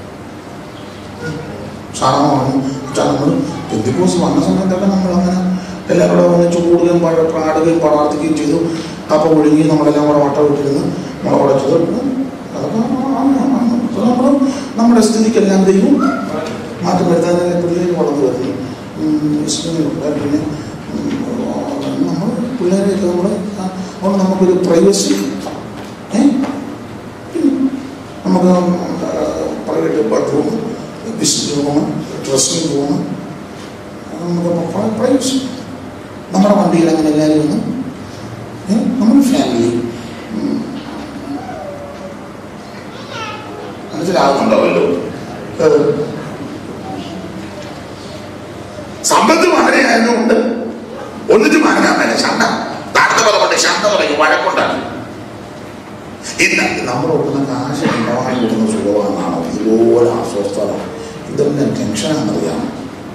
സാറാമ്മ പറഞ്ഞു "അച്ഛാ, നമ്മൾ പെന്തിക്കോസ് വന്ന സമയത്തൊക്കെ നമ്മൾ അങ്ങനെ എല്ലാവരും കൂടെ ഒന്നിച്ച് കൂടുകയും പാട- പാടുകയും പ്രാർത്ഥിക്കുകയും ചെയ്തു അപ്പോൾ ഒഴുകി നമ്മളെല്ലാം കൂടെ വട്ടം ഇട്ടിരുന്ന് നമ്മളെ ഉടച്ചത് അതൊക്കെ നമ്മൾ നമ്മുടെ സ്ഥിതിക്കെല്ലാം ദൈവം മാറ്റം വരുത്താൻ പിള്ളേർ വളർന്നു വരുന്നു ഉം, ഇസ്ലാമിലുള്ള പിന്നെ നമ്മൾ പിള്ളേരെയൊക്കെ നമ്മൾ അതുകൊണ്ട് നമുക്കൊരു പ്രൈവസി ഏ നമുക്ക് private bedroom visit room dressing room നമുക്ക് പ്രൈവസി നമ്മുടെ വണ്ടിയിൽ അങ്ങനെ എല്ലാവരും ഒന്ന് ഏ, നമ്മുടെ ഫാമിലി മനസ്സിലാകുന്നുണ്ടാവല്ലോ ഏഹ്. സമ്പത്ത് വളരെ ആയതുകൊണ്ട് ഒന്നിച്ച് മാറാൻ മേലെ ശണ്ട താഴ്ത്ത പദമുണ്ട് ശണ്ട തുടങ്ങി വഴക്കുണ്ടാക്കി ഇന്ന് നമ്മൾ കൊടുക്കുന്ന കാശ് ഉണ്ടാവാൻ കൊടുക്കുന്ന സുഖമാണെന്നാണോ ഇതുപോലെ അസ്വസ്ഥത ഇതെല്ലാം ടെൻഷനാണെന്നറിയാമോ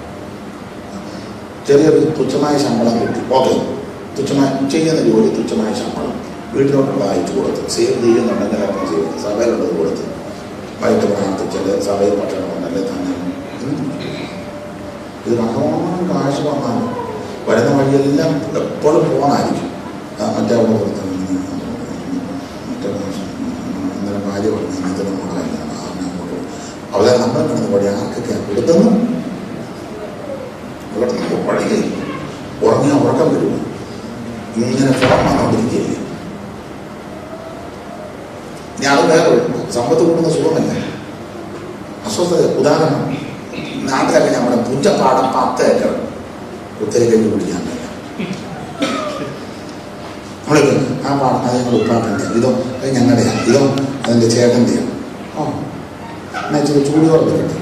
ചെറിയൊരു തുച്ഛമായ ശമ്പളം കിട്ടി ഓക്കെ തുച്ഛമായ ചെയ്യുന്ന ജോലി തുച്ഛമായ ശമ്പളം വീട്ടിലോട്ടുള്ള അയച്ചു കൊടുത്ത് സേവ് ചെയ്യുന്നുണ്ടെങ്കിൽ അപ്പം ചെയ്യും സഭയിലുള്ളത് കൊടുത്ത് വൈകിട്ട് പ്രാർത്ഥിച്ചത് സഭയിൽ ഭക്ഷണം ഉണ്ടല്ലേ തന്നെ ഉം. ഇത് നല്ലോണം കാശ് വന്നാൽ വരുന്ന വഴിയെല്ലാം എപ്പോഴും ഫോണായിരിക്കും ആ, മറ്റേ അവിടെ കൊടുത്ത മറ്റേ കാശ് ഇന്നലെ ഭാര്യ പറഞ്ഞു ഇന്നത്തെ നമ്മുടെ കല്യാണം അവനെ അങ്ങോട്ട് കൊടുത്തു. അവരെ നമ്മൾ കിടന്ന് പടി ആർക്കൊക്കെയാണ് കൊടുത്തെന്ന് ഇവിടെ നമുക്ക് പഴകി ഉറങ്ങിയ ഉറക്കം വരിക ഇങ്ങനെ ഫോൺ വന്നുകൊണ്ടിരിക്കുകയില്ലേ ഞാൻ അത് വേറെ ഒരു സമ്പത്ത് കൂടുന്ന സുഖമല്ല അസ്വസ്ഥത ഉദാഹരണം നാട്ടിലൊക്കെ നമ്മുടെ പുഞ്ചപ്പാടം പത്ത് ഏക്കർ ഒത്തിരി കഴിഞ്ഞ് പിടിക്കാൻ പറ്റില്ല നമ്മളിത് ആ പാടം അത് ഞങ്ങൾ ഉപ്പാപ്പൻ്റെ ഇതോ അത് ഞങ്ങളുടെയാണ് ഇതോ അതിൻ്റെ ചേട്ടൻ്റെയാണ് ഓ എന്നാ ഇച്ചിരി ചൂടുവെള്ളം കിട്ടും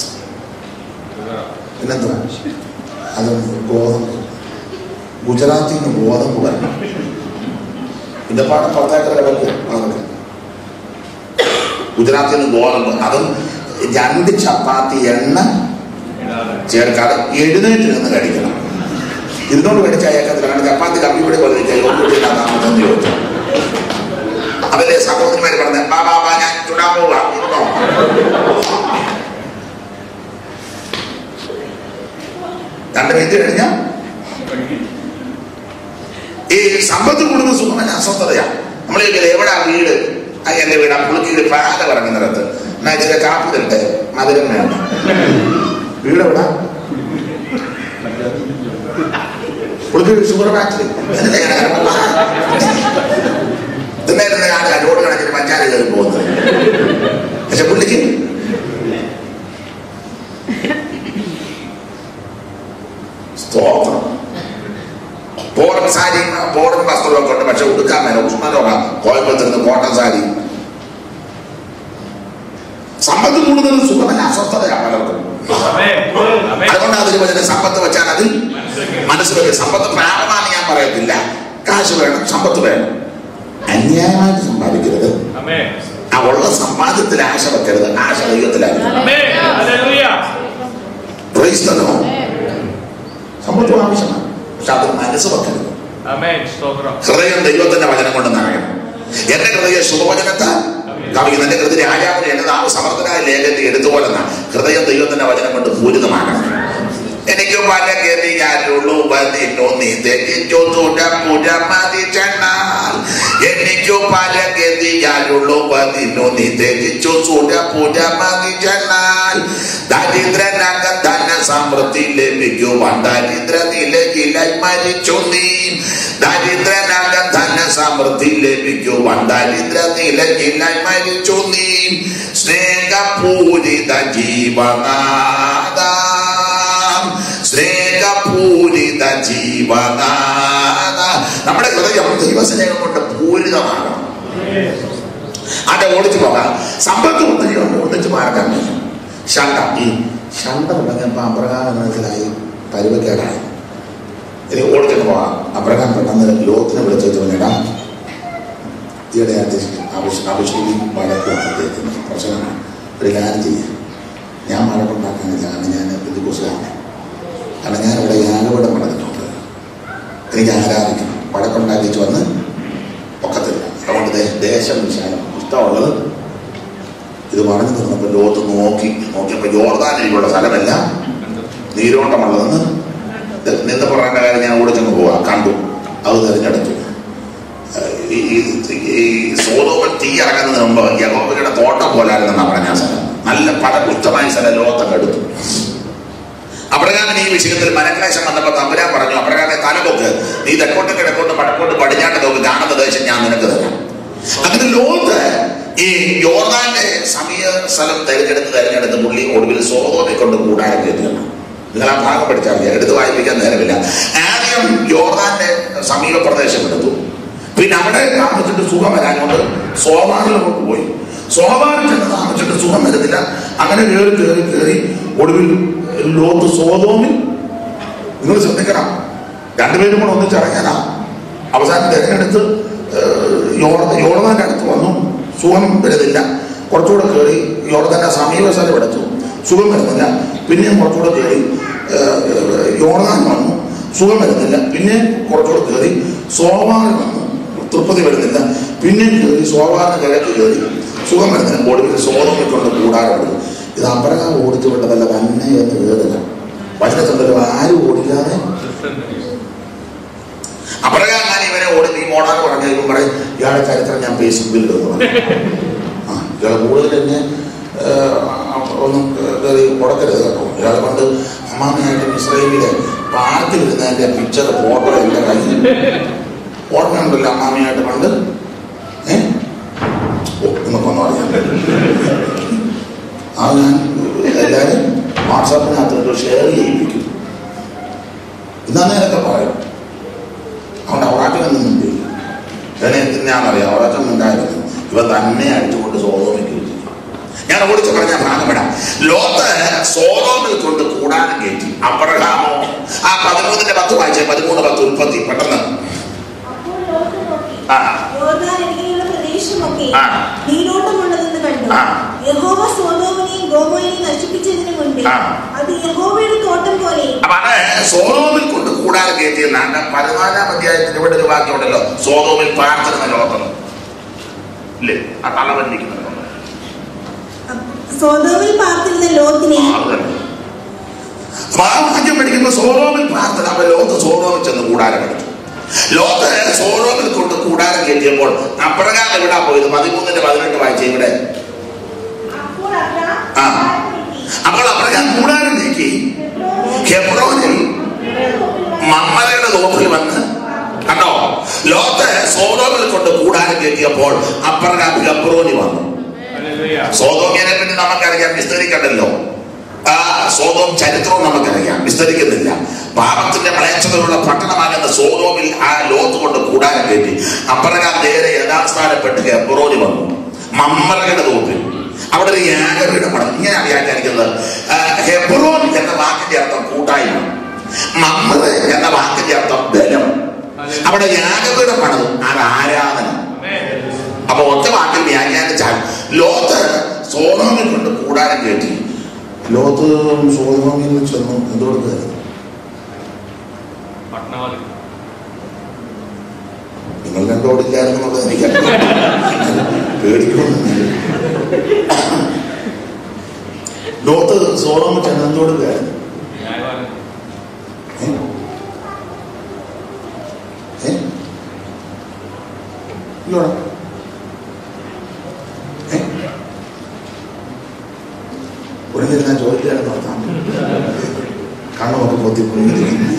പിന്നെന്താ അത് ഗോതമ്പ് ഗുജറാത്തിൽ നിന്ന് ഗോതമ്പ് വരണം ഇതിന്റെ പാടം പത്തേക്കര വരും അതൊക്കെ ഗുജറാത്തിൽ നിന്ന് ഗോതമ്പ് അതും രണ്ട് ചപ്പാത്തി എണ്ണ ചേർക്കാതെ എഴുന്നേറ്റ് നിന്ന് കഴിക്കണം ഇരുന്നോണ്ട് മേടിച്ച അയക്കത്തില്ല കാരണം ചപ്പാത്തി കമ്പി കൂടെ പോലെ താമസം ചോദിച്ചു അവരെ സഹോദരിമാര് പറഞ്ഞ ബാ ബാ ബാ ഞാൻ ചുടാൻ പോവാ ഇരുന്നോ രണ്ട് മിനിറ്റ് കഴിഞ്ഞാൽ ഈ സമ്പത്ത് കൂടുന്ന സുഖമല്ല അസ്വസ്ഥതയാണ് നമ്മൾ എവിടാ വീട് ആ എന്റെ വീട് ആ പുളിക്കീട് പാല പറയുന്നിടത്ത് എന്നാ ഇച്ചിരി കാപ്പി തരട്ടെ മധുരം വേണ്ട വീട് എവിടാ പുളിക്കീട് ഷുഗർ ഫാക്ടറി ഇന്നേരം ഞാൻ റോഡ് കണക്കിന് പഞ്ചാര കയറി പോകുന്നത് പക്ഷെ പുള്ളിക്ക് സ്തോത്രം പോറൻ സാരി പോറൻ വസ്ത്രമൊക്കെ ഉണ്ട് പക്ഷെ ഉടുക്കാൻ മേലെ ഉഷ്ണരോഗം കോയമ്പത്തൂർ നിന്ന് കോട്ടൺ സാരി സമ്പത്ത് കൂടുതൽ സുഖമല്ല അസ്വസ്ഥതയാണ് പലർക്കും Amen. Amen. അതുകൊണ്ട് അതിൽ വചന സമ്പത്ത് വെച്ചാൽ അതിൽ മനസ്സ് വെക്കുക സമ്പത്ത് പ്രാപമാണെന്ന് ഞാൻ പറയത്തില്ല കാശ് വേണം സമ്പത്ത് വേണം അന്യായമായിട്ട് സമ്പാദിക്കരുത് Amen. ആ ഉള്ള സമ്പാദ്യത്തിൽ ആശ വെക്കരുത് ആശ ദൈവത്തിലായിരുന്നു Amen. Hallelujah. ക്രൈസ്തവനോ സമ്പത്തും ആവശ്യമാണ് പക്ഷെ അത് മനസ്സ് വെക്കരുത് Amen. സ്തോത്രം ഹൃദയം ദൈവത്തിന്റെ വചനം കൊണ്ട് നിറയണം എന്റെ ഹൃദയ ശുഭവചനത്താൽ കവിക്കുന്ന എന്റെ ഹൃദയ രാജാവിന് എന്റെ നാമ സമർത്ഥനായ ലേഖന്റെ എടുത്തുപോലെന്ന ഹൃദയം ദൈവത്തിന്റെ വചനം കൊണ്ട് പൂരിതമാകണം എനിക്ക് പല ഗതിയാലുള്ളൂ പതിനു നീ തെറ്റിച്ചു തുടപ്പുര മതിച്ചെന്നാൽ എനിക്ക് പല ഗതിയാലുള്ളൂ പതിനു നീ തെറ്റിച്ചു തുടപ്പുര മതിച്ചെന്നാൽ ദരിദ്രനകം തന്നെ സമൃദ്ധി ലഭിക്കുവാൻ ദരിദ്ര നിലയിലായി മരിച്ചു നീ ദരിദ്രനകം തന്നെ സമൃദ്ധി ലഭിക്കുവാൻ ദരിദ്ര നിലയിലായി മരിച്ചു നീ സ്നേഹപൂരിത ജീവനാഥ സ്നേഹപൂരിത ജീവനാഥ നമ്മുടെ ഹൃദയം ദൈവസ്നേഹം കൊണ്ട് പൂരിതമാകണം അത് ഓടിച്ചു പോകാം സമ്പത്ത് ഒന്നിച്ച് ഒന്നിച്ച് മാറാൻ പറ്റും ഷണ്ട ഈ ഷണ്ട തുടങ്ങിയപ്പോൾ അബ്രഹാം മനസ്സിലായി പരുവക്കേടായി ഇനി ഓടിച്ചിട്ട് പോകാം അബ്രഹാം പെട്ടെന്ന് ലോകത്തിനെ വിളിച്ചു പറഞ്ഞിടാ ഈയിടെ ആവശ്യം ആവശ്യം വഴക്കും അദ്ദേഹത്തിന് പ്രശ്നമാണ് ഒരു കാര്യം ചെയ്യാം ഞാൻ വഴക്കുണ്ടാക്കാനില്ല കാരണം ഞാൻ ബന്ധുക്കോസുകാരനെ കാരണം ഞാനിവിടെ യാഗപീഠം പണിതിട്ടുണ്ട് എനിക്ക് ആരാധിക്കണം വഴക്കുണ്ടാക്കിച്ച് വന്ന് ഒക്കത്തില്ല അതുകൊണ്ട് ദേ- ദേശം വിശാലം ഇഷ്ടമുള്ളത് ഇത് പറഞ്ഞു നിന്നപ്പോൾ ലോകത്ത് നോക്കി നോക്കിയപ്പോൾ യോർദാനിലുള്ള സ്ഥലമല്ല നീരോട്ടമുള്ളതെന്ന് ഇത് നിന്ന് പറയേണ്ട കാര്യം ഞാൻ കൂടെ ചെന്ന് പോവാം കണ്ടു അത് തിരഞ്ഞെടുത്തു ഈ ഈ- ഈ സോതോമൻ തീ ഇറങ്ങുന്നതിന് മുമ്പ് യഹോബയുടെ തോട്ടം പോലായിരുന്നെന്നാണ് പറഞ്ഞ ആ സ്ഥലം നല്ല ഫലപുഷ്ടമായ സ്ഥലം ലോകത്തൊക്കെ എടുത്തു അബ്രഹാമിന് ഈ വിഷയത്തിൽ മനക്ലേശം വന്നപ്പോൾ തമ്പുരാൻ പറഞ്ഞു അബ്രഹാമെ തലപൊക്ക് നീ തെക്കോട്ട് കിഴക്കോട്ട് വടക്കോട്ട് പടിഞ്ഞാട്ട് നോക്ക് കാണുന്ന ദേശം ഞാൻ നിനക്ക് തരാം അങ്ങനെ ലോകത്ത് ഈ യോർദാന്റെ സമയ സ്ഥലം തെരഞ്ഞെടുത്ത് തെരഞ്ഞെടുത്ത് പുള്ളി ഒടുവിൽ സോതോനെ കൊണ്ട് കൂടാരം കയറ്റുകയാണ് നിങ്ങൾ ആ ഭാഗം പഠിച്ചാൽ മതി എടുത്ത് വായിപ്പിക്കാൻ നേരമില്ല ആദ്യം യോർദാന്റെ സമീപ പ്രദേശം എടുത്തു പിന്നെ അവിടെ താമസിച്ചിട്ട് സുഖം വരാഞ്ഞുകൊണ്ട് സോമാറിലോട്ട് പോയി സോമാറിൽ ചെന്ന് താമസിച്ചിട്ട് സുഖം വരുന്നില്ല അങ്ങനെ കയറി കയറി കയറി ഒടുവിൽ ലോത്ത് സോതോമിൽ നിങ്ങൾ ശ്രദ്ധിക്കണം രണ്ടുപേരും കൂടെ ഒന്നിച്ചിറങ്ങാനാ അവസാനം തിരഞ്ഞെടുത്ത് യോർദ യോർദാന്റെ അടുത്ത് വന്നു സുഖം വരുന്നില്ല കുറച്ചുകൂടെ കയറി യോർദാന്റെ സമീപ സ്ഥലം എടുത്തു സുഖം വരുന്നില്ല പിന്നെയും കുറച്ചുകൂടെ കയറി യോർദാൻ വന്നു സുഖം വരുന്നില്ല പിന്നെ കുറച്ചുകൂടെ കയറി സോമാറിൽ വന്നു തൃപ്തി വരുന്നില്ല പിന്നെയും കയറി സോമാറിന് കിഴക്ക് കയറി സുഖം വരുന്നില്ല ഒടുവിൽ സോതോമിൽ കൊണ്ട് കൂടാറുണ്ട് ഇത് അബ്രഹാം ഓടിച്ചു വിട്ടതല്ല തന്നെ എന്ന് കേറില്ല വചനത്തുണ്ടല്ലോ ആരും ഓടിക്കാതെ അബ്രഹാം ഞാൻ ഇവനെ ഓടി നീ മോടാന്ന് പറഞ്ഞു കഴിയുമ്പോൾ പറയും ഇയാളുടെ ചരിത്രം ഞാൻ ഫേസ്ബുക്കിൽ ഇടുന്നു പറഞ്ഞു. ആ ഇയാളെ കൂടുതൽ തന്നെ ഒന്നും കയറി മുടക്കരുത് കേട്ടോ ഇയാളെ പണ്ട് അമ്മാമയായിട്ട് ഇസ്രയേലിലെ പാർക്കിൽ ഇരുന്നതിന്റെ പിക്ചർ ഫോട്ടോ എൻ്റെ കയ്യിൽ ഓർമ്മയുണ്ടല്ലോ അമ്മാമയായിട്ട് പണ്ട് ഏ ഓ നിങ്ങൾക്കൊന്നും അറിയാൻ അത് ഞാൻ എല്ലാവരും വാട്സാപ്പിനകത്തോട്ട് ഷെയർ ചെയ്യിപ്പിക്കും എന്നാ നേരത്തെ പറയും അതുകൊണ്ട് അവറാറ്റൊന്നും മിണ്ടില്ല ഇവനെ എന്തിനാണെന്നറിയാം അവറാറ്റം ഉണ്ടായിരുന്നു ഇവ തന്നെ അടിച്ചുകൊണ്ട് സോതോമിക്ക് വെച്ചു ഞാൻ ഓടിച്ചു പറഞ്ഞ ഭാഗം വിടാം ലോത്ത് സോതോമിൽ കൊണ്ട് കൂടാനും കയറ്റി അബ്രഹാമോ ആ പതിമൂന്നിന്റെ പത്ത് വായിച്ചേ പതിമൂന്ന് പത്ത് ഉൽപ്പത്തി പെട്ടെന്ന് അപ്പോൾ ലോത്ത് നോക്കി ആ യോർദാൻ ഇടയിലുള്ള പ്രദേശമൊക്കെ ആ. നീരോട്ടമുള്ളതെന്ന് കണ്ടു ആ. യഹോവ സോതോമിനെയും ഗോമോനെയും നശിപ്പിച്ചതിന് മുൻപ് ആ. അത് യഹോവയുടെ തോട്ടം പോലെ അപ്പൊ അത് സോതോമിൽ കൊണ്ട് കൂടാനും കയറ്റിയെന്നാണ് പതിനാലാം അധ്യായത്തിൽ ഇവിടെ ഒരു വാക്യമുണ്ടല്ലോ സോതോമിൽ പ്രാർത്ഥന ലോകത്തുന്നു ഇല്ലേ ആ കള്ളവൻ നിൽക്കുന്നത് സോതോമിൽ പാർത്തിരുന്ന ലോത്തിനെ അപ്പൊ ആ വാക്യം പഠിക്കുമ്പോ സോറോമിൽ പ്രാർത്ഥന അപ്പൊ ലോകത്ത് സോറോമിൽ ചെന്ന് കൂടാരം എടുത്തു ലോകത്ത് സോറോമിൽ കൊണ്ട് കൂടാരം കയറ്റിയപ്പോൾ അപ്രകാരം എവിടാ പോയത് പതിമൂന്നിന്റെ പതിനെട്ട് വായിച്ച ഇവിടെ അപ്പോൾ അബ്രാം ആ. കൂടാരം നീക്കി. അപ്പോൾ അപ്രകാരം കൂടാരം നീക്കി ഹെബ്രോനിൽ മമ്മലയുടെ തോപ്പിൽ വന്ന് കണ്ടോ ലോകത്ത് സോറോമിൽ കൊണ്ട് കൂടാരം കയറ്റിയപ്പോൾ അപ്രകാരം ഹെബ്രോനി വന്നു Hallelujah. സോതോമിയനെ പറ്റി നമുക്കറിയാം വിസ്തരിക്കണ്ടല്ലോ ആ സോതോം ചരിത്രവും നമുക്കറിയാം വിസ്തരിക്കുന്നില്ല പാപത്തിന്റെ മ്ലേച്ഛതയുള്ള പട്ടണമാകുന്ന സോതോമിൽ ആ ലോത്ത് കൊണ്ട് കൂടാരം കയറ്റി അപ്രകാരം നേരെ യഥാസ്ഥാനപ്പെട്ട് ഹെബ്രോനി വന്നു മമ്മറയുടെ തോപ്പിൽ അവിടെ ഒരു യാഗപീഠം പണിതു ഇങ്ങനെയാണ് വ്യാഖ്യാനിക്കുന്നത് ആ, ഹെബ്രോൻ എന്ന വാക്കിന്റെ അർത്ഥം കൂട്ടായ്മ മമ്മത് എന്ന വാക്കിന്റെ അർത്ഥം ബലം അവിടെ യാഗപീഠം പണിതു അത് ആരാധന Amen. അപ്പൊ ഒറ്റ വാക്കിൽ വ്യാഖ്യാനിച്ചാൽ ലോത്ത് സോതോമിൽ കൊണ്ട് കൂടാരം കയറ്റി ലോത്ത് സോതോമിൽ ചെന്നു എന്തുകൊടുക്കായിരുന്നു പട്ടണവാദി നിങ്ങൾ രണ്ടോടില്ലായിരുന്നു എന്നുള്ളത് എനിക്കറിയാം പേടിക്കണമെന്നില്ല ലോത്ത് സോതോമിൽ ചെന്ന് എന്തുകൊടുക്കായിരുന്നു ന്യായവാദം ഏ? ഏ? ഇല്ലോടാ. ഏ? ഒരു നേരം ഞാൻ ചോദിക്കായിരുന്നു നോക്കാം കണ്ണുമൊക്കെ പൊത്തിപ്പോയി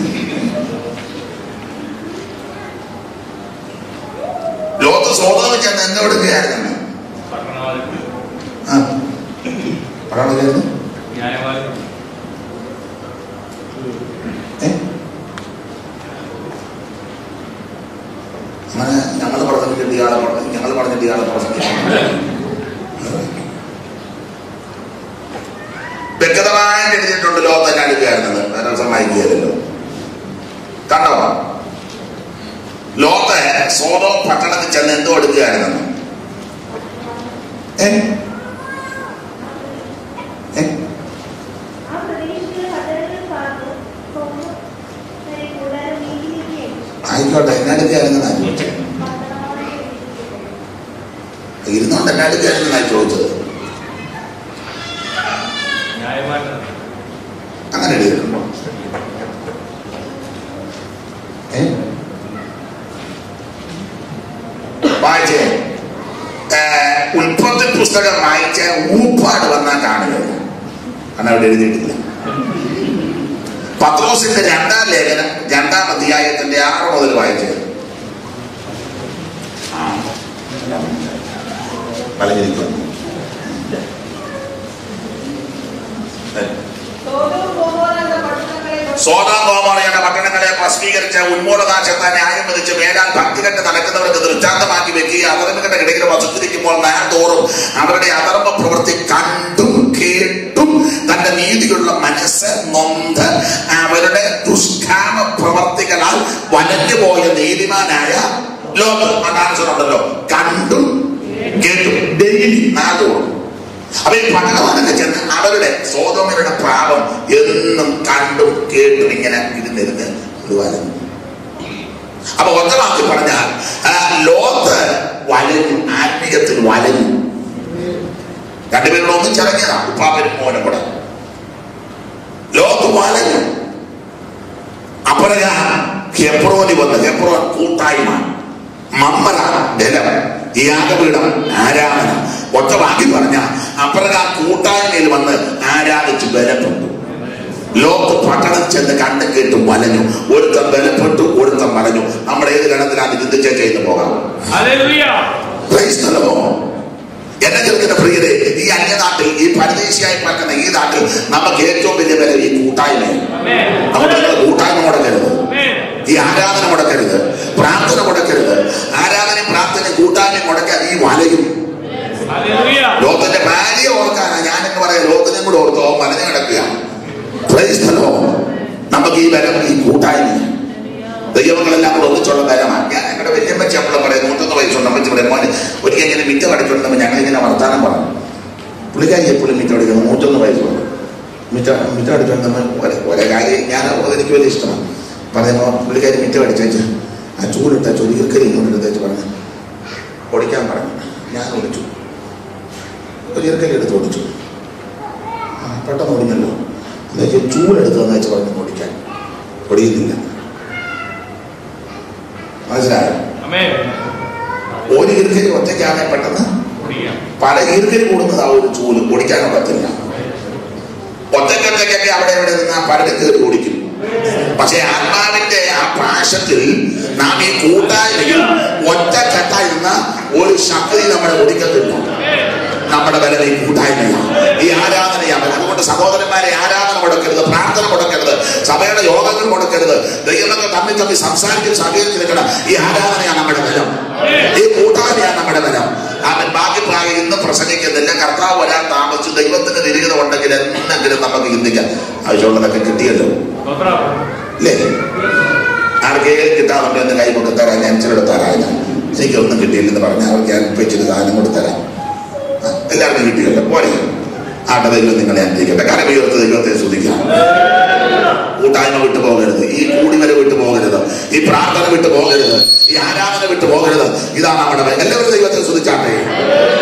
ലോകത്ത് സ്വതന്ത്രം ചെന്ന് എന്നെ എടുക്കുകയായിരുന്നു പട്ടണവാദി ആ പറയാനുള്ളതായിരുന്നു ന്യായവാദി ഏ? അങ്ങനെ ഞങ്ങൾ പറഞ്ഞിട്ട് ഇയാളെ പറഞ്ഞു ഞങ്ങൾ പറഞ്ഞിട്ട് ഇയാളെ പ്രസംഗിക്കണം വ്യക്തമായിട്ട് എഴുതിയിട്ടുണ്ട് ലോകത്തെ അടുക്കുകയായിരുന്നത് വേറെ സമ്മതിക്കുകയല്ലോ കണ്ടോ ലോകത്തെ സോതോ പട്ടണത്തിൽ ചെന്ന് എന്തോ എടുക്കുകയായിരുന്നെന്ന് ഏ ഏ ആ പ്രദേശത്തിലെ പട്ടണത്തിൽ പാർത്ത് സ്വന്തം വരെ കൂടാരം നീക്കിയിരിക്കുകയും ആയിക്കോട്ടെ എന്നെ എടുക്കുകയായിരുന്നെന്നാ ചോദിച്ചത് ഇരുന്നോണ്ട് എന്നെ എടുക്കുകയായിരുന്നെന്നാ ചോദിച്ചത് ന്യായവാദം അങ്ങനെ എഴുതിയിട്ടുണ്ടോ ഏ? വായിച്ചേ ഏ, ഉൽപ്പത്തി പുസ്തകം വായിച്ച ഊപ്പാട് വന്നാൽ കാണുക കാരണം അവിടെ എഴുതിയിട്ടില്ല പത്രോസിന്റെ രണ്ടാം ലേഖനം രണ്ടാം അധ്യായത്തിന്റെ ആറ് മുതൽ വായിച്ചത് ആ. പലചരിക്കുന്നു സോദാം ഗോമോറയുടെ പട്ടണങ്ങളെ പ്രസിദ്ധീകരിച്ച ഉന്മൂലനാശത്തെ ന്യായം വിധിച്ച് മേലാൽ ഭക്തി കണ്ട് നടക്കുന്നവർക്ക് ദൃഷ്ടാന്തമാക്കി വെക്കുക അധർമ്മികളുടെ ഇടയിൽ വസിച്ചിരിക്കുമ്പോൾ നാൾതോറും അവരുടെ അധർമ്മ പ്രവൃത്തി കണ്ടും കേട്ടും തന്റെ നീതിയുള്ള മനസ്സ് നൊന്ത് അവരുടെ ദുഷ്കാമ പ്രവർത്തികളാൽ വലഞ്ഞുപോയ നീതിമാനായ ലോകം ഉണ്ടല്ലോ കണ്ടും കേട്ടും ഡെയിലി നാളുതോറും അപ്പൊ ഈ പട്ടണവാനൊക്കെ ചെന്ന് അവരുടെ സോതോമരുടെ പാപം എന്നും കണ്ടും കേട്ടും ഇങ്ങനെ ഇരുന്നിരുന്ന് ഇത് വലഞ്ഞു അപ്പൊ ഒറ്റവാക്കി പറഞ്ഞാൽ ആ, ലോത്ത് വലഞ്ഞു ആത്മീയത്തിൽ വലഞ്ഞു രണ്ടുപേരുടെ ഒന്നും ചടങ്ങിയതാ ഉപ്പാപ്പനും മോനും കൂടെ ലോത്ത് വലഞ്ഞു അപ്പോഴാ ഹെബ്രോനി വന്ന് ഹെബ്രോൻ കൂട്ടായ്മ മമ്മല ബലം യാഗപീഠം ആരാധന ഒറ്റ വാക്കി പറഞ്ഞ അപ്പുറം ആ കൂട്ടായ്മയിൽ വന്ന് ആരാധിച്ച് ബലപ്പെട്ടു ലോകത്ത് പട്ടണം ചെന്ന് കണ്ടും കേട്ടും വലഞ്ഞു ഒരുത്തൻ ബലപ്പെട്ടു ഒരുത്തൻ വലഞ്ഞു നമ്മുടെ ഏത് ഗണത്തിലാണ് ചിന്തിച്ചേ ചെയ്തു പോകാം Hallelujah. Praise the Lord. എന്നെ കേൾക്കുന്ന പ്രിയരെ ഈ അന്യനാട്ടിൽ ഈ പരദേശിയായി പറക്കുന്ന ഈ നാട്ടിൽ നമുക്ക് ഏറ്റവും വലിയ ബലം ഈ കൂട്ടായ്മയാണ് Amen. അതുകൊണ്ട് നിങ്ങൾ കൂട്ടായ്മ മുടക്കരുത് Amen. ഈ ആരാധന മുടക്കരുത് പ്രാർത്ഥന മുടക്കരുത് ആരാധനയും പ്രാർത്ഥനയും കൂട്ടായ്മയും മുടക്കാൻ ഈ വലയും Hallelujah. ലോകത്തിന്റെ ഭാര്യ ഓർക്കാനാ ഞാനെന്ന് പറയാം ലോകത്തിനും കൂടെ ഓർത്തോ മലഞ്ഞു കിടക്കുക Praise the Lord. നമുക്ക് ഈ ബലം ഈ കൂട്ടായ്മ ദൈവങ്ങളെല്ലാം കൂടെ ഒന്നിച്ചുള്ള ബലമാണ് ഞാൻ ഞങ്ങളുടെ വല്യമ്മച്ചി നമ്മളെ പറയും നൂറ്റൊന്ന് വയസ്സുണ്ട് അമ്മച്ചി പറയും മോനെ ഒരിക്കൽ ഇങ്ങനെ മിറ്റ കടിച്ചുകൊണ്ടപ്പോൾ ഞങ്ങൾ ഇങ്ങനെ വർത്താനം പറഞ്ഞു പുള്ളിക്കാരി എപ്പോഴും മിറ്റ അടിക്കുന്നു നൂറ്റൊന്ന് വയസ്സുണ്ട് മിറ്റ മിറ്റ അടിച്ചുകൊണ്ടെന്ന് ഒരേ ഒരേ കാര്യം ഞാൻ അത് എനിക്ക് വലിയ ഇഷ്ടമാണ് പറയുമ്പോൾ പുള്ളിക്കാരി മിറ്റ അടിച്ചേച്ച് ആ ചൂടിട്ട ചൊരിക്കൽ ഇങ്ങോട്ട് എടുത്തേച്ച് പറഞ്ഞു ഓടിക്കാൻ പറഞ്ഞു ഞാൻ ഓടിച്ചു ഒരു ഇറക്കൽ എടുത്ത് ഓടിച്ചു ആ, പെട്ടെന്ന് ഓടിഞ്ഞല്ലോ എന്നുവെച്ചാൽ ചൂടെടുത്ത് എന്ന് വെച്ച് പറഞ്ഞു ഓടിക്കാൻ ഓടിയുന്നില്ല മനസ്സിലായോ Amen. ഒരു ഇറുക്കൽ ഒറ്റയ്ക്കാണെ പെട്ടെന്ന് കുടിക്കാം. പല ഈർക്കൽ കൂടുന്നത് ആ ഒരു ചൂല് ഓടിക്കാനോ പറ്റില്ല ഒറ്റയ്ക്കൊറ്റയ്ക്കൊക്കെ അവിടെ ഇവിടെ നിന്ന് ആ പലരും കയറി ഓടിക്കും പക്ഷെ ആത്മാവിന്റെ ആ പാശത്തിൽ നാം ഈ കൂട്ടായ്മയിൽ ഒറ്റക്കെട്ടായിരുന്ന ഒരു ശക്തി നമ്മളെ ഓടിക്കത്തില്ല നമ്മുടെ ബലം ഈ കൂട്ടായ്മയാണ് ഈ ആരാധനയാണ് അതുകൊണ്ട് സഹോദരന്മാരെ ആരാധന മുടക്കരുത് പ്രാർത്ഥന മുടക്കരുത് സഭയുടെ യോഗങ്ങൾ മുടക്കരുത് ദൈവങ്ങൾ തമ്മിൽ തമ്മിൽ സംസാരിച്ച് സഹകരിച്ച് നിൽക്കണം ഈ ആരാധനയാണ് നമ്മുടെ ബലം ഈ കൂട്ടായ്മയാണ് നമ്മുടെ ബലം അവൻ ബാക്കി ഭാഗം ഇന്ന് പ്രസംഗിക്കുന്നില്ല കർത്താവ് വരാൻ താമസിച്ചു ദൈവത്തിന് തിരികെ ഉണ്ടെങ്കിൽ എന്തെങ്കിലും നമുക്ക് ചിന്തിക്കാം ആവശ്യമുള്ളതൊക്കെ കിട്ടിയല്ലോ സ്തോത്രം. ഇല്ലേ ആർക്കെങ്കിലും കിട്ടാറുണ്ട് എന്ന് കൈ കൊണ്ട് തരാൻ ഞാൻ ഇച്ചിരി തരാം ഞാൻ എനിക്കൊന്നും കിട്ടിയില്ലെന്ന് പറഞ്ഞാൽ അവർക്ക് ഞാൻ ഇപ്പൊ ഇച്ചിരി സാധനം കൊണ്ട് തരാം ആ, എല്ലാവർക്കും കിട്ടിയല്ലോ പോലെ ആട്ടെ ദൈവം നിങ്ങളെ അനുഗ്രഹിക്കട്ടെ കരമുയർത്ത് ദൈവത്തെ സ്തുതിക്കാം കൂട്ടായ്മ വിട്ടു പോകരുത് ഈ കൂടിവരെ വിട്ടു പോകരുത് ഈ പ്രാർത്ഥന വിട്ടു പോകരുത് ഈ ആരാധന വിട്ടു പോകരുത് ഇതാണ് നമ്മുടെ എല്ലാവരും ദൈവത്തെ സ്തുതിച്ചാട്ടെ